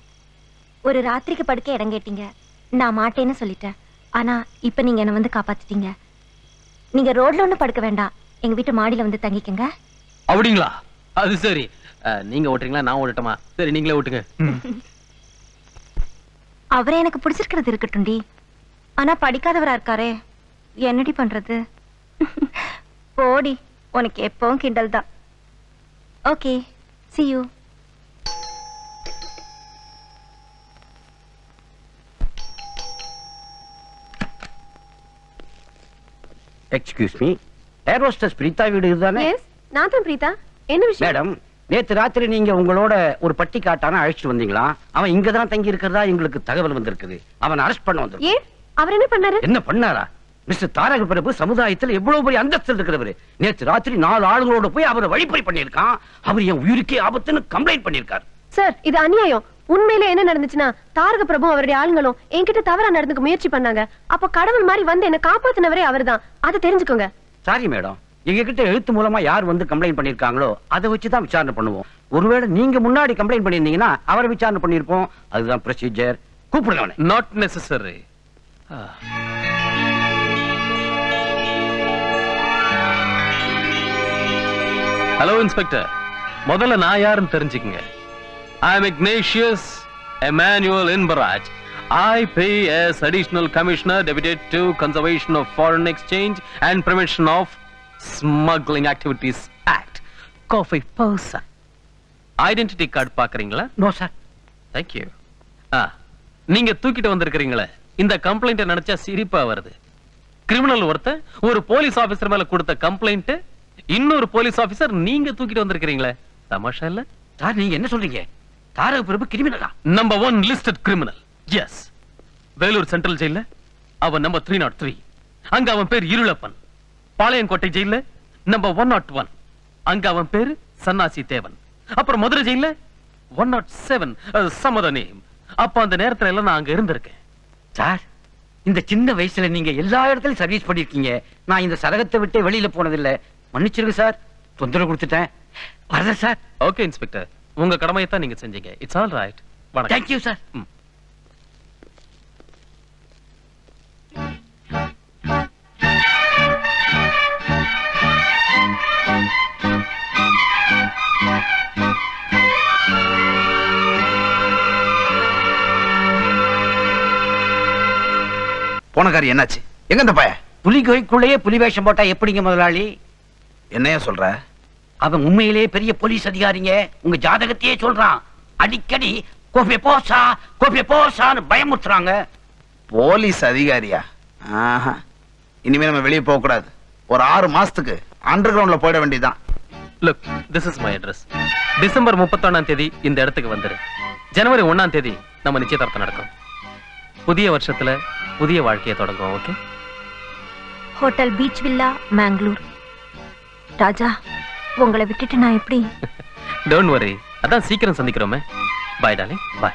ஒரு ராத்திரிக்கு படுக்க இடம் கேட்டீங்க நான் மாட்டேன்னு சொல்லிட்டேன் ஆனா இப்ப நீங்க என்ன வந்து காப்பாத்திட்டீங்க நீங்க ரோட்ல ஒண்ணு படுக்க வேண்டாம் எங்க வீட்டு மாடியில வந்து தங்கிக்கங்க அப்படிங்களா அது சரி அஹ், நீங்க ஓட்டுறீங்களா நான் ஓட்டட்டுமா சரி நீங்களே ஓட்டுங்க அவரை எனக்கு பிடிச்சிருக்கிறது இருக்கட்டும்டி ஆனா படிக்காதவரா இருக்காரே என்னடி பண்றது போடி உனக்கு எப்பவும் கிண்டல் தான் okay see you excuse me air hostess Preetha வீடு இதுதானே எஸ் நான் தான் பிரீதா என்ன விஷயம் மேடம் நேத்து ராத்திரி நீங்க உங்களோட ஒரு பட்டி காட்டான அழைச்சிட்டு வந்தீங்களா அவன் இங்க தான் தங்கி இருக்கிறதா எங்களுக்கு தகவல் வந்திருக்குது அவன் அரெஸ்ட் பண்ண வந்து ஏன் அவர் என்ன பண்ணாரு என்ன பண்ணாரா மிஸ்டர் தாரக பிரபு சமுதாயத்தில் எவ்வளவு பெரிய அந்தஸ்தில் இருக்கிறவரு நேத்து ராத்திரி நாலு ஆளுங்களோட போய் அவரை வழிப்பறி பண்ணியிருக்கான் அவர் என் உயிருக்கே ஆபத்துன்னு கம்ப்ளைண்ட் பண்ணியிருக்கார் சார் இது அநியாயம் உண்மையில என்ன நடந்துச்சுன்னா தாரக பிரபு அவருடைய ஆளுங்களும் என்கிட்ட தவறா நடந்துக்க முயற்சி பண்ணாங்க அப்ப கடவுள் மாதிரி வந்து என்ன காப்பாத்தினவரே அவர்தான் அதை தெரிஞ்சுக்கோங்க சாரி மேடம் எங்க கிட்ட எழுத்து மூலமா யார் வந்து கம்ப்ளைண்ட் பண்ணிருக்காங்களோ அதை வச்சு தான் விசாரணை பண்ணுவோம் ஒருவேளை நீங்க முன்னாடி கம்ப்ளைண்ட் பண்ணிருந்தீங்கன்னா அவரை விசாரணை பண்ணிருப்போம் அதுதான் ப்ரொசீஜர் கூப்பிடுங்க அவனை நாட் நெசசரி ஹலோ இன்ஸ்பெக்டர் முதல்ல நான் யாருன்னு தெரிஞ்சுக்கங்க I am Ignatius Emmanuel Inbaraj I pay as additional commissioner deputed to conservation of foreign exchange and prevention of smuggling activities act. Coffee person. Identity card பாக்குறீங்களா நோ சார் தேங்க்யூ ஆ நீங்க தூக்கிட்டு வந்திருக்கிறீங்களே இந்த கம்ப்ளைண்ட்டை நினைச்சா சிரிப்பா வருது கிரிமினல் ஒருத்தன் ஒரு போலீஸ் ஆபீசர் மேல கொடுத்த கம்ப்ளைண்ட் இன்னொரு போலீஸ் ஆபீசர் நீங்க தூக்கிட்டு வந்திருக்கிறீங்களே தமாஷா இல்ல சார் நீங்க என்ன சொல்றீங்க தாரக பிரபு கிரிமினலா number one listed criminal yes Vellore central ஜெயில அவன் நம்பர் த்ரீ நாட் த்ரீ அங்க அவன் பேர் இருளப்பன் பாளையங்கோட்டை ஜெயில நம்பர் ஒன் நாட் ஒன் அங்க அவன் பேரு சன்னாசி தேவன் அப்புறம் மதுரை ஜெயில ஒன் நாட் செவன் சமத நேம் அப்ப அந்த நேரத்துல எல்லாம் நான் அங்க இருந்திருக்கேன் சார் இந்த சின்ன வயசுல நீங்க எல்லா இடத்துலயும் சர்வீஸ் பண்ணிருக்கீங்க நான் இந்த சரகத்தை விட்டு வெளியில போனதில்ல மன்னிச்சிருங்க சார் தொந்தரவு கொடுத்துட்டேன் வரேன் சார் ஓகே இன்ஸ்பெக்டர் உங்க கடமையை தான் நீங்க செஞ்சீங்க இட்ஸ் ஆல் ரைட் வணக்கம் தேங்க்யூ சார் அதிகாரி என்னாச்சு எங்க இந்த பைய புலி கோய்க்குள்ளேயே புலி வேஷம் போட்டா எப்படிங்க முதலாளி என்னையா சொல்ற அவன் உண்மையிலேயே பெரிய போலீஸ் அதிகாரிங்க உங்க ஜாதகத்தையே சொல்றான் அடிக்கடி கோபே போசா கோபே போசான்னு பயமுறுத்துறாங்க போலீஸ் அதிகாரியா ஆஹா. இனிமே நம்ம வெளியே போக கூடாது ஒரு ஆறு மாசத்துக்கு அண்டர் கிரவுண்ட்ல போயிட வேண்டியதுதான் look this is my address December முப்பத்தொன்னாம் தேதி இந்த இடத்துக்கு வந்துரு ஜனவரி ஒண்ணாம் தேதி நம்ம நிச்சயதார்த்தம் நடக்கும் புதிய வருஷத்துல புதிய வாழ்க்கையை தொடங்குவோம் okay hotel beach villa Mangalore Raja உங்களை விட்டுட்டு நான் எப்படி டோன்ட் வரி அதான் சீக்கிரம் சந்திக்கிறோமே பாய் டாலிங் பாய்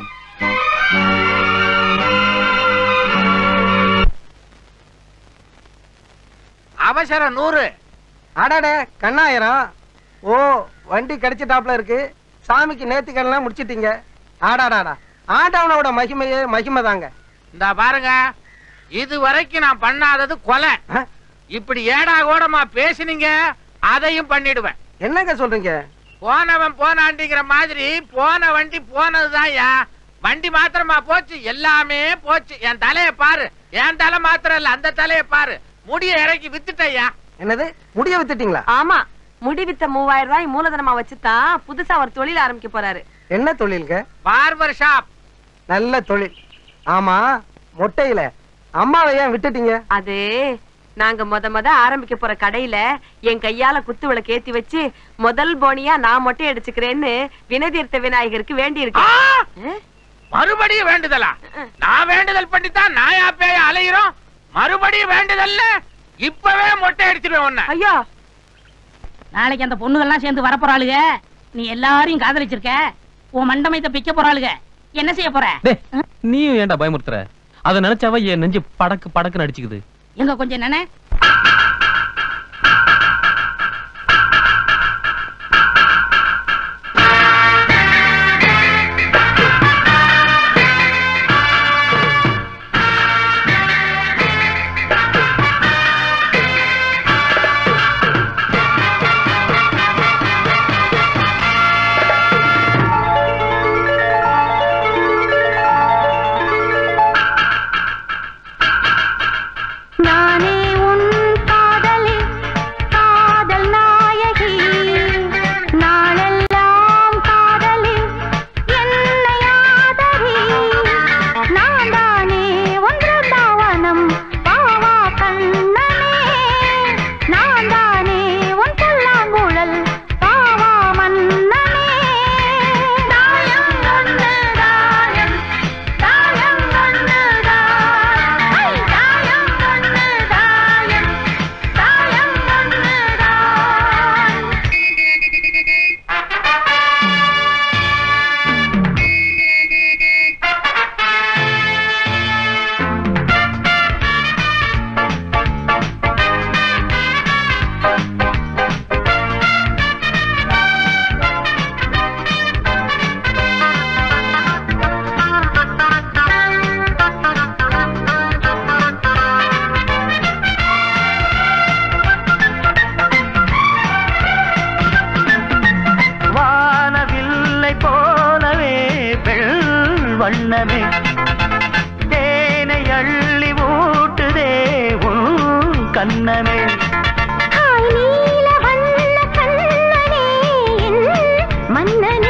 அவசரம் நூறு அடாடே கண்ணாயிரம் ஓ வண்டி கிடைச்சிட்டாப்ல இருக்கு சாமிக்கு நேர்த்திக்கடலாம் முடிச்சிட்டீங்க ஆடாடாடா ஆண்டவனோட மகிமையே மகிமை தாங்க இந்த பாருங்க இது வரைக்கும் நான் பண்ணாதது கொலை இப்படி ஏடா கூடமா பேசுனீங்க அதையும் பண்ணிடுவேன் என்னங்க சொல்றீங்க போனவன் போனாண்டிங்கிற மாதிரி போன வண்டி போனதுதான்யா வண்டி மாத்திரமா போச்சு எல்லாமே போச்சு என் தலைய பாரு என் தலை மாத்திரம் இல்ல அந்த தலைய பாரு முடிய இறக்கி வித்துட்டய்யா என்னது முடிய வித்துட்டீங்களா ஆமா முடி வித்த மூவாயிரம் ரூபாய் மூலதனமா வச்சுதான் புதுசா ஒரு தொழில் ஆரம்பிக்க போறாரு என்ன தொழிலுங்க பார்பர் ஷாப் நல்ல தொழில் ஆமா மொட்டையில அம்மாவை ஏன் விட்டுட்டீங்க அது நாங்க முத முத ஆரம்பிக்க போற கடையில என் கையால குத்து விளக்கு ஏத்தி வச்சு முதல் போனியா நான் மொட்டை அடிச்சுக்கிறேன்னு வினதீர்த்த விநாயகருக்கு வேண்டி இருக்கு மறுபடியும் வேண்டுதலா நான் வேண்டுதல் பண்ணித்தான் நாயா பேய அலையிறோம் மறுபடியும் வேண்டுதல்ல இப்பவே மொட்டை அடிச்சிருவேன் உன்னை ஐயோ நாளைக்கு அந்த பொண்ணுகள்லாம் சேர்ந்து வரப்போறாளுக நீ எல்லாரையும் காதலிச்சிருக்க உன் மண்டமயத்தை பிக்க போறாளுக என்ன செய்ய போற டேய் நீயும் ஏன்டா பயமுறுத்துற அதை நினைச்சாவ என் நெஞ்சு படக்கு படக்குன்னு அடிச்சுக்குது எங்க கொஞ்சம் நினை நானே உன் காதலி காதல் நாயகி நாளெல்லாம் காதலி என்னை ஆதரி நான் தானே ஒன்று தாவனம் பாவா கண்ணனே நான் தானே உன் புல்லாங்குழல் பாவா மன்னனே தாயம் ஒன்று தாயம் தாயம் ஒன்று தாயம் ஐ, தாயம் ஒன்று தாயம் தாயம் ஒன்று தாயம் வானவில்லை போலவே பெண் வண்ணமே தேனை அள்ளி ஊட்டுதே உன் கண்ணமே காய் நீல வண்ண கண்ணனே என் மன்னனே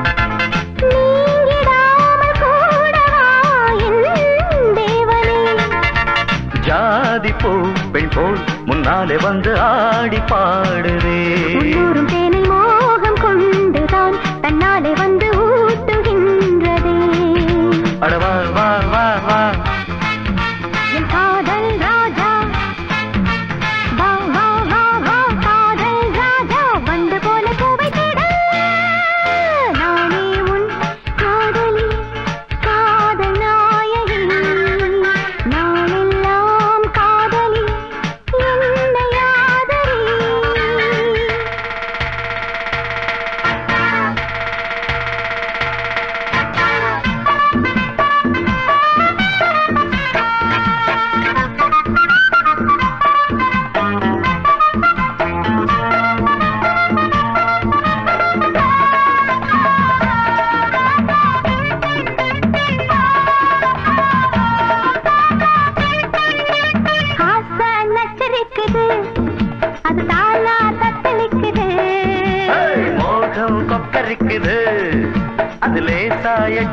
நீங்கிடாமல் கூடவா என் தேவனே ஜாதி பூ பெண் போல் முன்னாலே வந்து ஆடி பாடுதே உள்ளூரும் தேனை மோகம் கொண்டுதான் தன்னாலே வந்து ஊட்டுகின்றதே அட வா வா வா வா என் காதல் ராஜா வா வா வா வா காதல் ராஜா வந்து போல பூவை தேட நானே உன் காதலி காதல் நாயகி நாளெல்லாம் காதலி என்னை ஆதரி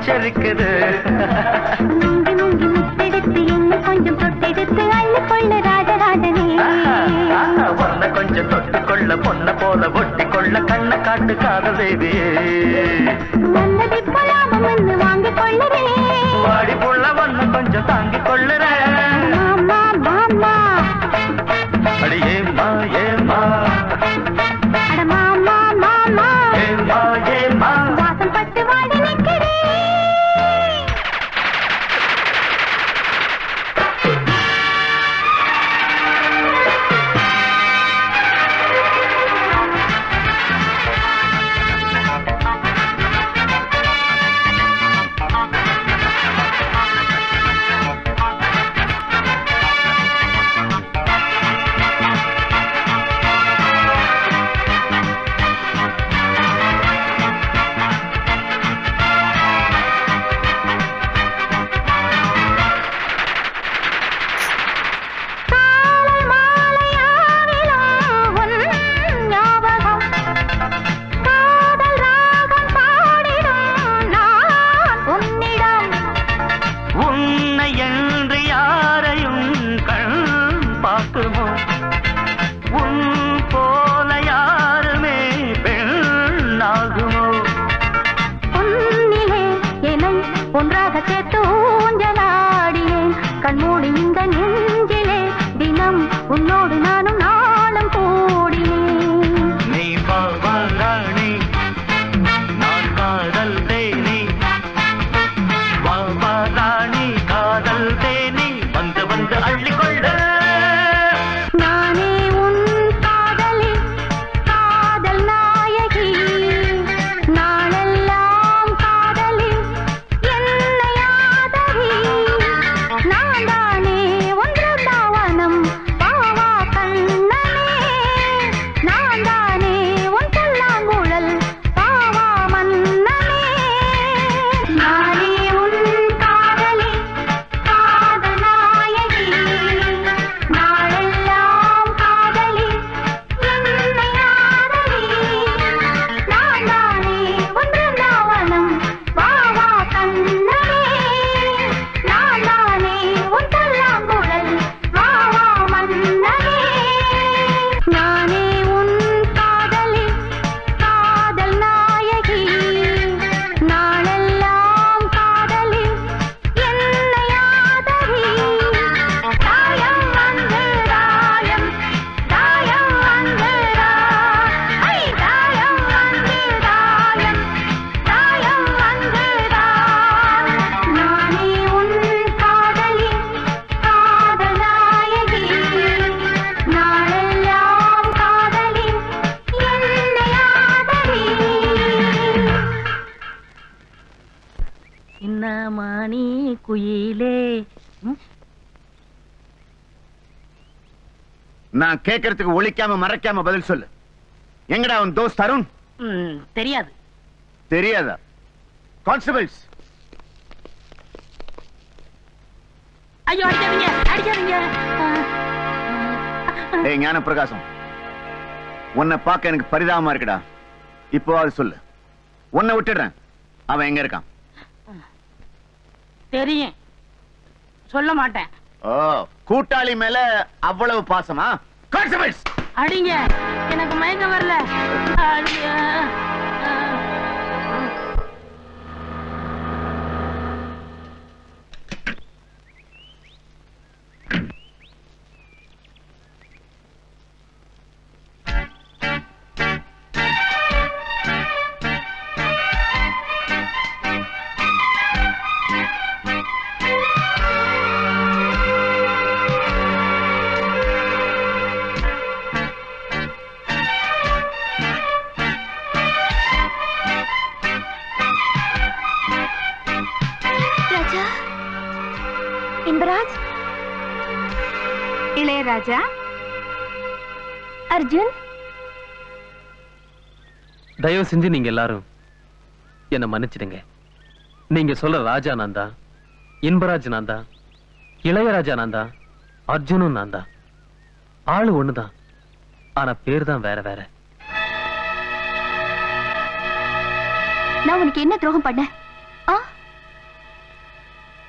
உச்சரிக்குது முங்கி முங்கி முத்தெடுத்து என்ன கொஞ்சம் தொட்டெடுத்து அள்ளி கொள்ள ராஜராஜனே பொண்ண கொஞ்சம் தொட்டு கொள்ள பொண்ண போல ஒட்டி கொள்ள கண்ண காட்டு காதல் தேவி நல்லது போலாம வந்து வாங்கிக் கொள்ளவே வாடி புள்ள ஒண்ண கொஞ்சம் தாங்கி கொள்ளுற மாமா மாமா அடி ஏமா ஏமா அட மாமா மாமா ஏமா ஏமா வாசம் பட்டு வாடி நிற்கிறேன் காலை மாலையாவிலும் உன் ஞாபகம் காதல் ராகம் பாடிடும் நான் உன்னிடம் உன்னை என்று யாரையும் கண் பார்க்குமோ உன் போல யாருமே பெண்ணாகுமோ உன்னிலே என்னை ஒன்றாக சேர்த்து ஊஞ்சலாடினேன் கண்மூடி இந்த நெஞ்சிலே தினம் உன்னோடு நானும் நாளும் கூடினேன் நீ பாவாராணி நான் காதல் தேனி பாவாராணி காதல் தேனி வந்து வந்து அள்ளிக்கொள்ள நானே உன் காதலி காதல் நாயகி நாளெல்லாம் காதலி என்னை ஆதரி நான் தானே ஒன்றுதாவனம் பாவா கண்ணனே நான் தானே உன் புல்லாங்குழல் பாவா மன்னனே நானே உன் காதலி காதல் நாயகி நாளெல்லாம் காதலி என்னை ஆதரி நான் தானே ஒன்றுதாவனம் பாவா கண்ணனே நான் தானே உன் புல்லாங்குழல் பாவா மன்னனே நானே உன் காதலி காதல் நாயகி நாளெல்லாம் காதலி என்னை ஆதரி தாயம் வந்து தாயம் தாயம் வந்து ஐ தாயம் வந்து தாயம் தாயம் வந்து நானே உன் காதலி காதல் நாயகி நாளெல்லாம் காதலி என்னை ஆதரி சின்னமணி குயிலே ம், நான் கேட்கறதுக்கு ஒழிக்காம மறைக்காம பதில் சொல்லு எங்கடா அவன் தோஸ்த் அருண் ம், தெரியாது தெரியாதா கான்ஸ்டபிள்ஸ் ஐயோ அடிக்காதீங்க அடிக்காதீங்க ஏய் ஞான பிரகாசம் உன்னை பார்க்க எனக்கு பரிதாபமா இருக்குடா இப்போ அது சொல்லு உன்னை விட்டுடுறேன் அவன் எங்க இருக்கான் தெரியும் சொல்ல மாட்டேன் ஓ கூட்டாளி மேல அவ்வளவு பாசமா கான்ஸ்டபிள்ஸ் அடிங்க எனக்கு மயக்கம் வரல அடிங்க. ராஜா இன்பராஜ் இளையராஜா அர்ஜுன் தயவு செஞ்சு நீங்க எல்லாரும் என்ன மன்னிச்சிடுங்க நீங்க சொல்ற ராஜா நான் தான் இன்பராஜ் நான் தான் இளையராஜா நான் தான் அர்ஜுனும் நான் தான் ஆளு ஒண்ணுதான் ஆனா பேர் தான் வேற வேற நான் உனக்கு என்ன துரோகம் பண்ணேன் ஆ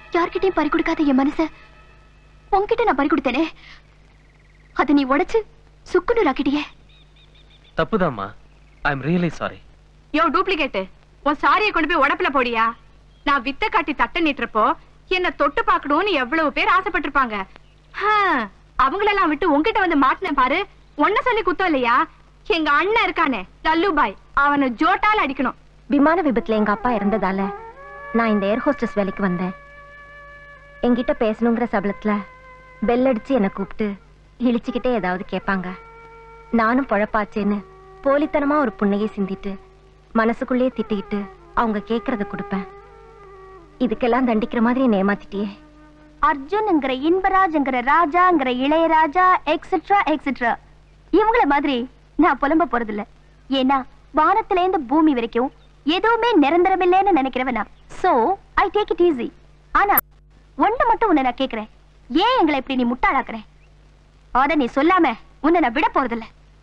யார்கிட்டயும் பறி கொடுக்காத என் மனச உன்கிட்ட நான் பறி கொடுத்தேனே அதை நீ உடைச்சு சுக்குநூறு ஆக்கிட்டியே தப்புதாம்மா ஐ எம் ரியலி சாரி யோ டூப்ளிகேட் உன் சாரியை கொண்டு போய் உடப்புல போடியா நான் வித்த காட்டி தட்ட நீட்டுறப்போ என்ன தொட்டு பார்க்கணும்னு எவ்வளவு பேர் ஆசைப்பட்டிருப்பாங்க ஹம், அவங்களெல்லாம் விட்டு உன்கிட்ட வந்து மாட்டினேன் பாரு உன்ன சொல்லி குத்தம் இல்லையா எங்க அண்ணன் இருக்கானே லல்லு பாய் அவனை ஜோட்டால அடிக்கணும் விமான விபத்துல எங்க அப்பா இறந்ததால நான் இந்த ஏர் ஹோஸ்டஸ் வேலைக்கு வந்தேன் என்கிட்ட பேசணுங்கிற சபலத்துல பெல் அடிச்சு என்னை கூப்பிட்டு இழிச்சுக்கிட்டே ஏதாவது கேட்பாங்க நானும் பொழப்பாச்சேன்னு போலித்தனமா ஒரு புண்ணையை சிந்திட்டு மனசுக்குள்ளேயே திட்டிக்கிட்டு அவங்க கேட்கறத கொடுப்பேன் இதுக்கெல்லாம் தண்டிக்கிற மாதிரி என்னை ஏமாத்திட்டியே அர்ஜுன்ங்கிற இன்பராஜ்ங்கிற ராஜாங்கிற இளையராஜா எக்ஸெட்ரா எக்ஸெட்ரா இவங்கள மாதிரி நான் புலம்ப போறதில்ல ஏன்னா வானத்துல இருந்து பூமி வரைக்கும் எதுவுமே நிரந்தரமில்லைன்னு நினைக்கிறவனா so I take it easy ஆனா ஒண்ணு மட்டும் உன்னை நான் கேக்குறேன் ஏன் எங்களை இப்படி நீ முட்டாளாக்குற அத நீ சொல்லாம உன்னை நான் விட போறதில்ல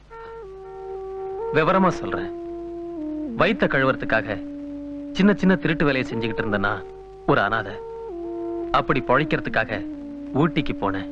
விவரமா சொல்றேன் வயித்த கழுவுறதுக்காக சின்ன சின்ன திருட்டு வேலையை செஞ்சுக்கிட்டு இருந்தேன்னா ஒரு அனாதை அப்படி பொழைக்கிறதுக்காக ஊட்டிக்கு போனேன்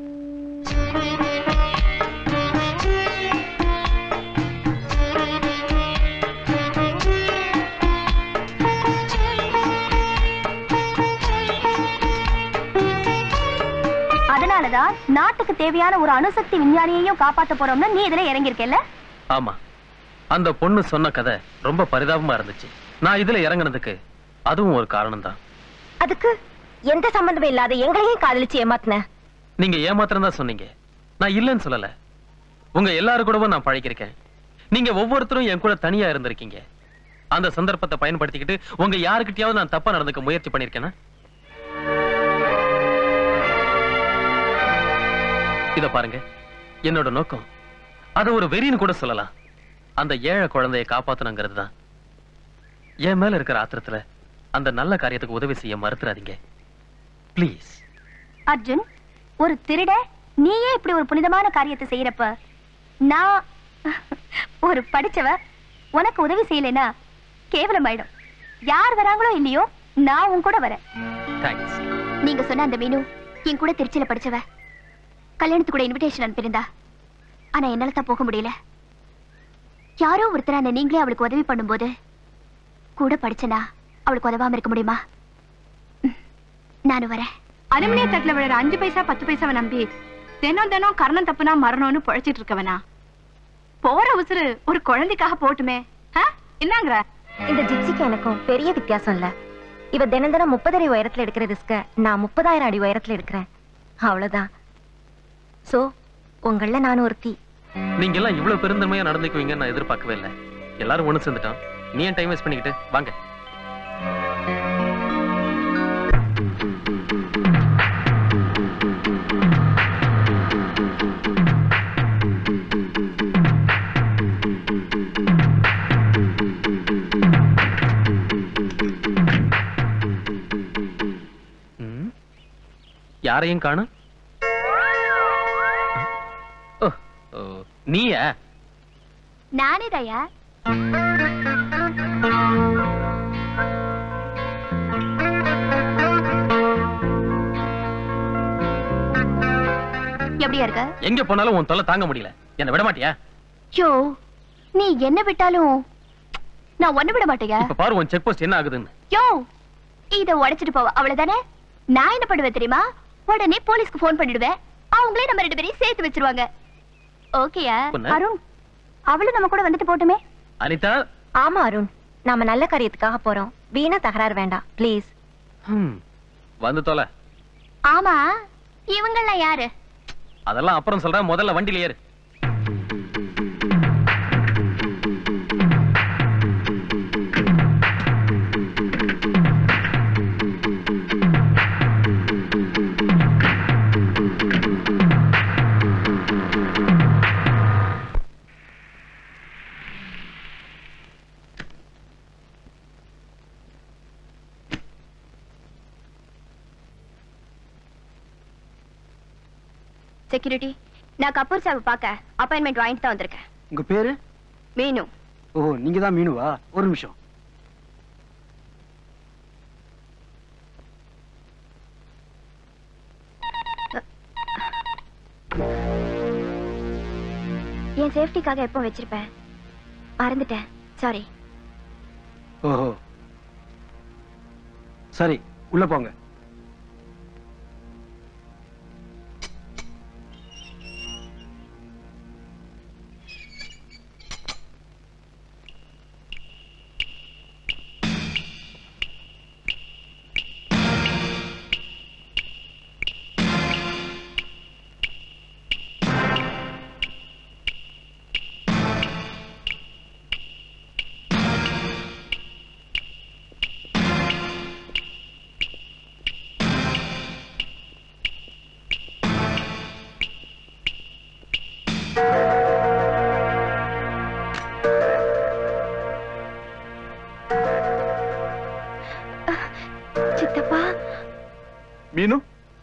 அதனாலதான் நாட்டுக்கு தேவையான ஒரு அணுசக்தி விஞ்ஞானியையும் காப்பாத்த போறோம்னு நீ இதுல இறங்கியிருக்கல ஆமா அந்த பொண்ணு சொன்ன கதை ரொம்ப பரிதாபமா இருந்துச்சு நான் இதுல இறங்குனதுக்கு அதுவும் ஒரு காரணம் தான் அதுக்கு எந்த சம்பந்தமும் இல்லாத எங்களையும் காதலிச்சு ஏமாத்தின நீங்க ஏமாத்திரம் தான் சொன்னீங்க நான் இல்லைன்னு சொல்லல உங்க எல்லாரு கூடவும் நான் பழகிருக்கேன் நீங்க ஒவ்வொருத்தரும் என் கூட தனியா இருந்திருக்கீங்க அந்த சந்தர்ப்பத்தை பயன்படுத்திக்கிட்டு உங்க யாருக்கிட்டயாவது நான் தப்பா நடந்துக்க முயற்சி பண்ணிருக்கேனா இத பாருங்க என்னோட நோக்கம் அது ஒரு வெறின்னு கூட சொல்லலாம் அந்த ஏழை குழந்தையை காப்பாத்தணுங்கிறது தான் என் மேல இருக்கிற ஆத்திரத்துல அந்த நல்ல காரியத்துக்கு உதவி செய்ய மறுத்துறாதீங்க ப்ளீஸ் அர்ஜுன் ஒரு திருட நீயே இப்படி ஒரு புனிதமான காரியத்தை செய்யறப்ப நான் ஒரு படிச்சவ உனக்கு உதவி செய்யலைன்னா கேவலமாயிடும் யார் வராங்களோ இல்லையோ நான் உன் கூட வரேன் தேங்க்ஸ் நீங்க சொன்ன அந்த மீனு என் கூட திருச்சியில படிச்சவ கல்யாணத்துக்கு கூட இன்விடேஷன் அனுப்பியிருந்தா ஆனா என்னால தான் போக முடியல யாரோ ஒருத்தரான நீங்களே அவளுக்கு உதவி பண்ணும்போது கூட படிச்சனா அவளுக்கு உதவாம இருக்க முடியுமா ம், நானும் வரேன் அலுமினிய தட்டுல விழுற அஞ்சு பைசா பத்து பைசாவை நம்பி தினம் தினம் கர்ணம் தப்புனா மரணம்னு பொழைச்சிட்டு இருக்கவனா போற உசுறு ஒரு குழந்தைக்காக போட்டுமே ஆ? என்னங்கிற இந்த ஜிப்சிக்கு எனக்கும் பெரிய வித்தியாசம் இல்ல இவ தினம் தினம் முப்பது அடி உயரத்துல எடுக்கிற ரிஸ்க நான் முப்பதாயிரம் அடி உயரத்துல எடுக்கிறேன் அவ்வளவுதான் சோ உங்கள நான் ஒருத்தி நீங்க எல்லாம் இவ்வளவு பெருந்தன்மையா நடந்துக்குவீங்கன்னு நான் எதிர்பார்க்கவே இல்லை எல்லாரும் ஒண்ணு சேர்ந்துட்டோம் நீ ஏன் டைம் வேஸ்ட் பண்ணிக்கிட்டு வாங்க ம், யாரையும் காணும் ஓ, ஓ, நீயா நானே தயா எப்படியா இருக்க எங்க போனாலும் உன் தொல்லை தாங்க முடியல என்ன விட மாட்டியா யோ நீ என்ன விட்டாலும் நான் ஒண்ணு விட மாட்டேயா இப்ப பாரு உன் செக் போஸ்ட் என்ன ஆகுதுன்னு யோ இத உடைச்சிட்டு போவ அவ்வளவுதானே நான் என்ன பண்ணுவேன் தெரியுமா உடனே போலீஸ்க்கு ஃபோன் பண்ணிடுவேன் அவங்களே நம்ம ரெண்டு பேரையும் சேர்த்து வச்சிருவாங்க ஓகேயா பொண்ணு. அருண் அவளும் நம்ம கூட வந்துட்டு போட்டுமே அனிதா ஆமா அருண் நாம நல்ல காரியத்துக்காக போறோம் வீணா தகராறு வேண்டாம் ப்ளீஸ் ஹம், வந்து தொலை ஆமா இவங்கெல்லாம் யாரு அதெல்லாம் அப்புறம் சொல்றேன் முதல்ல வண்டியில ஏறு செக்யூரிட்டி நான் கபூர் சாவை பார்க்க அப்பாயின்மெண்ட் வாங்கிட்டு தான் வந்திருக்கேன் உங்க பேரு மீனு ஓ நீங்க தான் மீனுவா ஒரு நிமிஷம் என் சேஃப்டிக்காக எப்போ வச்சிருப்பேன் மறந்துட்டேன் சாரி ஓஹோ சரி உள்ள போங்க சித்தப்பா மீனு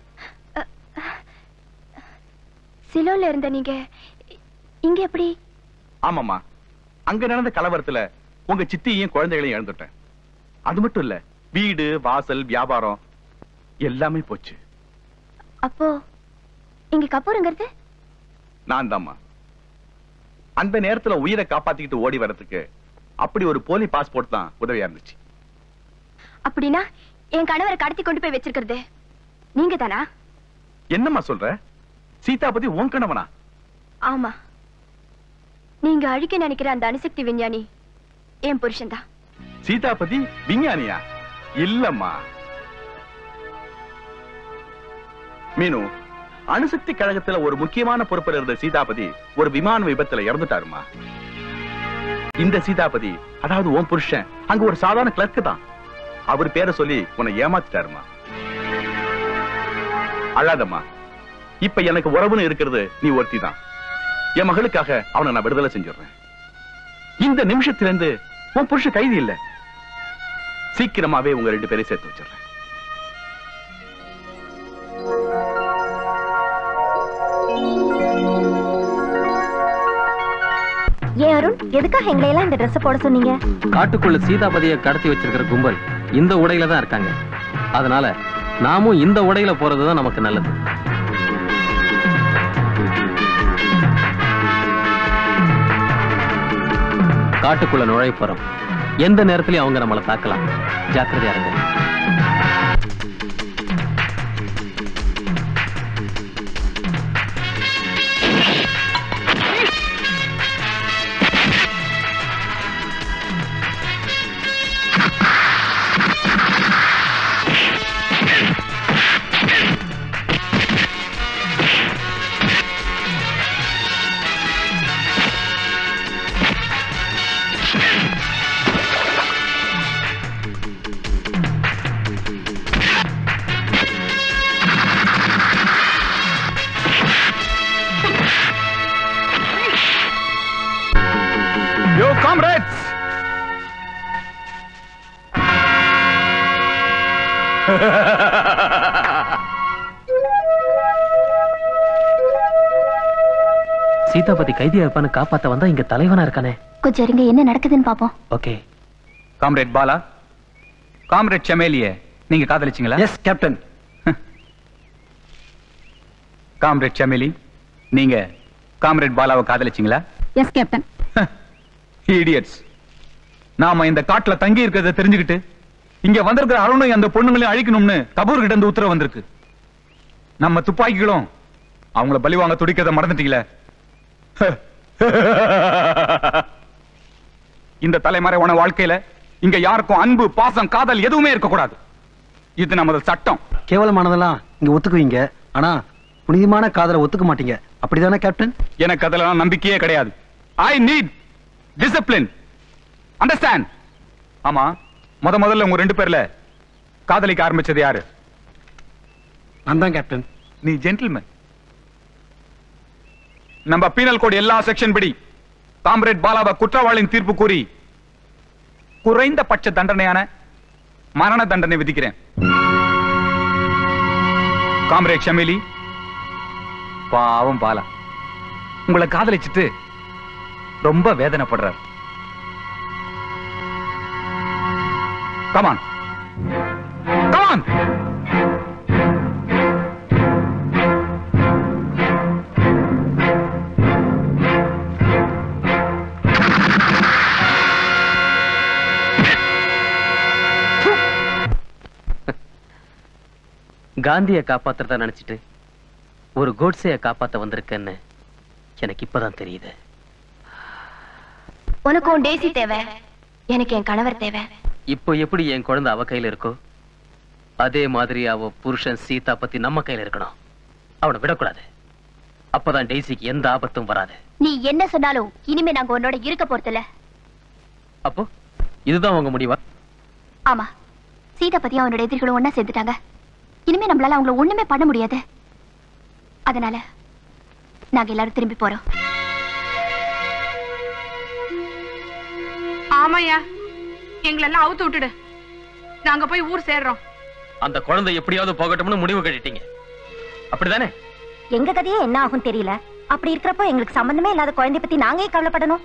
சிலோல இருந்த நீங்க இங்க எப்படி ஆமாமா அங்க நடந்த கலவரத்துல உங்க சித்தியையும் குழந்தைகளையும் இழந்துட்டேன் அது மட்டும் இல்ல வீடு வாசல் வியாபாரம் எல்லாமே போச்சு அப்போ இங்க கப்பூருங்கிறது நான் தாம்மா அந்த நேரத்துல உயிரை காப்பாத்திக்கிட்டு ஓடி வர்றதுக்கு அப்படி ஒரு போலி பாஸ்போர்ட் தான் உதவியா இருந்துச்சு அப்படின்னா என் கணவரை கடத்தி கொண்டு போய் வச்சிருக்கிறது நீங்க தானா என்னம்மா சொல்ற சீதாபதி உன் கணவனா ஆமா நீங்க அழிக்க நினைக்கிற அந்த அணுசக்தி விஞ்ஞானி என் புருஷன் தான் சீதாபதி விஞ்ஞானியா இல்லம்மா மீனு அணுசக்தி கழகத்துல ஒரு முக்கியமான பொறுப்பில் இருந்த சீதாபதி ஒரு விமான விபத்துல இறந்துட்டாருமா இந்த சீதாபதி அதாவது உன் புருஷன் அங்க ஒரு சாதாரண கிளர்க் தான் அவர் பேரை சொல்லி உன்னை ஏமாத்திட்டாருமா அழாதம்மா இப்ப எனக்கு உறவுன்னு இருக்கிறது நீ ஒருத்தி தான் என் மகளுக்காக அவனை நான் விடுதலை செஞ்சிடுறேன் இந்த நிமிஷத்திலிருந்து உன் புருஷன் கைதி இல்ல சீக்கிரமாவே உங்க ரெண்டு பேரையும் சேர்த்து வச்சிடுறேன் ஏன் அருண் எதுக்காக எங்களை எல்லாம் இந்த ட்ரெஸ் போட சொன்னீங்க காட்டுக்குள்ள சீதாபதியை கடத்தி வச்சிருக்கிற கும்பல் இந்த உடையில தான் இருக்காங்க அதனால நாமும் இந்த உடையில போறதுதான் நமக்கு நல்லது காட்டுக்குள்ள நுழைய போறோம் எந்த நேரத்திலயும் அவங்க நம்மளை தாக்கலாம் ஜாக்கிரதையா இருங்க Yo, comrades! சீதாபதி கைதியா இருப்பான்னு காப்பாத்த வந்தா இங்க தலைவனா இருக்கானே கொஞ்சம் இருங்க என்ன நடக்குதுன்னு பாப்போம் ஓகே காம்ரேட் பாலா காம்ரேட் செமேலிய நீங்க காதலிச்சீங்களா எஸ் கேப்டன் காம்ரேட் செமேலி நீங்க காம்ரேட் பாலாவை காதலிச்சீங்களா எஸ் கேப்டன் இடியட்ஸ் நாம இந்த காட்டுல தங்கி இருக்கிறத தெரிஞ்சுக்கிட்டு இங்க வந்திருக்கிற அருணையும் அந்த பொண்ணுங்களையும் அழிக்கணும்னு கபூர் கிட்ட இருந்து உத்தரவு வந்திருக்கு நம்ம துப்பாக்கிகளும் அவங்கள பலி வாங்க துடிக்கிறத மறந்துட்டீங்களே இந்த தலைமறைவான வாழ்க்கையில இங்க யாருக்கும் அன்பு பாசம் காதல் எதுவுமே இருக்கக்கூடாது இது நமது சட்டம் கேவலமானதெல்லாம் இங்க ஒத்துக்குவீங்க ஆனா புனிதமான காதலை ஒத்துக்க மாட்டீங்க அப்படிதானே கேப்டன் எனக்கு அதெல்லாம் நம்பிக்கையே கிடையாது ஐ நீட் டிசிப்ளின் அண்டர்ஸ்டாண்ட் ஆமா முத முதல்ல உங்க ரெண்டு பேர்ல காதலிக்க ஆரம்பிச்சது யாரு நான் தான் கேப்டன் நீ ஜென்டில்மேன் நம்ம பீனல் கோட் எல்லா செக்ஷன் படி காம்ரேட் பாலாவை குற்றவாளியின் தீர்ப்பு கூறி குறைந்த பட்ச தண்டனையான மரண தண்டனை விதிக்கிறேன் காம்ரேட் ஷமிலி பாவம் பாலா உங்களை காதலிச்சிட்டு ரொம்ப வேதனைப்படுறார் கமான் கமான் காந்தியை காப்பாத்துறதா நினைச்சிட்டு ஒரு கோட்ஸைய காப்பாத்த வந்திருக்கேன்னு எனக்கு இப்பதான் தெரியுது உனக்கும் டேசி தேவை எனக்கு என் கணவர் தேவை இப்போ எப்படி என் குழந்தை அவ கையில இருக்கோ அதே மாதிரி அவ புருஷன் சீதா பத்தி நம்ம கையில இருக்கணும் அவனை விடக்கூடாது அப்பதான் டெய்ஸிக்கு எந்த ஆபத்தும் வராது நீ என்ன சொன்னாலும் இனிமே நாங்க உன்னோட இருக்க போறதில்ல அப்போ இதுதான் உங்க முடிவா ஆமா சீதா பத்தி அவனோட எதிரிகளும் ஒன்னா சேர்ந்துட்டாங்க இனிமே நம்மளால அவங்கள ஒண்ணுமே பண்ண முடியாது அதனால நாங்க எல்லாரும் திரும்பி போறோம் ஆமாயா எங்களெல்லாம் அவுத்து விட்டுடு நாங்க போய் ஊர் சேர்றோம் அந்த குழந்தை எப்படியாவது போகட்டும்னு முடிவு கட்டிட்டீங்க அப்படிதானே எங்க கதையே என்ன ஆகும் தெரியல அப்படி இருக்கிறப்போ எங்களுக்கு சம்பந்தமே இல்லாத குழந்தைய பத்தி நாங்க ஏன் கவலைப்படணும்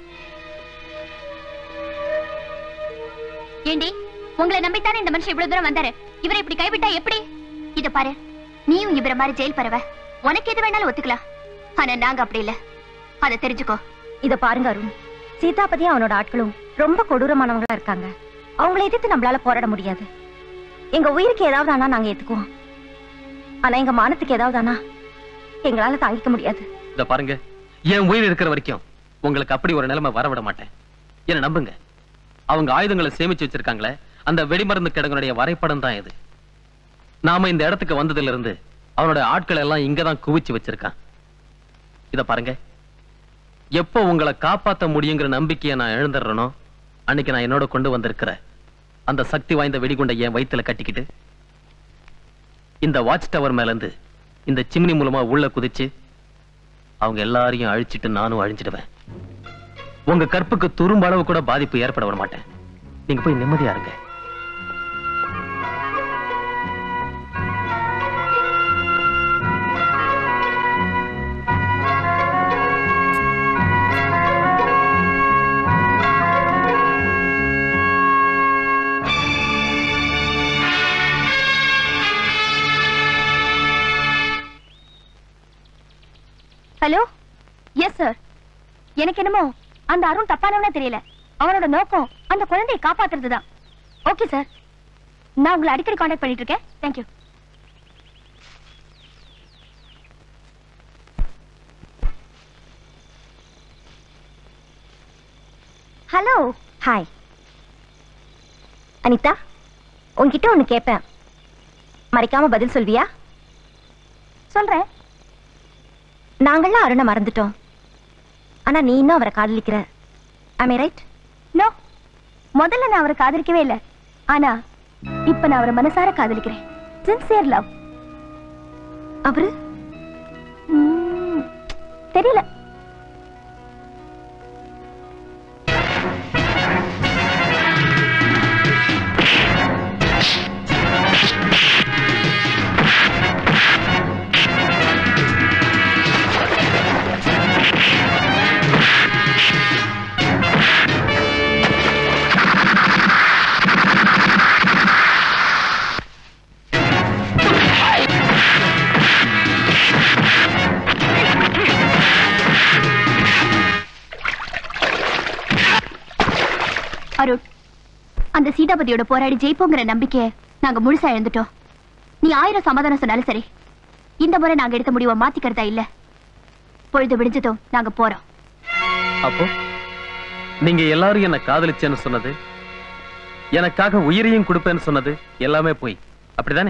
ஏண்டி உங்களை நம்பித்தானே இந்த மனுஷன் இவ்வளவு தூரம் வந்தாரு இவரை இப்படி கைவிட்டா எப்படி இத பாரு நீயும் இவர மாதிரி ஜெயில் பறவ உனக்கு எது வேணாலும் ஒத்துக்கலாம் ஆனா நாங்க அப்படி இல்ல அத தெரிஞ்சுக்கோ இத பாருங்க அருண் சீதாபதியும் அவனோட ஆட்களும் ரொம்ப கொடூரமானவங்களா இருக்காங்க அவங்கள எதிர்த்து நம்மளால போராட முடியாது எங்க உயிருக்கு ஏதாவது ஆனா நாங்க ஏத்துக்குவோம் ஆனா எங்க மானத்துக்கு ஏதாவது ஆனா எங்களால தாங்கிக்க முடியாது இத பாருங்க என் உயிர் இருக்கிற வரைக்கும் உங்களுக்கு அப்படி ஒரு நிலைமை வரவிட மாட்டேன் என்ன நம்புங்க அவங்க ஆயுதங்களை சேமிச்சு வச்சிருக்காங்களே அந்த வெடிமருந்து கிடங்குடைய வரைபடம் தான் இது நாம இந்த இடத்துக்கு வந்ததுல இருந்து அவனோட ஆட்கள் எல்லாம் இங்கதான் குவிச்சு வச்சிருக்கான் இத பாருங்க எப்போ உங்களை காப்பாத்த முடியுங்கிற நம்பிக்கையை நான் எழுந்துடுறேனோ அன்னைக்கு நான் என்னோட கொண்டு வந்திருக்கிற அந்த சக்தி வாய்ந்த வெடிகுண்டை என் வயித்துல கட்டிக்கிட்டு இந்த வாட்ச் டவர் மேல இருந்து இந்த சிம்னி மூலமா உள்ள குதிச்சு அவங்க எல்லாரையும் அழிச்சிட்டு நானும் அழிஞ்சிடுவேன் உங்க கற்புக்கு துரும்ப அளவு கூட பாதிப்பு ஏற்பட விட மாட்டேன் நீங்க போய் நிம்மதியா இருங்க ஹலோ எஸ் சார் எனக்கு என்னமோ அந்த அருண் தப்பானவனா தெரியல அவனோட நோக்கம் அந்த குழந்தையை காப்பாத்துறது தான் ஓகே சார் நான் உங்களை அடிக்கடி காண்டாக்ட் பண்ணிட்டு இருக்கேன் தேங்க்யூ ஹலோ ஹாய் அனிதா உன்கிட்ட ஒண்ணு கேட்பேன் மறைக்காம பதில் சொல்வியா சொல்றேன் நாங்கள்லாம் அருணை மறந்துட்டோம் ஆனா நீ இன்னும் அவரை காதலிக்கிற ஐ ரைட் நோ முதல்ல நான் அவரை காதலிக்கவே இல்ல ஆனா இப்ப நான் அவரை மனசார காதலிக்கிறேன் சின்சியர் லவ் அவரு தெரியல அருண் அந்த சீதாபதியோட போராடி ஜெயிப்போங்கிற நம்பிக்கைய நாங்க முழுசா இழந்துட்டோம் நீ ஆயிரம் சமாதானம் சொன்னாலும் சரி இந்த முறை நாங்க எடுத்த முடிவை மாத்திக்கிறதா இல்ல பொழுது விடிஞ்சதும் நாங்க போறோம் அப்போ நீங்க எல்லாரும் என்ன காதலிச்சேன்னு சொன்னது எனக்காக உயிரையும் கொடுப்பேன்னு சொன்னது எல்லாமே போய் அப்படிதானே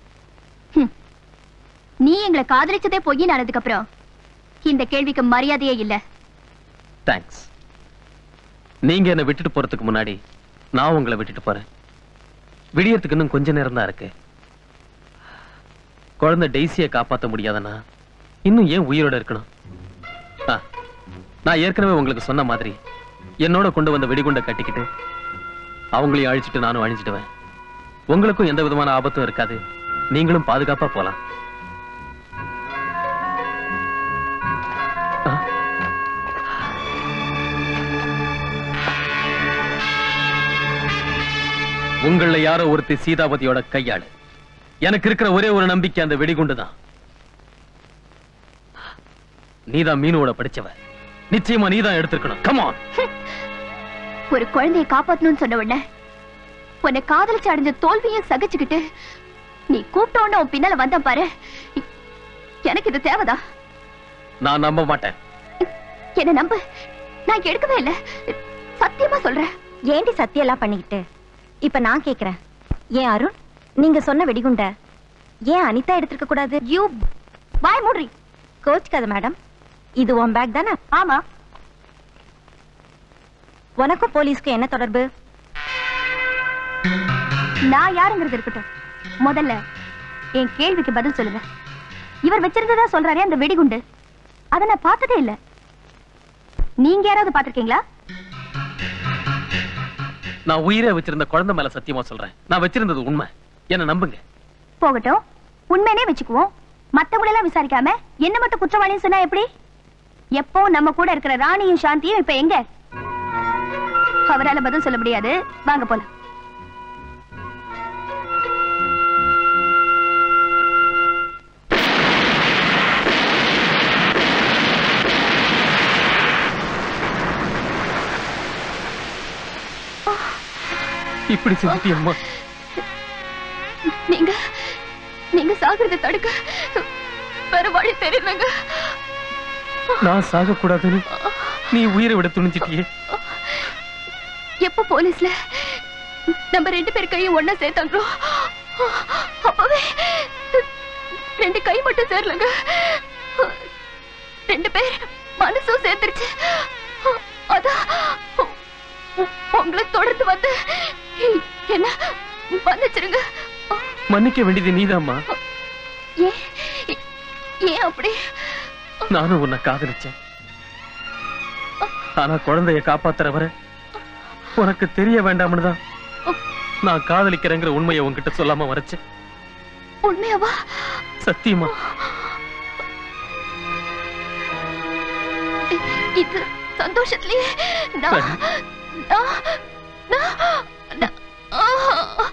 நீ எங்களை காதலிச்சதே பொய்யின் ஆனதுக்கு அப்புறம் இந்த கேள்விக்கு மரியாதையே இல்ல தேங்க்ஸ் நீங்க என்ன விட்டுட்டு போறதுக்கு முன்னாடி நான் உங்களை விட்டுட்டு போறேன் விடியறதுக்கு இன்னும் கொஞ்ச நேரம் தான் இருக்கு குழந்தை டெய்ஸியை காப்பாத்த முடியாதனா இன்னும் ஏன் உயிரோட இருக்கணும் ஆ, நான் ஏற்கனவே உங்களுக்கு சொன்ன மாதிரி என்னோட கொண்டு வந்த வெடிகுண்டை கட்டிக்கிட்டு அவங்களையும் அழிச்சிட்டு நானும் அழிஞ்சிடுவேன் உங்களுக்கும் எந்த விதமான ஆபத்தும் இருக்காது நீங்களும் பாதுகாப்பா போலாம் உங்கள யாரோ ஒருத்தி சீதாபதியோட கையாளு எனக்கு இருக்கிற ஒரே ஒரு நம்பிக்கை அந்த வெடிகுண்டு தான் நீதான் மீனோட படிச்சவ நிச்சயமா நீதான் எடுத்திருக்கணும் கமான் ஒரு குழந்தையை காப்பாத்தணும்னு சொன்ன உடனே உன்னை காதலிச்சு அடைஞ்ச தோல்வியை சகிச்சுக்கிட்டு நீ கூப்பிட்ட உடனே உன் பின்னால வந்த பாரு எனக்கு இது தேவைதா நான் நம்ப மாட்டேன் என்ன நம்பு நான் எடுக்கவே இல்ல சத்தியமா சொல்றேன் ஏண்டி சத்தியெல்லாம் பண்ணிக்கிட்டு இப்ப நான் கேக்குறேன் ஏன் அருண் நீங்க சொன்ன வெடிகுண்ட ஏன் அனிதா எடுத்திருக்க கூடாது யூ வாய் மூடுறி கோச்சுக்காத மேடம் இது உன் பேக் தானே ஆமா உனக்கும் போலீஸ்க்கும் என்ன தொடர்பு நான் யாருங்கிறது இருக்கட்டும் முதல்ல என் கேள்விக்கு பதில் சொல்லுங்க இவர் வச்சிருந்ததா சொல்றாரே அந்த வெடிகுண்டு அத நான் பார்த்ததே இல்ல நீங்க யாராவது பாத்திருக்கீங்களா நான் உயிரை வச்சிருந்த குழந்தை மேல சத்தியமா சொல்றேன் நான் வச்சிருந்தது உண்மை என்ன நம்புங்க போகட்டும் உண்மைனே வச்சுக்குவோம் மத்தவங்கள எல்லாம் விசாரிக்காம என்ன மட்டும் குற்றவாளின்னு சொன்னா எப்படி எப்போ நம்ம கூட இருக்கிற ராணியும் சாந்தியும் இப்ப எங்க அவரால பதில் சொல்ல முடியாது வாங்க போலாம் இப்படி செஞ்சுட்டி அம்மா நீங்க நீங்க சாகிறத தடுக்க வேற வழி தெரியலங்க நான் சாக கூடாதுன்னு நீ உயிரை விட துணிஞ்சிட்டியே எப்ப போலீஸ்ல நம்ம ரெண்டு பேர் கையும் ஒண்ணா சேர்த்தாங்களோ அப்பவே ரெண்டு கை மட்டும் சேரலங்க ரெண்டு பேர் மனசும் சேர்ந்துருச்சு அதான் உங்களை தொடர்ந்து வந்து என்ன மன்னிச்சிருங்க மன்னிக்க வேண்டியது நீதாம்மா ஏன் ஏன் அப்படி நானும் உன்னை காதலிச்சேன் ஆனா குழந்தைய காப்பாத்துற வரை உனக்கு தெரிய வேண்டாம்னு தான் நான் காதலிக்கிறேங்கிற உண்மையை உன்கிட்ட சொல்லாம வரைச்சேன் உண்மையாவா சத்தியமா இது சந்தோஷத்திலேயே நான் நான் நான் நான் ஆ.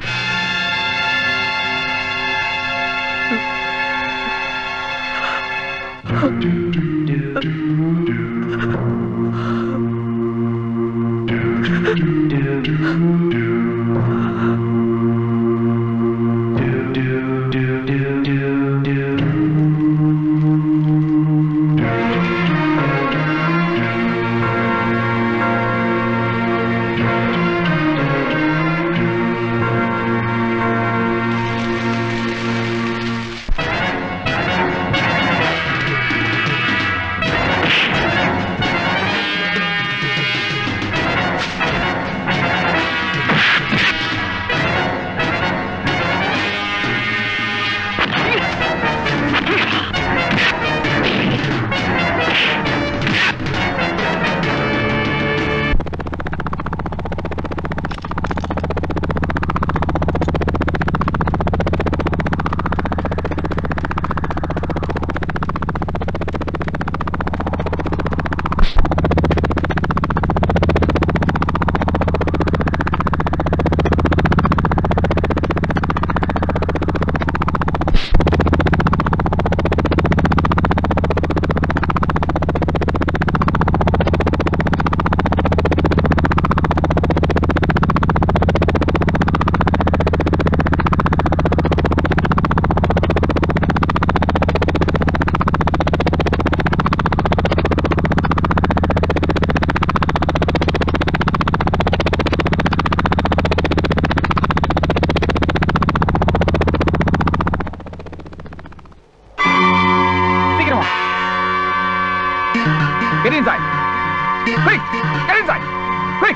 சீக்கிரமா Get inside. Quick, get inside. Quick.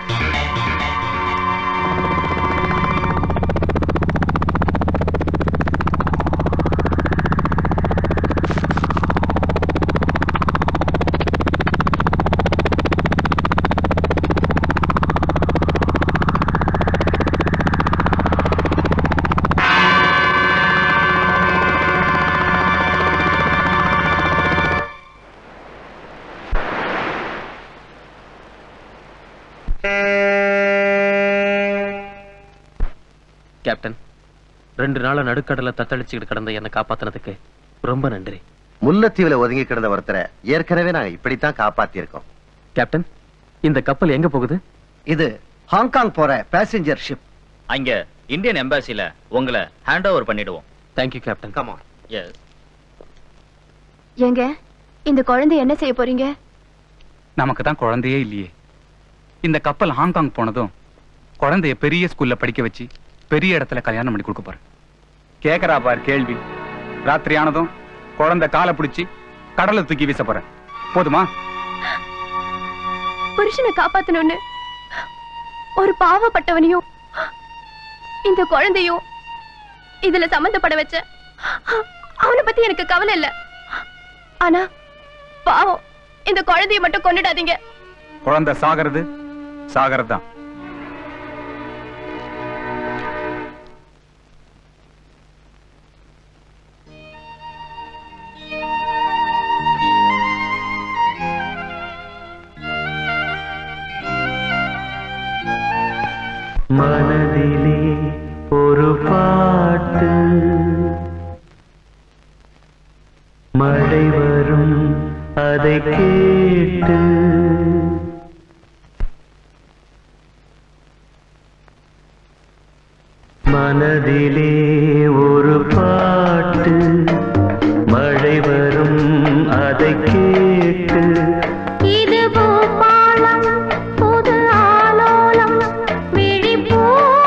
Captain ரெண்டு நாளா நடுக்கடல தத்தளிச்சுக்கிட்டு கிடந்த என்னை காப்பாத்தினதுக்கு ரொம்ப நன்றி முல்லைத்தீவுல ஒதுங்கி கிடந்த ஒருத்தரை ஏற்கனவே நாங்க இப்படித்தான் காப்பாத்தி இருக்கோம் கேப்டன் இந்த கப்பல் எங்க போகுது இது ஹாங்காங் போற பேசஞ்சர் ஷிப் அங்க இந்தியன் எம்பசில உங்களை ஹேண்ட் ஓவர் பண்ணிடுவோம் தேங்க்யூ கேப்டன் கமான் எஸ் ஏங்க இந்த குழந்தை என்ன செய்ய போறீங்க நமக்கு தான் குழந்தையே இல்லையே இந்த கப்பல் ஹாங்காங் போனதும் குழந்தைய பெரிய ஸ்கூல்ல படிக்க வச்சு பெரிய இடத்துல கல்யாணம் பண்ணி கொடுக்க போறேன் கேக்குறா பார் கேள்வி ராத்திரி ஆனதும் குழந்தை காலை பிடிச்சி கடலை தூக்கி வீச போறேன் போதுமா புருஷனை காப்பாத்தணும்னு ஒரு பாவப்பட்டவனையும் இந்த குழந்தையும் இதுல சம்பந்தப்பட வச்ச அவனை பத்தி எனக்கு கவலை இல்ல ஆனா பாவம் இந்த குழந்தைய மட்டும் கொண்டுடாதீங்க குழந்தை சாகிறது சாகிறது தான் மனதிலே ஒரு பாட்டு மழை வரும் அதை கேட்டு மனதிலே ஒரு பாட்டு மழை வரும் அதை கேட்டு இது பூபாலம் புது ஆலோலம் விழிப்பூ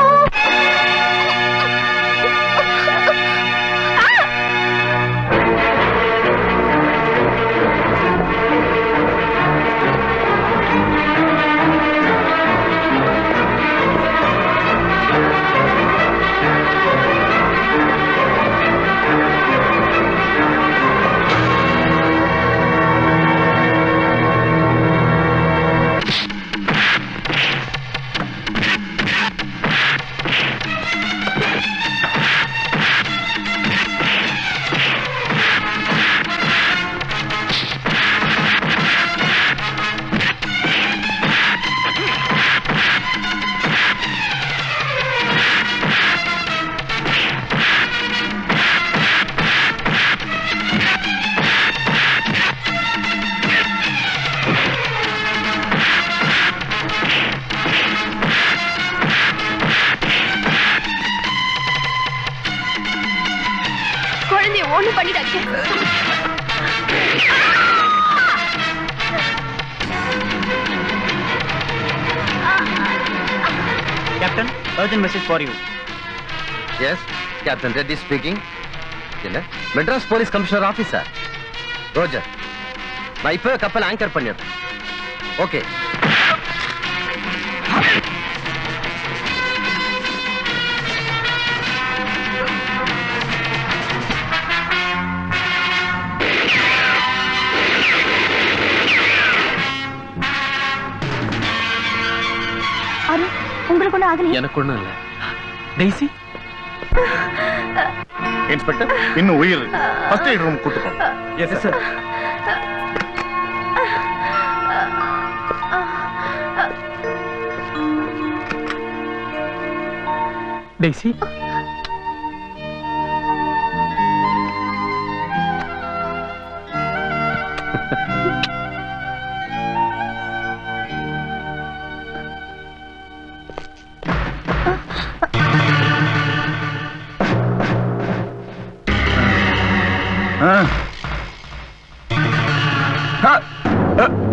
குழந்தைய ஒண்ணு பண்ணிடாதீங்க captain urgent message for you yes captain Reddy speaking என்ன மெட்ராஸ் போலீஸ் கமிஷனர் ஆபீஸா ரோஜர் நான் இப்போ கப்பல் ஆங்கர் பண்ணிடுறேன் ஓகே அரு உங்களுக்கு ஒண்ணு ஆகலையே எனக்கு ஒண்ணும் இல்ல டெய்ஸி இன்ஸ்பெக்டர் இன்னும் உயிர் ஃபர்ஸ்ட் எய்ட் ரூம் கூட்டு போங்க எஸ் சார் டெய்ஸி ஆ. ஆ. ஆ.